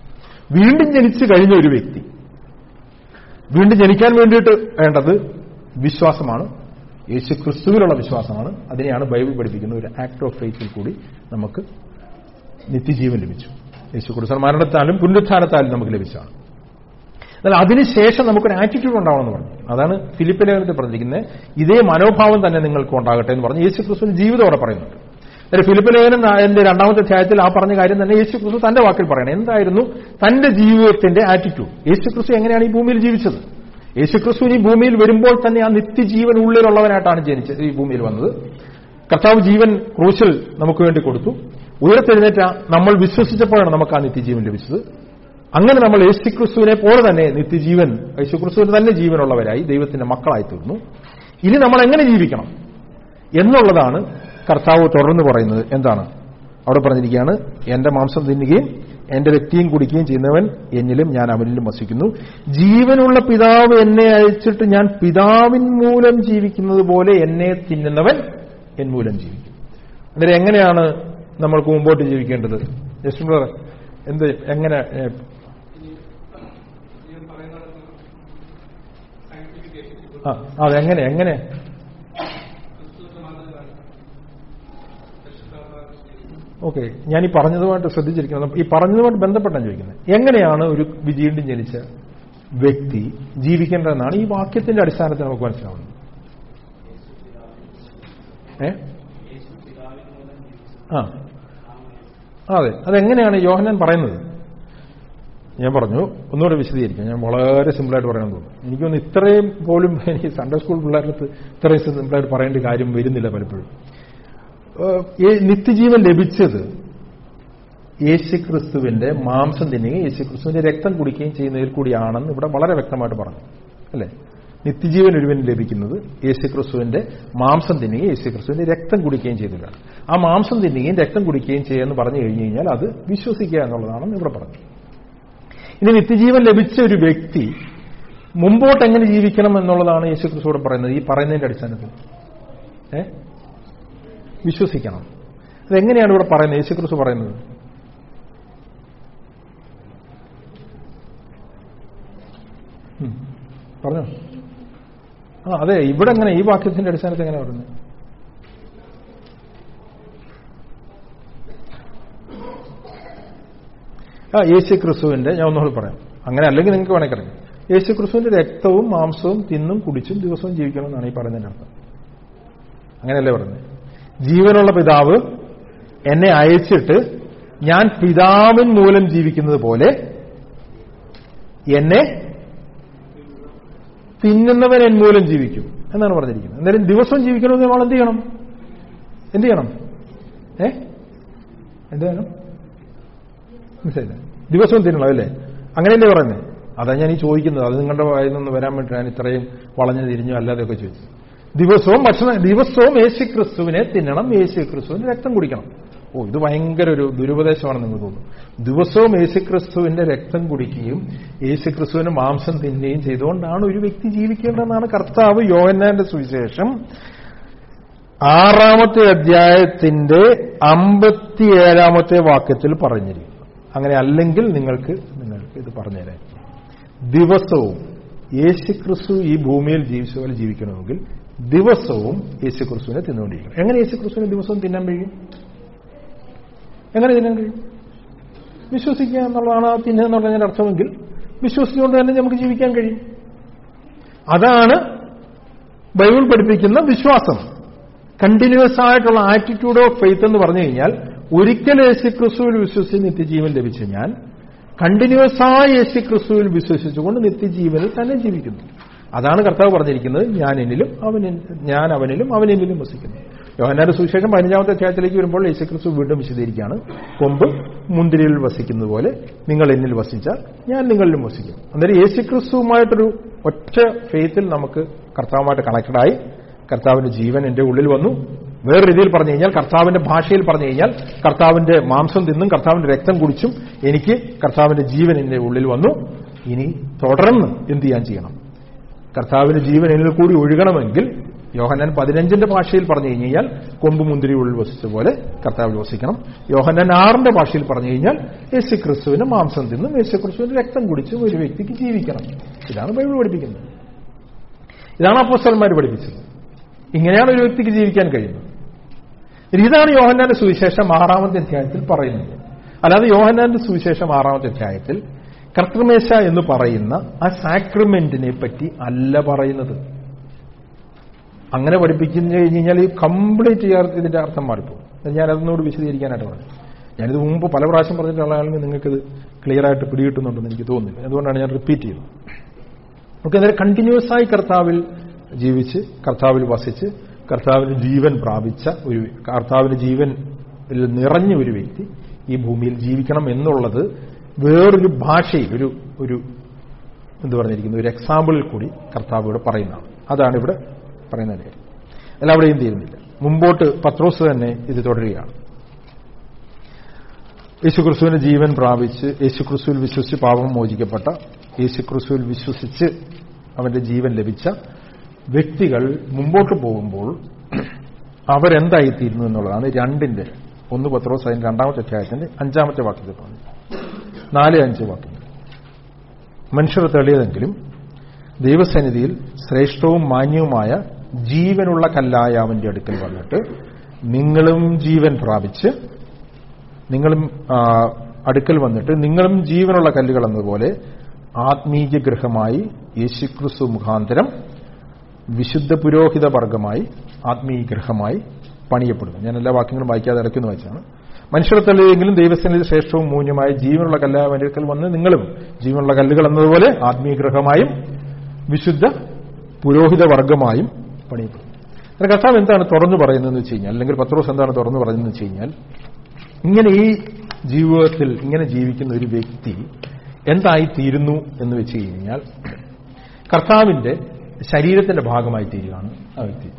S1: വീണ്ടും ജനിച്ചു കഴിഞ്ഞ ഒരു വ്യക്തി വീണ്ടും ജനിക്കാൻ വേണ്ടിയിട്ട് വേണ്ടത് വിശ്വാസമാണ് യേശു ക്രിസ്തുവിലുള്ള വിശ്വാസമാണ് അതിനെയാണ് ബൈബിൾ പഠിപ്പിക്കുന്ന ഒരു ആക്ട് ഓഫ് ഫെയ്ത്തിൽ കൂടി നമുക്ക് നിത്യജീവൻ ലഭിച്ചു യേശു ക്രിസ്തു മരണത്താലും പുനരുത്ഥാനത്താലും നമുക്ക് ലഭിച്ചതാണ് എന്നാൽ അതിനുശേഷം നമുക്കൊരു ആറ്റിറ്റ്യൂഡ് ഉണ്ടാവണമെന്ന് പറഞ്ഞു അതാണ് ഫിലിപ്പ് ലേഖനത്തിൽ പറഞ്ഞിരിക്കുന്നത് ഇതേ മനോഭാവം തന്നെ നിങ്ങൾക്ക് ഉണ്ടാകട്ടെ എന്ന് പറഞ്ഞു യേശു ക്രിസ്തുവിന് ജീവിതം അവിടെ പറയുന്നുണ്ട് അതായത് ഫിലിപ്പ് ലേഖനം എന്റെ രണ്ടാമത്തെ അധ്യായത്തിൽ ആ പറഞ്ഞ കാര്യം തന്നെ യേശു ക്രിസ്തു തന്റെ വാക്കിൽ പറയണം എന്തായിരുന്നു തന്റെ ജീവിതത്തിന്റെ ആറ്റിറ്റ്യൂഡ് യേശു ക്രിസ്തു എങ്ങനെയാണ് ഈ ഭൂമിയിൽ ജീവിച്ചത് യേശു ക്രിസ്തു ഈ ഭൂമിയിൽ വരുമ്പോൾ തന്നെ ആ നിത്യജീവൻ ഉള്ളിലുള്ളവനായിട്ടാണ് ജനിച്ചത് ഈ ഭൂമിയിൽ വന്നത് കർത്താവ് ജീവൻ ക്രൂശിൽ നമുക്ക് വേണ്ടി കൊടുത്തു ഉയർത്തെഴുന്നേറ്റ നമ്മൾ വിശ്വസിച്ചപ്പോഴാണ് നമുക്ക് ആ നിത്യജീവൻ ലഭിച്ചത് അങ്ങനെ നമ്മൾ യേശുക്രിസ്തുവിനെ പോലെ തന്നെ നിത്യജീവൻ യേശുക്രിസ്തുവിന് തന്നെ ജീവനുള്ളവരായി ദൈവത്തിന്റെ മക്കളായി തീർന്നു ഇനി നമ്മൾ എങ്ങനെ ജീവിക്കണം എന്നുള്ളതാണ് കർത്താവ് തുടർന്ന് പറയുന്നത് എന്താണ് അവിടെ പറഞ്ഞിരിക്കുകയാണ് എന്റെ മാംസം തിന്നുകയും എന്റെ രക്തിയും കുടിക്കുകയും ചെയ്യുന്നവൻ എന്നിലും ഞാൻ അവനിലും വസിക്കുന്നു ജീവനുള്ള പിതാവ് എന്നെ അയച്ചിട്ട് ഞാൻ പിതാവിൻ മൂലം ജീവിക്കുന്നത് പോലെ എന്നെ തിന്നുന്നവൻ എൻ മൂലം ജീവിക്കും അന്നേരം എങ്ങനെയാണ് നമ്മൾക്ക് മുമ്പോട്ട് ജീവിക്കേണ്ടത് ജസ്റ്റ് ബ്രദർ എന്ത് എങ്ങനെ ഏ, ആ അതെങ്ങനെ എങ്ങനെ ഓക്കെ ഞാൻ ഈ പറഞ്ഞതുമായിട്ട് ശ്രദ്ധിച്ചിരിക്കുന്നത് ഈ പറഞ്ഞതുമായിട്ട് ബന്ധപ്പെട്ടാണ് ചോദിക്കുന്നത് എങ്ങനെയാണ് ഒരു വീണ്ടും ജനിച്ച വ്യക്തി ജീവിക്കേണ്ടതെന്നാണ് ഈ വാക്യത്തിന്റെ അടിസ്ഥാനത്തിൽ നമുക്ക് മനസ്സിലാവുന്നത് ഏ ആ അതെ അതെങ്ങനെയാണ് യോഹനാൻ പറയുന്നത് ഞാൻ പറഞ്ഞു ഒന്നുകൂടെ വിശദീകരിക്കാം ഞാൻ വളരെ സിമ്പിളായിട്ട് പറയാൻ തോന്നുന്നു എനിക്കൊന്ന് ഇത്രയും പോലും എനിക്ക് സൺഡേ സ്കൂൾ പിള്ളേർക്ക് ഇത്രയും സിമ്പിളായിട്ട് പറയേണ്ട കാര്യം വരുന്നില്ല പലപ്പോഴും ഏഹ്, ഈ നിത്യജീവൻ ലഭിച്ചത് യേശുക്രിസ്തുവിന്റെ മാംസം തിന്നുകയും യേശുക്രിസ്തുവിന്റെ രക്തം കുടിക്കുകയും ചെയ്യുന്നതിൽ കൂടിയാണെന്ന് ഇവിടെ വളരെ വ്യക്തമായിട്ട് പറഞ്ഞു അല്ലേ നിത്യജീവൻ ഒരുവന് ലഭിക്കുന്നത് യേശുക്രിസ്തുവിന്റെ മാംസം തിന്നുകയും യേശുക്രിസ്തുവിന്റെ രക്തം കുടിക്കുകയും ചെയ്തതാണ് ആ മാംസം തിന്നുകയും രക്തം കുടിക്കുകയും ചെയ്യുമെന്ന് പറഞ്ഞു കഴിഞ്ഞു കഴിഞ്ഞാൽ അത് വിശ്വസിക്കുക എന്നുള്ളതാണെന്ന് ഇവിടെ പറഞ്ഞു ഇനി നിത്യജീവൻ ലഭിച്ച ഒരു വ്യക്തി മുമ്പോട്ട് എങ്ങനെ ജീവിക്കണം എന്നുള്ളതാണ് യേശുക്രിസ്തുവോട് പറയുന്നത് ഈ പറയുന്നതിന്റെ അടിസ്ഥാനത്തിൽ ഏ വിശ്വസിക്കണം അതെങ്ങനെയാണ് ഇവിടെ പറയുന്നത് യേശുക്രിസ്തു പറയുന്നത് ഉം. പറഞ്ഞോ ആ അതെ ഇവിടെ എങ്ങനെ ഈ വാക്യത്തിന്റെ അടിസ്ഥാനത്തിൽ എങ്ങനെ പറയുന്നത് ആ യേശു ക്രിസ്തുവിന്റെ ഞാൻ ഒന്നുകൂടി പറയാം അങ്ങനെ അല്ലെങ്കിൽ നിങ്ങൾക്ക് വേണമെങ്കിൽ അറിയാം യേശു ക്രിസ്തുവിന്റെ രക്തവും മാംസവും തിന്നും കുടിച്ചും ദിവസവും ജീവിക്കണമെന്നാണ് ഈ പറയുന്നതിന്റെ അർത്ഥം അങ്ങനെയല്ലേ പറയുന്നത് ജീവനുള്ള പിതാവ് എന്നെ അയച്ചിട്ട് ഞാൻ പിതാവിൻ മൂലം ജീവിക്കുന്നത് പോലെ എന്നെ തിന്നുന്നവൻ എൻ മൂലം ജീവിക്കും എന്നാണ് പറഞ്ഞിരിക്കുന്നത് എന്തായാലും ദിവസവും ജീവിക്കണമെന്ന് നമ്മൾ എന്ത് ചെയ്യണം എന്ത് ചെയ്യണം ഏ എന്ത് ചെയ്യണം മനസ്സിലായില്ല ദിവസവും തിന്നണം അല്ലേ അങ്ങനെയല്ലേ പറയുന്നത് അതാ ഞാൻ ഈ ചോദിക്കുന്നത് അത് നിങ്ങളുടെ വായിൽ നിന്ന് വരാൻ വേണ്ടി ഞാൻ ഇത്രയും വളഞ്ഞു തിരിഞ്ഞു അല്ലാതെയൊക്കെ ചോദിച്ചു ദിവസവും ഭക്ഷണം ദിവസവും യേശു ക്രിസ്തുവിനെ തിന്നണം യേശു ക്രിസ്തുവിന്റെ രക്തം കുടിക്കണം ഓ ഇത് ഭയങ്കര ഒരു ദുരുപദേശമാണെന്ന് നിങ്ങൾക്ക് തോന്നുന്നു ദിവസവും യേശു ക്രിസ്തുവിന്റെ രക്തം കുടിക്കുകയും യേശു ക്രിസ്തുവിന് മാംസം തിന്നുകയും ചെയ്തുകൊണ്ടാണ് ഒരു വ്യക്തി ജീവിക്കേണ്ടതെന്നാണ് കർത്താവ് യോഹന്നാന്റെ സുവിശേഷം ആറാമത്തെ അധ്യായത്തിന്റെ അമ്പത്തിയേഴാമത്തെ വാക്യത്തിൽ പറഞ്ഞിരിക്കുന്നു അങ്ങനെ അല്ലെങ്കിൽ നിങ്ങൾക്ക് നിങ്ങൾക്ക് ഇത് പറഞ്ഞുതരാം ദിവസവും യേശുക്രിസ്തു ഈ ഭൂമിയിൽ ജീവിച്ച പോലെ ജീവിക്കണമെങ്കിൽ ദിവസവും യേശുക്രിസ്തുവിനെ തിന്നുകൊണ്ടിരിക്കണം എങ്ങനെ യേശുക്രിസ്തുവിനെ ദിവസവും തിന്നാൻ കഴിയും എങ്ങനെ തിന്നാൻ കഴിയും വിശ്വസിക്കുക എന്നുള്ളതാണ് ആ തിന്നുക എന്നുള്ളതിന്റെ അർത്ഥമെങ്കിൽ വിശ്വസിച്ചുകൊണ്ട് തന്നെ നമുക്ക് ജീവിക്കാൻ കഴിയും അതാണ് ബൈബിൾ പഠിപ്പിക്കുന്ന വിശ്വാസം കണ്ടിന്യൂസ് ആയിട്ടുള്ള ആറ്റിറ്റ്യൂഡ് ഓഫ് ഫെയ്ത്ത് എന്ന് പറഞ്ഞു കഴിഞ്ഞാൽ ഒരിക്കൽ യേശു ക്രിസ്തുവിൽ വിശ്വസിച്ച് നിത്യജീവൻ ലഭിച്ച ഞാൻ കണ്ടിന്യൂസ് ആയ യേശു ക്രിസ്തുവിൽ വിശ്വസിച്ചുകൊണ്ട് നിത്യജീവനിൽ തന്നെ ജീവിക്കുന്നു അതാണ് കർത്താവ് പറഞ്ഞിരിക്കുന്നത് ഞാൻ എന്നിലും അവൻ ഞാൻ അവനിലും അവൻ എന്നിലും വസിക്കുന്നു യോഹനാന്റെ സുവിശേഷം പതിനഞ്ചാമത്തെ അധ്യായത്തിലേക്ക് വരുമ്പോൾ യേശുക്രിസ്തു വീണ്ടും വിശദീകരിക്കുകയാണ് കൊമ്പ് മുന്തിരിയിൽ വസിക്കുന്നത് പോലെ നിങ്ങൾ എന്നിൽ വസിച്ചാൽ ഞാൻ നിങ്ങളിലും വസിക്കും അന്നേരം യേശുക്രിസ്തുവുമായിട്ടൊരു ഒറ്റ ഫെയ്ത്തിൽ നമുക്ക് കർത്താവുമായിട്ട് കണക്റ്റഡായി കർത്താവിന്റെ ജീവൻ എന്റെ ഉള്ളിൽ വന്നു വേറെ രീതിയിൽ പറഞ്ഞു കഴിഞ്ഞാൽ കർത്താവിന്റെ ഭാഷയിൽ പറഞ്ഞു കഴിഞ്ഞാൽ കർത്താവിന്റെ മാംസം തിന്നും കർത്താവിന്റെ രക്തം കുടിച്ചും എനിക്ക് കർത്താവിന്റെ ജീവൻ എന്റെ ഉള്ളിൽ വന്നു ഇനി തുടർന്ന് എന്ത് ചെയ്യാൻ ചെയ്യണം കർത്താവിന്റെ ജീവൻ എന്നിൽ കൂടി ഒഴുകണമെങ്കിൽ
S2: യോഹന്നാൻ പതിനഞ്ചിന്റെ ഭാഷയിൽ പറഞ്ഞു കഴിഞ്ഞാൽ കൊമ്പ് മുന്തിരി ഉള്ളിൽ വസിച്ച പോലെ കർത്താവിൽ വസിക്കണം യോഹന്നാൻ ആറിന്റെ ഭാഷയിൽ പറഞ്ഞു കഴിഞ്ഞാൽ യേശു ക്രിസ്തുവിന് മാംസം തിന്നും യേശു ക്രിസ്തുവിന്റെ രക്തം കുടിച്ചും ഒരു വ്യക്തിക്ക് ജീവിക്കണം ഇതാണ് ബൈബിൾ പഠിപ്പിക്കുന്നത് ഇതാണ് അപ്പോസ്റ്റലന്മാർ പഠിപ്പിച്ചത് ഇങ്ങനെയാണ് ഒരു വ്യക്തിക്ക് ജീവിക്കാൻ കഴിയുന്നത് ഇനി ഇതാണ് യോഹന്നാന്റെ സുവിശേഷം ആറാമത്തെ അധ്യായത്തിൽ പറയുന്നത് അല്ലാതെ യോഹന്നാന്റെ സുവിശേഷം ആറാമത്തെ അധ്യായത്തിൽ കർത്തൃമേശ എന്ന് പറയുന്ന ആ സാക്രിമെന്റിനെ പറ്റി അല്ല പറയുന്നത് അങ്ങനെ പഠിപ്പിക്കുന്നു കഴിഞ്ഞ് കഴിഞ്ഞാൽ ഈ കംപ്ലീറ്റ് ചേർത്ത് ഇതിന്റെ അർത്ഥം മാറിപ്പോകും ഞാൻ അതിനോട് വിശദീകരിക്കാനായിട്ട് പറഞ്ഞു ഞാനിത് മുമ്പ് പല പ്രാവശ്യം പറഞ്ഞിട്ടുള്ള ആണെങ്കിൽ നിങ്ങൾക്കിത് ക്ലിയർ ആയിട്ട് പിടികിട്ടുന്നുണ്ടെന്ന് എനിക്ക് തോന്നുന്നില്ല അതുകൊണ്ടാണ് ഞാൻ റിപ്പീറ്റ് ചെയ്തത് നമുക്ക് അന്നേരം കണ്ടിന്യൂസ് ആയി കർത്താവിൽ ജീവിച്ച് കർത്താവിൽ വസിച്ച് കർത്താവിന് ജീവൻ പ്രാപിച്ച ഒരു കർത്താവിന് ജീവൻ നിറഞ്ഞ ഒരു വ്യക്തി ഈ ഭൂമിയിൽ ജീവിക്കണം എന്നുള്ളത് വേറൊരു ഭാഷയിൽ ഒരു ഒരു എന്ത് പറഞ്ഞിരിക്കുന്നു ഒരു എക്സാമ്പിളിൽ കൂടി കർത്താവ് ഇവിടെ പറയുന്നതാണ് അതാണ് ഇവിടെ പറയുന്ന കാര്യം എല്ലാവിടെയും തീരുന്നില്ല മുമ്പോട്ട് പത്രോസ് തന്നെ ഇത് തുടരുകയാണ് യേശുക്രിസ്തുവിന് ജീവൻ പ്രാപിച്ച് യേശുക്രിസ്തുവിൽ വിശ്വസിച്ച് പാപം മോചിക്കപ്പെട്ട യേശുക്രിസ്തുവിൽ വിശ്വസിച്ച് അവന്റെ ജീവൻ ലഭിച്ച വ്യക്തികൾ മുമ്പോട്ട് പോകുമ്പോൾ അവരെന്തായിത്തീരുന്നു എന്നുള്ളതാണ് രണ്ടിന്റെ ഒന്ന് പത്രോസ് അതിന്റെ രണ്ടാമത്തെ അധ്യായത്തിന്റെ അഞ്ചാമത്തെ വാക്യത്തിൽ പറഞ്ഞു നാല് അഞ്ച് വാക്യങ്ങൾ മനുഷ്യർ തെളിയതെങ്കിലും ദൈവസന്നിധിയിൽ ശ്രേഷ്ഠവും മാന്യവുമായ ജീവനുള്ള കല്ലായ അവന്റെ അടുക്കൽ വന്നിട്ട് നിങ്ങളും ജീവൻ പ്രാപിച്ച് നിങ്ങളും അടുക്കൽ വന്നിട്ട് നിങ്ങളും ജീവനുള്ള കല്ലുകൾ എന്നതുപോലെ ആത്മീയ ഗൃഹമായി യേശുക്രിസ്തു മുഖാന്തരം വിശുദ്ധ പുരോഹിത വർഗമായി ആത്മീയ ഗൃഹമായി പണിയപ്പെടുന്നു ഞാൻ എല്ലാ വാക്യങ്ങളും വായിക്കാതെ ഇടയ്ക്കുന്ന വായിച്ചാണ് മനുഷ്യർ തള്ളിയെങ്കിലും ദൈവസേനയിൽ ശ്രേഷ്ഠവും മൂല്യമായ ജീവനുള്ള കല്ലായ അടുക്കൽ വന്ന് നിങ്ങളും ജീവനുള്ള കല്ലുകൾ എന്നതുപോലെ ആത്മീയ ഗൃഹമായും വിശുദ്ധ പുരോഹിത വർഗമായും പണിയപ്പെടുന്നു അതിന് കർത്താവ് എന്താണ് തുറന്നു പറയുന്നതെന്ന് വെച്ച് കഴിഞ്ഞാൽ അല്ലെങ്കിൽ പത്രോസ് എന്താണ് തുറന്നു പറയുന്നതെന്ന് വെച്ച് കഴിഞ്ഞാൽ ഇങ്ങനെ ഈ ജീവിതത്തിൽ ഇങ്ങനെ ജീവിക്കുന്ന ഒരു വ്യക്തി എന്തായി തീരുന്നു എന്ന് വെച്ച് കഴിഞ്ഞാൽ കർത്താവിന്റെ ശരീരത്തിന്റെ ഭാഗമായി തീരുകയാണ് ആ വ്യക്തി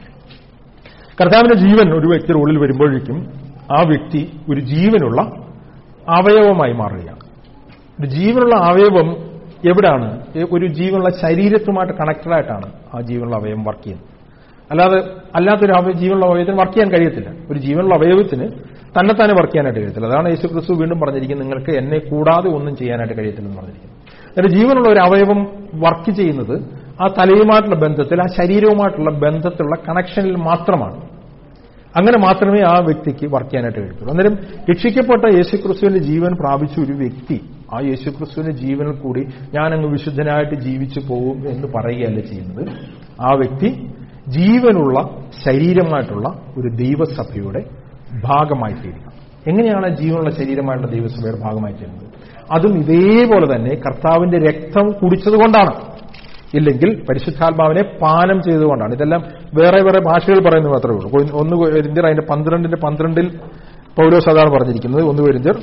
S2: കർത്താവിന്റെ ജീവൻ ഒരു വ്യക്തിയുടെ ഉള്ളിൽ വരുമ്പോഴേക്കും ആ വ്യക്തി ഒരു ജീവനുള്ള അവയവമായി മാറുകയാണ് ഒരു ജീവനുള്ള അവയവം എവിടാണ് ഒരു ജീവനുള്ള ശരീരത്തുമായിട്ട് കണക്റ്റഡ് ആയിട്ടാണ് ആ ജീവനുള്ള അവയവം വർക്ക് ചെയ്യുന്നത് അല്ലാതെ അല്ലാത്തൊരു അവയ ജീവനുള്ള അവയവത്തിന് വർക്ക് ചെയ്യാൻ കഴിയത്തില്ല ഒരു ജീവനുള്ള അവയവത്തിന് തന്നെത്താനെ വർക്ക് ചെയ്യാനായിട്ട് കഴിയത്തില്ല അതാണ് യേശു ക്രിസ്തു വീണ്ടും പറഞ്ഞിരിക്കുന്നത് നിങ്ങൾക്ക് എന്നെ കൂടാതെ ഒന്നും ചെയ്യാനായിട്ട് കഴിയത്തില്ലെന്ന് പറഞ്ഞിരിക്കുന്നത് എന്നിട്ട് ജീവനുള്ള ഒരു അവയവം വർക്ക് ചെയ്യുന്നത് ആ തലയുമായിട്ടുള്ള ബന്ധത്തിൽ ആ ശരീരവുമായിട്ടുള്ള ബന്ധത്തിലുള്ള കണക്ഷനിൽ മാത്രമാണ് അങ്ങനെ മാത്രമേ ആ വ്യക്തിക്ക് വർക്ക് ചെയ്യാനായിട്ട് കഴിയത്തുള്ളൂ അന്നേരം രക്ഷിക്കപ്പെട്ട യേശുക്രിസ്തുവിന്റെ ജീവൻ പ്രാപിച്ച ഒരു വ്യക്തി ആ യേശുക്രിസ്തുവിന്റെ ജീവനിൽ കൂടി ഞാനങ്ങ് വിശുദ്ധനായിട്ട് ജീവിച്ചു പോകും എന്ന് പറയുകയല്ല ചെയ്യുന്നത് ആ വ്യക്തി ജീവനുള്ള ശരീരമായിട്ടുള്ള ഒരു ദൈവസഭയുടെ ഭാഗമായി തീരുക എങ്ങനെയാണ് ജീവനുള്ള ശരീരമായിട്ടുള്ള ദൈവസഭയുടെ ഭാഗമായി തീരുന്നത് അതും ഇതേപോലെ തന്നെ കർത്താവിന്റെ രക്തം കുടിച്ചതുകൊണ്ടാണ് ഇല്ലെങ്കിൽ പരിശുദ്ധാത്മാവിനെ പാനം ചെയ്തുകൊണ്ടാണ് ഇതെല്ലാം വേറെ വേറെ ഭാഷകൾ പറയുന്നത് മാത്രമേ ഉള്ളൂ ഒന്ന് കൊരിന്ത്യർ അതിന്റെ പന്ത്രണ്ടിന്റെ പന്ത്രണ്ടിൽ പൗലോസ് അതാണ് പറഞ്ഞിരിക്കുന്നത് ഒന്ന് കൊരിന്ത്യർ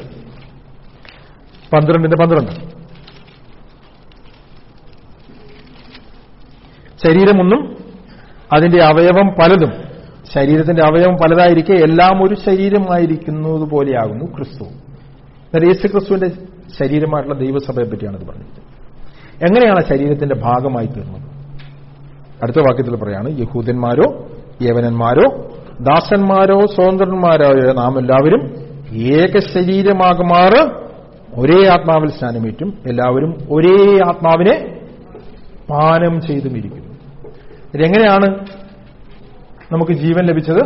S2: പന്ത്രണ്ടിന്റെ പന്ത്രണ്ട് ശരീരമൊന്നും അതിന്റെ അവയവം പലതും ശരീരത്തിന്റെ അവയവം പലതായിരിക്കെ എല്ലാം ഒരു ശരീരമായിരിക്കുന്നത് പോലെയാകുന്നു ക്രിസ്തു യേശു ക്രിസ്തുവിന്റെ ശരീരമായിട്ടുള്ള ദൈവസഭയെ പറ്റിയാണ് ഇത് പറഞ്ഞത് എങ്ങനെയാണ് ശരീരത്തിന്റെ ഭാഗമായി തീർന്നത് അടുത്ത വാക്യത്തിൽ പറയാണ് യഹൂദന്മാരോ യവനന്മാരോ ദാസന്മാരോ സ്വതന്ത്രന്മാരോ നാം എല്ലാവരും ഏക ശരീരമാകുമാറ് ഒരേ ആത്മാവിൽ സ്നാനമേറ്റും എല്ലാവരും ഒരേ ആത്മാവിനെ പാനം ചെയ്തും ഇരിക്കുന്നു ഇതെങ്ങനെയാണ് നമുക്ക് ജീവൻ ലഭിച്ചത്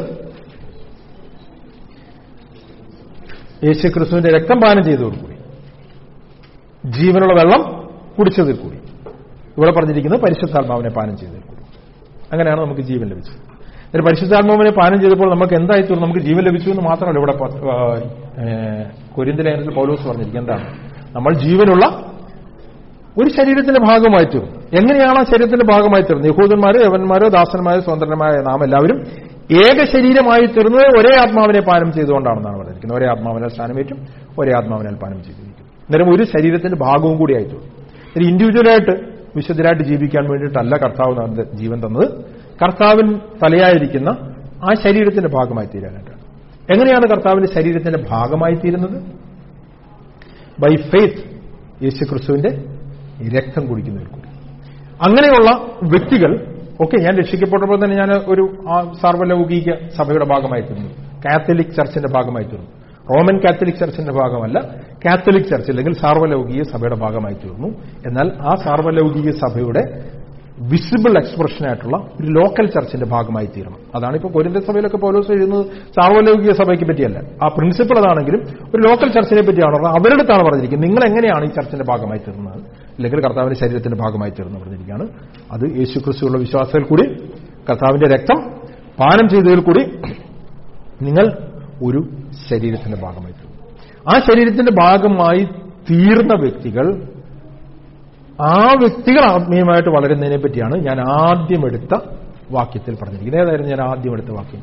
S2: യേശു ക്രിസ്തുവിന്റെ രക്തം പാനം ചെയ്തതോടുകൂടി ജീവനുള്ള വെള്ളം കുടിച്ചതിൽ കൂടി ഇവിടെ പറഞ്ഞിരിക്കുന്നത് പരിശുദ്ധാത്മാവിനെ പാനം ചെയ്തതിൽ കൂടി അങ്ങനെയാണ് നമുക്ക് ജീവൻ ലഭിച്ചത് ഒരു പരിശുദ്ധാത്മാവിനെ പാനം ചെയ്തപ്പോൾ നമുക്ക് എന്തായി തീർന്നു നമുക്ക് ജീവൻ ലഭിച്ചു എന്ന് മാത്രമല്ല ഇവിടെ കൊരിന്തലേഖനത്തിൽ പൗലോസ് പറഞ്ഞിരിക്കുന്നത് എന്താണ് നമ്മൾ ജീവനുള്ള ഒരു ശരീരത്തിന്റെ ഭാഗമായി തീർന്നു എങ്ങനെയാണ് ആ ശരീരത്തിന്റെ ഭാഗമായി തീർന്നത് യഹൂദന്മാരോ യവന്മാരോ ദാസന്മാരോ സ്വതന്ത്രന്മാരായ നാം എല്ലാവരും ഏക ശരീരമായി തീർന്നത് ഒരേ ആത്മാവിനെ പാനം ചെയ്തുകൊണ്ടാണെന്നാണ് പറഞ്ഞിരിക്കുന്നത് ഒരേ ആത്മാവിനാൽ സ്ഥാനമേറ്റും ഒരേ ആത്മാവിനാൽ പാനം ചെയ്തിരിക്കും അന്നേരം ഒരു ശരീരത്തിന്റെ ഭാഗവും കൂടി ആയി തീർന്നു ഒരു ഇൻഡിവിജ്വലായിട്ട് വിശുദ്ധരായിട്ട് ജീവിക്കാൻ വേണ്ടിയിട്ടല്ല കർത്താവ് നമുക്ക് ജീവൻ തന്നത് കർത്താവിൻ തലയായിരിക്കുന്ന ആ ശരീരത്തിന്റെ ഭാഗമായി തീരാനായിട്ടാണ് എങ്ങനെയാണ് കർത്താവിന്റെ ശരീരത്തിന്റെ ഭാഗമായി തീരുന്നത് ബൈ ഫെയ്ത്ത് യേശു ക്രിസ്തുവിന്റെ രക്തം കുടിക്കുന്നതിൽ കൂടി അങ്ങനെയുള്ള വ്യക്തികൾ ഓക്കെ ഞാൻ രക്ഷിക്കപ്പെട്ടപ്പോൾ തന്നെ ഞാൻ ഒരു ആ സാർവലൗകിക സഭയുടെ ഭാഗമായി തീർന്നു കാത്തലിക് ചർച്ചിന്റെ ഭാഗമായി തീർന്നു റോമൻ കാത്തലിക് ചർച്ചിന്റെ ഭാഗമല്ല കാത്തലിക് ചർച്ച് അല്ലെങ്കിൽ സാർവലൗകിക സഭയുടെ ഭാഗമായി തീർന്നു എന്നാൽ ആ സാർവലൗകിക സഭയുടെ വിസിബിൾ എക്സ്പ്രഷനായിട്ടുള്ള ഒരു ലോക്കൽ ചർച്ചിന്റെ ഭാഗമായി തീരണം അതാണ് ഇപ്പോൾ കൊരിന്ത സഭയിലൊക്കെ പൗലോസ് എഴുതുന്നത് സാർവലൗകിക സഭയ്ക്ക് പറ്റിയല്ല ആ പ്രിൻസിപ്പിൾ അതാണെങ്കിലും ഒരു ലോക്കൽ ചർച്ചിനെ പറ്റിയാണ് പറഞ്ഞത് അവരുടെ അടുത്താണ് പറഞ്ഞിരിക്കുന്നത് നിങ്ങൾ എങ്ങനെയാണ് ഈ ചർച്ചിന്റെ ഭാഗമായി തീർന്നത് അല്ലെങ്കിൽ കർത്താവിന്റെ ശരീരത്തിന്റെ ഭാഗമായി തീർന്നു പറഞ്ഞിരിക്കുകയാണ് അത് യേശു ക്രിസ്തുള്ള വിശ്വാസത്തിൽ കൂടി കർത്താവിന്റെ രക്തം പാനം ചെയ്തതിൽ കൂടി നിങ്ങൾ ഒരു ശരീരത്തിന്റെ ഭാഗമായി തീർന്നു ആ ശരീരത്തിന്റെ ഭാഗമായി തീർന്ന വ്യക്തികൾ ആ വ്യക്തികൾ ആത്മീയമായിട്ട് വളരുന്നതിനെ പറ്റിയാണ് ഞാൻ ആദ്യം എടുത്ത വാക്യത്തിൽ പറഞ്ഞിരിക്കുന്നത് ഏതായിരുന്നു ഞാൻ ആദ്യം എടുത്ത വാക്യം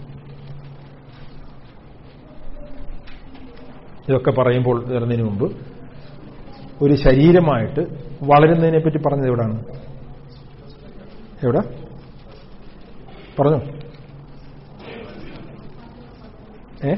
S2: ഇതൊക്കെ പറയുമ്പോൾ വരുന്നതിന് മുമ്പ് ഒരു ശരീരമായിട്ട് വളരുന്നതിനെ പറ്റി പറഞ്ഞത് എവിടാണ് എവിടെ പറഞ്ഞു ഏ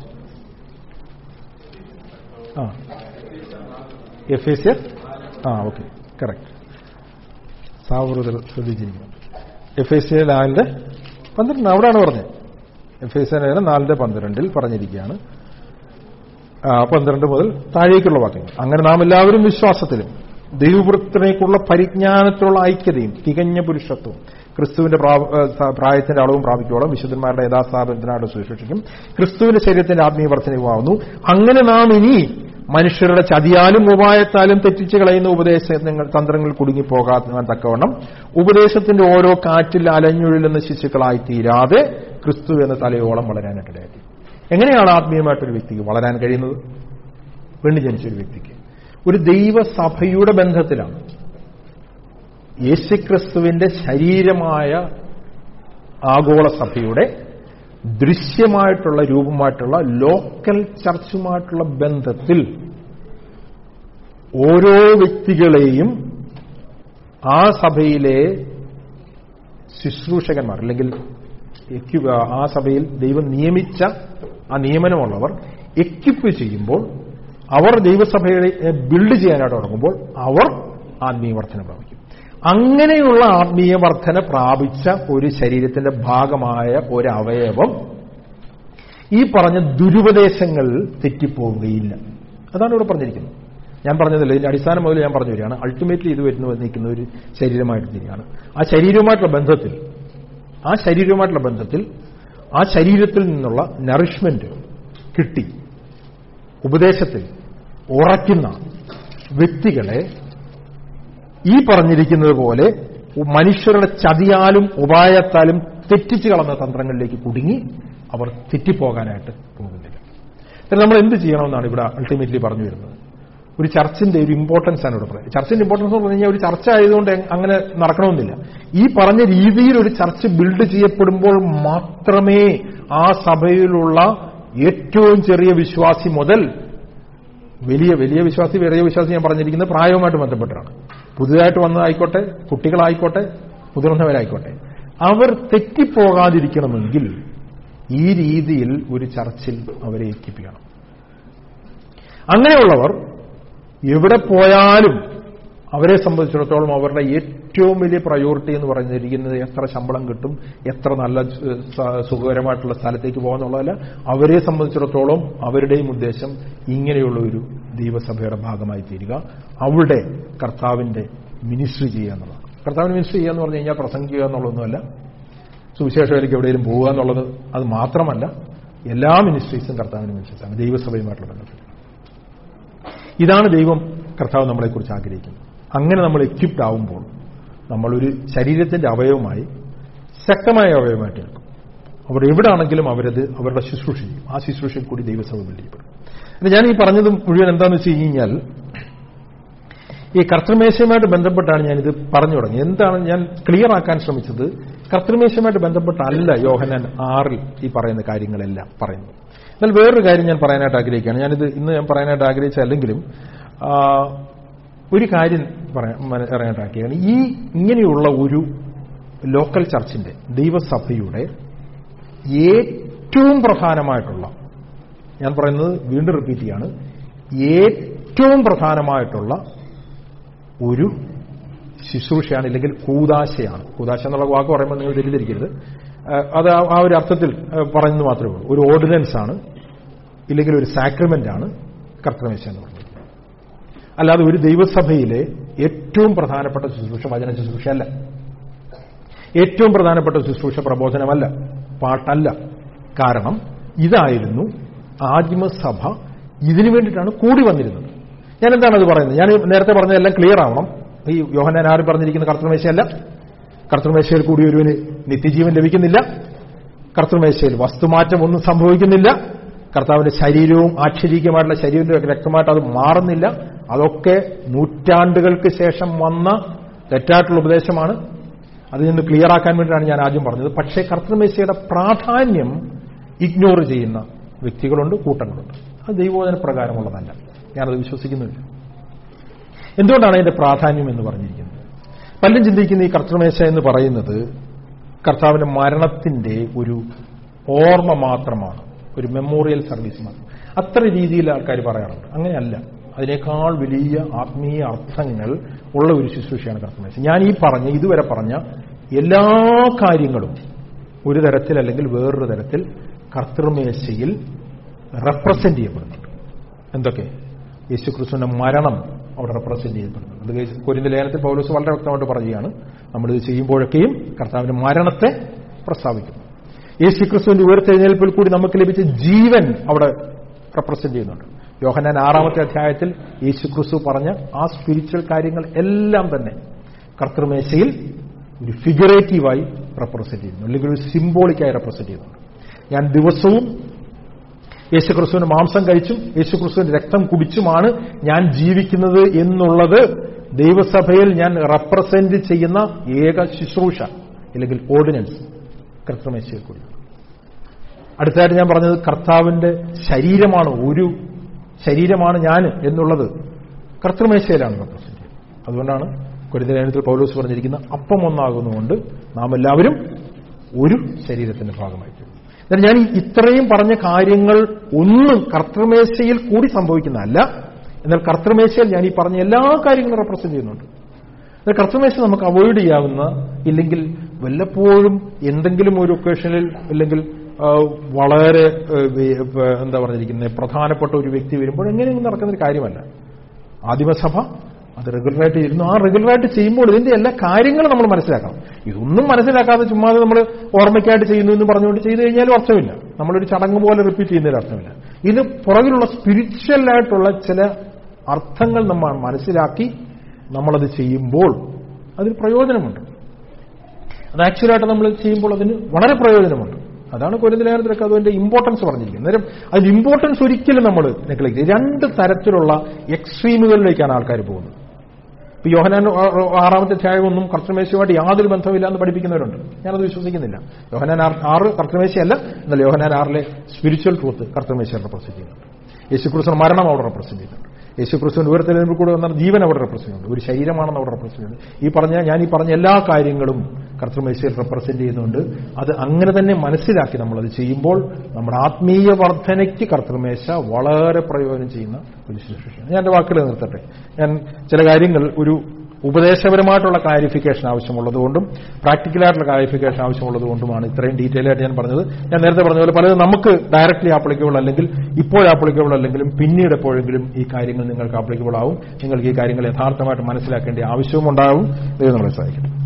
S2: ആ എഫ് എസ് ആ ഓക്കെ കറക്റ്റ് സാവൃതൽ ശ്രദ്ധിച്ചിരിക്കുന്നു എഫ് എസ് എ നാലിന്റെ പന്ത്രണ്ട് അവിടെയാണ് പറഞ്ഞത് എഫ് എസ് എ നാലിന്റെ പന്ത്രണ്ടിൽ പറഞ്ഞിരിക്കുകയാണ് ആ, പന്ത്രണ്ട് മുതൽ താഴേക്കുള്ള വാക്യങ്ങൾ അങ്ങനെ നാം എല്ലാവരും വിശ്വാസത്തിലും ദൈവവൃത്തിനേക്കുള്ള പരിജ്ഞാനത്തിലുള്ള ഐക്യതയും തികഞ്ഞ പുരുഷത്വവും ക്രിസ്തുവിന്റെ പ്രാ- ഏ, സ- പ്രായത്തിന്റെ അളവും പ്രാപിക്കോളം വിശുദ്ധന്മാരുടെ യഥാസ്ഥാപനത്തിനായിട്ട് സുരക്ഷിക്കും ക്രിസ്തുവിന്റെ ശരീരത്തിന്റെ ആത്മീയ വർധനവുമാവുന്നു അങ്ങനെ നാം ഇനി മനുഷ്യരുടെ ചതിയാലും ഉപായത്താലും തെറ്റിച്ച് കളയുന്ന ഉപദേശങ്ങൾ തന്ത്രങ്ങൾ കുടുങ്ങിപ്പോകാൻ തക്കവണ്ണം ഉപദേശത്തിന്റെ ഓരോ കാറ്റിൽ അലഞ്ഞുഴലുന്ന ശിശുക്കളായി തീരാതെ ക്രിസ്തു എന്ന തലയോളം വളരാനായിട്ടിടയാക്കി എങ്ങനെയാണ് ആത്മീയമായിട്ടൊരു വ്യക്തിക്ക് വളരാൻ കഴിയുന്നത് വീണ്ടും ജനിച്ച ഒരു വ്യക്തിക്ക് ഒരു ദൈവസഭയുടെ ബന്ധത്തിലാണ് യേശുക്രിസ്തുവിന്റെ ശരീരമായ ആഗോള സഭയുടെ ദൃശ്യമായിട്ടുള്ള രൂപമായിട്ടുള്ള ലോക്കൽ ചർച്ചുമായിട്ടുള്ള ബന്ധത്തിൽ ഓരോ വ്യക്തികളെയും ആ സഭയിലെ ശുശ്രൂഷകന്മാർ അല്ലെങ്കിൽ എക്യു- ആ സഭയിൽ ദൈവം നിയമിച്ച ആ നിയമനമുള്ളവർ എക്യുപ്പ് ചെയ്യുമ്പോൾ അവർ ദൈവസഭയെ ബിൽഡ് ചെയ്യാനായിട്ട് തുടങ്ങുമ്പോൾ അവർ ആത്മീയ വർധന പ്രാപിക്കും അങ്ങനെയുള്ള ആത്മീയ വർധന പ്രാപിച്ച ഒരു ശരീരത്തിന്റെ ഭാഗമായ ഒരു അവയവം ഈ പറഞ്ഞ ദുരുപദേശങ്ങൾ തെറ്റിപ്പോവുകയില്ല അതാണ് ഇവിടെ പറഞ്ഞിരിക്കുന്നത് ഞാൻ പറഞ്ഞതല്ല ഇതിന്റെ അടിസ്ഥാനം മുതൽ ഞാൻ പറഞ്ഞു വരികയാണ് അൾട്ടിമേറ്റ്ലി ഇത് വരുന്നു നിൽക്കുന്ന ഒരു ശരീരമായിട്ട് തന്നെയാണ് ആ ശരീരവുമായിട്ടുള്ള ബന്ധത്തിൽ ആ ശരീരവുമായിട്ടുള്ള ബന്ധത്തിൽ ആ ശരീരത്തിൽ നിന്നുള്ള നറിഷ്മെന്റ് കിട്ടി ഉപദേശത്തിൽ ഉറയ്ക്കുന്ന വ്യക്തികളെ ഈ പറഞ്ഞിരിക്കുന്നത് പോലെ മനുഷ്യരുടെ ചതിയാലും ഉപായത്താലും തെറ്റിച്ചു കളന്ന തന്ത്രങ്ങളിലേക്ക് കുടുങ്ങി അവർ തെറ്റിപ്പോകാനായിട്ട് പോകുന്നില്ല എന്നാൽ നമ്മൾ എന്ത് ചെയ്യണമെന്നാണ് ഇവിടെ അൾട്ടിമേറ്റ്ലി പറഞ്ഞു വരുന്നത് ഒരു ചർച്ചിന്റെ ഒരു ഇമ്പോർട്ടൻസ് ആണ് ഇവിടെ പറയുന്നത് ചർച്ചിന്റെ ഇമ്പോർട്ടൻസ് എന്ന് പറഞ്ഞു കഴിഞ്ഞാൽ ഒരു ചർച്ച ആയതുകൊണ്ട് അങ്ങനെ നടക്കണമെന്നില്ല ഈ പറഞ്ഞ രീതിയിൽ ഒരു ചർച്ച് ബിൽഡ് ചെയ്യപ്പെടുമ്പോൾ മാത്രമേ ആ സഭയിലുള്ള ഏറ്റവും ചെറിയ വിശ്വാസി മുതൽ വലിയ വലിയ വിശ്വാസി വലിയ വിശ്വാസി ഞാൻ പറഞ്ഞിരിക്കുന്നത് പ്രായവുമായിട്ട് ബന്ധപ്പെട്ടാണ് പുതുതായിട്ട് വന്നതായിക്കോട്ടെ കുട്ടികളായിക്കോട്ടെ മുതിർന്നവരായിക്കോട്ടെ അവർ തെറ്റിപ്പോകാതിരിക്കണമെങ്കിൽ ഈ രീതിയിൽ ഒരു ചർച്ചിൽ അവരെ എത്തിപ്പിക്കണം അങ്ങനെയുള്ളവർ എവിടെ പോയാലും അവരെ സംബന്ധിച്ചിടത്തോളം അവരുടെ ഏറ്റവും വലിയ പ്രയോറിറ്റി എന്ന് പറഞ്ഞിരിക്കുന്നത് എത്ര ശമ്പളം കിട്ടും എത്ര നല്ല ഏഹ്, സ- സുഖകരമായിട്ടുള്ള സ്ഥലത്തേക്ക് പോകുന്നുള്ളതല്ല അവരെ സംബന്ധിച്ചിടത്തോളം അവരുടെയും ഉദ്ദേശം ഇങ്ങനെയുള്ള ഒരു ദൈവസഭയുടെ ഭാഗമായി തീരുക അവിടെ കർത്താവിന്റെ മിനിസ്ട്രി ചെയ്യുക എന്നുള്ളതാണ് കർത്താവിന് മിനിസ്ട്രി ചെയ്യുക എന്ന് പറഞ്ഞു കഴിഞ്ഞാൽ പ്രസംഗിക്കുക എന്നുള്ളതൊന്നുമല്ല സുവിശേഷത്തിലേക്ക് എവിടെയെങ്കിലും പോവുക എന്നുള്ളത് അത് മാത്രമല്ല എല്ലാ മിനിസ്ട്രീസും കർത്താവിന് മിനിസ്ട്രീസാണ് ദൈവസഭയുമായിട്ടുള്ള ബന്ധത്തിൽ ഇതാണ് ദൈവം കർത്താവ് നമ്മളെക്കുറിച്ച് ആഗ്രഹിക്കുന്നത് അങ്ങനെ നമ്മൾ എക്വിപ്ഡ് ആവുമ്പോൾ നമ്മളൊരു ശരീരത്തിന്റെ അവയവമായി ശക്തമായ അവയവമായിട്ട് എടുക്കും അവർ എവിടാണെങ്കിലും അവരത് അവരുടെ ശുശ്രൂഷ ചെയ്യും ആ ശുശ്രൂഷയിൽ കൂടി ദൈവസഭ വെളിയപ്പെടും അല്ല ഞാൻ ഈ പറഞ്ഞത് മുഴുവൻ എന്താണെന്ന് വെച്ച് കഴിഞ്ഞാൽ ഈ കർത്തൃമേശയുമായിട്ട് ബന്ധപ്പെട്ടാണ് ഞാനിത് പറഞ്ഞു തുടങ്ങി എന്താണ് ഞാൻ ക്ലിയർ ആക്കാൻ ശ്രമിച്ചത് കർത്തൃമേശയുമായിട്ട് ബന്ധപ്പെട്ടല്ല യോഹനാൻ ആറിൽ ഈ പറയുന്ന കാര്യങ്ങളെല്ലാം പറയുന്നത് എന്നാൽ വേറൊരു കാര്യം ഞാൻ പറയാനായിട്ട് ആഗ്രഹിക്കുകയാണ് ഞാനിത് ഇന്ന് ഞാൻ പറയാനായിട്ട് ആഗ്രഹിച്ചല്ലെങ്കിലും ആ, ഒരു കാര്യം പറയാൻ മന- പറയാനായിട്ട് ആഗ്രഹിക്കുകയാണ് ഈ ഇങ്ങനെയുള്ള ഒരു ലോക്കൽ ചർച്ചിന്റെ ദൈവസഭയുടെ ഏറ്റവും പ്രധാനമായിട്ടുള്ള ഞാൻ പറയുന്നത് വീണ്ടും റിപ്പീറ്റ് ചെയ്യാണ് ഏറ്റവും പ്രധാനമായിട്ടുള്ള ഒരു ശുശ്രൂഷയാണ് ഇല്ലെങ്കിൽ കൂതാശയാണ് കൂതാശ എന്നുള്ള വാക്ക് പറയുമ്പോൾ നിങ്ങൾ തെറ്റിദ്ധരിക്കരുത് ആ, അത് ആ- ആ ഒരു അർത്ഥത്തിൽ ആ, പറയുന്നത് മാത്രമേ ഉള്ളൂ ഒരു ഓർഡിനൻസ് ആണ് ഇല്ലെങ്കിൽ ഒരു സാക്രമെന്റ് ആണ് കർത്തമേശ എന്ന് പറയുന്നത് അല്ലാതെ ഒരു ദൈവസഭയിലെ ഏറ്റവും പ്രധാനപ്പെട്ട ശുശ്രൂഷ വചന ശുശ്രൂഷയല്ല ഏറ്റവും പ്രധാനപ്പെട്ട ശുശ്രൂഷ പ്രബോധനമല്ല പാട്ടല്ല കാരണം ഇതായിരുന്നു ആദിമസഭ ഇതിനു വേണ്ടിയിട്ടാണ് കൂടി വന്നിരുന്നത് ഞാൻ എന്താണ് അത് പറയുന്നത് ഞാൻ ഈ നേരത്തെ പറഞ്ഞതെല്ലാം ക്ലിയർ ആവണം ഈ യോഹനാൻ ആരും പറഞ്ഞിരിക്കുന്ന കർത്തൃമേശയല്ല കർത്തൃമേശയിൽ കൂടി ഒരുവന് നിത്യജീവൻ ലഭിക്കുന്നില്ല കർത്തൃമേശയിൽ വസ്തുമാറ്റം ഒന്നും സംഭവിക്കുന്നില്ല കർത്താവിന്റെ ശരീരവും ആക്ഷരീകമായിട്ടുള്ള ശരീരത്തിന്റെ രക്തമായിട്ട് അത് മാറുന്നില്ല അതൊക്കെ നൂറ്റാണ്ടുകൾക്ക് ശേഷം വന്ന തെറ്റായിട്ടുള്ള ഉപദേശമാണ് അത് നിന്ന് ക്ലിയർ ആക്കാൻ വേണ്ടിയിട്ടാണ് ഞാൻ ആദ്യം പറഞ്ഞത് പക്ഷേ കർത്തൃമേശയുടെ പ്രാധാന്യം ഇഗ്നോർ ചെയ്യുന്ന വ്യക്തികളുണ്ട് കൂട്ടങ്ങളുണ്ട് അത് ദൈവോധന പ്രകാരമുള്ളതല്ല ഞാനത് വിശ്വസിക്കുന്നില്ല എന്തുകൊണ്ടാണ് അതിന്റെ പ്രാധാന്യം എന്ന് പറഞ്ഞിരിക്കുന്നത് പലരും ചിന്തിക്കുന്ന ഈ കർത്തൃമേശ എന്ന് പറയുന്നത് കർത്താവിന്റെ മരണത്തിന്റെ ഒരു ഓർമ്മ മാത്രമാണ് ഒരു മെമ്മോറിയൽ സർവീസ് മാത്രം അത്ര രീതിയിൽ ആൾക്കാർ പറയാറുണ്ട് അങ്ങനെയല്ല അതിനേക്കാൾ വലിയ ആത്മീയ അർത്ഥങ്ങൾ ഉള്ള ഒരു ശുശ്രൂഷയാണ് കർത്തൃമേശ ഞാൻ ഈ പറഞ്ഞ ഇതുവരെ പറഞ്ഞ എല്ലാ കാര്യങ്ങളും ഒരു തരത്തിൽ അല്ലെങ്കിൽ വേറൊരു തരത്തിൽ കർത്തൃമേശയിൽ റെപ്രസെന്റ് ചെയ്യപ്പെടുന്നുണ്ട് എന്തൊക്കെ യേശുക്രിസ്തുവിന്റെ മരണം അവിടെ റെപ്രസെന്റ് ചെയ്യപ്പെടുന്നുണ്ട് അത് കൊരിന്ത ലേഖനത്തിൽ പൗലോസ് വളരെ വ്യക്തമായിട്ട് പറയുകയാണ് നമ്മളിത് ചെയ്യുമ്പോഴൊക്കെയും കർത്താവിന്റെ മരണത്തെ പ്രസ്താവിക്കുന്നു യേശുക്രിസ്തുവിന്റെ ഉയർത്തെഴുന്നേൽപ്പിൽ കൂടി നമുക്ക് ലഭിച്ച ജീവൻ അവിടെ റെപ്രസെന്റ് ചെയ്യുന്നുണ്ട് യോഹനാൻ ആറാമത്തെ അധ്യായത്തിൽ യേശുക്രിസ്തു പറഞ്ഞ ആ സ്പിരിച്വൽ കാര്യങ്ങൾ എല്ലാം തന്നെ കർത്തൃമേശയിൽ ഒരു ഫിഗറേറ്റീവായി റെപ്രസെന്റ് ചെയ്യുന്നു അല്ലെങ്കിൽ ഒരു സിംബോളിക്കായി റെപ്രസെന്റ് ചെയ്യുന്നുണ്ട് ഞാൻ ദിവസവും യേശുക്രിസ്തുവിന്റെ മാംസം കഴിച്ചും യേശുക്രിസ്തുവിന്റെ രക്തം കുടിച്ചുമാണ് ഞാൻ ജീവിക്കുന്നത് എന്നുള്ളത് ദൈവസഭയിൽ ഞാൻ റെപ്രസെന്റ് ചെയ്യുന്ന ഏക ശുശ്രൂഷ അല്ലെങ്കിൽ ഓർഡിനൻസ് കർത്തമേശയിൽ കൂടി അടുത്തതായിട്ട് ഞാൻ പറഞ്ഞത് കർത്താവിന്റെ ശരീരമാണ് ഒരു ശരീരമാണ് ഞാൻ എന്നുള്ളത് കർത്തൃമേശയിലാണ് റെപ്രസെന്റ് ചെയ്യുന്നത് അതുകൊണ്ടാണ് കൊരിന്തലേനത്തിൽ പൗലോസ് പറഞ്ഞിരിക്കുന്ന അപ്പം ഒന്നാകുന്നതുകൊണ്ട് നാം എല്ലാവരും ഒരു ശരീരത്തിന്റെ ഭാഗമായി തീരും. എന്നാൽ ഞാൻ ഈ ഇത്രയും പറഞ്ഞ കാര്യങ്ങൾ ഒന്നും കർത്തൃമേശയിൽ കൂടി സംഭവിക്കുന്നതല്ല എന്നാൽ കർത്തൃമേശയിൽ ഞാൻ ഈ പറഞ്ഞ എല്ലാ കാര്യങ്ങളും റെപ്രസെന്റ് ചെയ്യുന്നുണ്ട് എന്നാൽ കർത്തൃമേശ നമുക്ക് അവോയ്ഡ് ചെയ്യാവുന്ന ഇല്ലെങ്കിൽ വല്ലപ്പോഴും എന്തെങ്കിലും ഒരു ഒക്കേഷനിൽ അല്ലെങ്കിൽ ആ, വളരെ ആ, വേ- വേ- എന്താ പറഞ്ഞിരിക്കുന്നത് പ്രധാനപ്പെട്ട ഒരു വ്യക്തി വരുമ്പോൾ എങ്ങനെയൊന്നും നടക്കുന്ന ഒരു കാര്യമല്ല ആദിമസഭ അത് റെഗുലറായിട്ട് ചെയ്യുന്നു ആ റെഗുലറായിട്ട് ചെയ്യുമ്പോൾ ഇതിന്റെ എല്ലാ കാര്യങ്ങളും നമ്മൾ മനസ്സിലാക്കണം ഇതൊന്നും മനസ്സിലാക്കാതെ ചുമ്മാതെ നമ്മൾ ഓർമ്മയ്ക്കായിട്ട് ചെയ്യുന്നു എന്ന് പറഞ്ഞുകൊണ്ട് ചെയ്തു കഴിഞ്ഞാലും അർത്ഥമില്ല നമ്മളൊരു ചടങ്ങ് പോലെ റിപ്പീറ്റ് ചെയ്യുന്നതിൽ അർത്ഥമില്ല ഇത് പുറകിലുള്ള സ്പിരിച്വലായിട്ടുള്ള ചില അർത്ഥങ്ങൾ നമ്മൾ മനസ്സിലാക്കി നമ്മളത് ചെയ്യുമ്പോൾ അതിന് പ്രയോജനമുണ്ട് അത് ആക്ച്വലായിട്ട് നമ്മൾ ചെയ്യുമ്പോൾ അതിന് വളരെ പ്രയോജനമുണ്ട് അതാണ് കൊരിന്തലേഖനത്തിലൊക്കെ അതിന്റെ ഇമ്പോർട്ടൻസ് പറഞ്ഞിരിക്കുന്നത് അന്നേരം അതിന്റെ ഇമ്പോർട്ടൻസ് ഒരിക്കലും നമ്മൾ നെഗ്ലക്ട് ചെയ്യും രണ്ട് തരത്തിലുള്ള എക്സ്ട്രീമുകളിലേക്കാണ് ആൾക്കാർ പോകുന്നത് ഇപ്പൊ യോഹനാൻ ആ- ആ- ആറാമത്തെ അധ്യായമൊന്നും കർത്തമേശയുമായിട്ട് യാതൊരു ബന്ധമില്ല എന്ന് പഠിപ്പിക്കുന്നവരുണ്ട് ഞാനത് വിശ്വസിക്കുന്നില്ല യോഹനാൻ ആറ് ആറ് കർത്തമേശയല്ല എന്നാൽ യോഹനാൻ ആറിലെ സ്പിരിച്വൽ ട്രൂത്ത് കർത്തമേശയെ റെപ്രസെന്റ് ചെയ്യുന്നുണ്ട് യേശുക്രിസ്തു മരണം അവിടെ റെപ്രസെന്റ് ചെയ്യുന്നുണ്ട് യേശുക്രിസ്തുവിന്റെ ഉയർത്തെഴുന്നേൽപ്പിൽ കൂടെ വന്ന ജീവൻ അവിടെ റെപ്രസെന്റ് ചെയ്യുന്നുണ്ട് ഒരു ശരീരമാണെന്ന് അവിടെ റെപ്രസെന്റ് ചെയ്യുന്നത് ഈ പറഞ്ഞ ഞാൻ ഈ പറഞ്ഞ എല്ലാ കാര്യങ്ങളും കർത്തൃമേശയിൽ റെപ്രസെന്റ് ചെയ്യുന്നുണ്ട് അത് അങ്ങനെ തന്നെ മനസ്സിലാക്കി നമ്മളത് ചെയ്യുമ്പോൾ നമ്മുടെ ആത്മീയ വർധനയ്ക്ക് കർത്തൃമേശ വളരെ പ്രയോജനം ചെയ്യുന്ന ഒരു ശുശ്രൂഷയാണ് ഞാൻ എന്റെ വാക്കുകൾ നിർത്തട്ടെ ഞാൻ ചില കാര്യങ്ങൾ ഒരു ഉപദേശപരമായിട്ടുള്ള ക്ലാരിഫിക്കേഷൻ ആവശ്യമുള്ളതുകൊണ്ടും പ്രാക്ടിക്കലായിട്ടുള്ള ക്ലാരിഫിക്കേഷൻ ആവശ്യമുള്ളതുകൊണ്ടുമാണ് ഇത്രയും ഡീറ്റെയിൽ ആയിട്ട് ഞാൻ പറഞ്ഞത് ഞാൻ നേരത്തെ പറഞ്ഞ പോലെ പലതും നമുക്ക് ഡയറക്റ്റ്ലി ആപ്ലിക്കബിൾ അല്ലെങ്കിൽ ഇപ്പോൾ ആപ്ലിക്കബിൾ അല്ലെങ്കിലും പിന്നീട് എപ്പോഴെങ്കിലും ഈ കാര്യങ്ങൾ നിങ്ങൾക്ക് ആപ്ലിക്കബിൾ ആവും നിങ്ങൾക്ക് ഈ കാര്യങ്ങൾ യഥാർത്ഥമായിട്ട് മനസ്സിലാക്കേണ്ട ആവശ്യവും ഉണ്ടാവും ദൈവം നമ്മളെ സഹായിക്കട്ടെ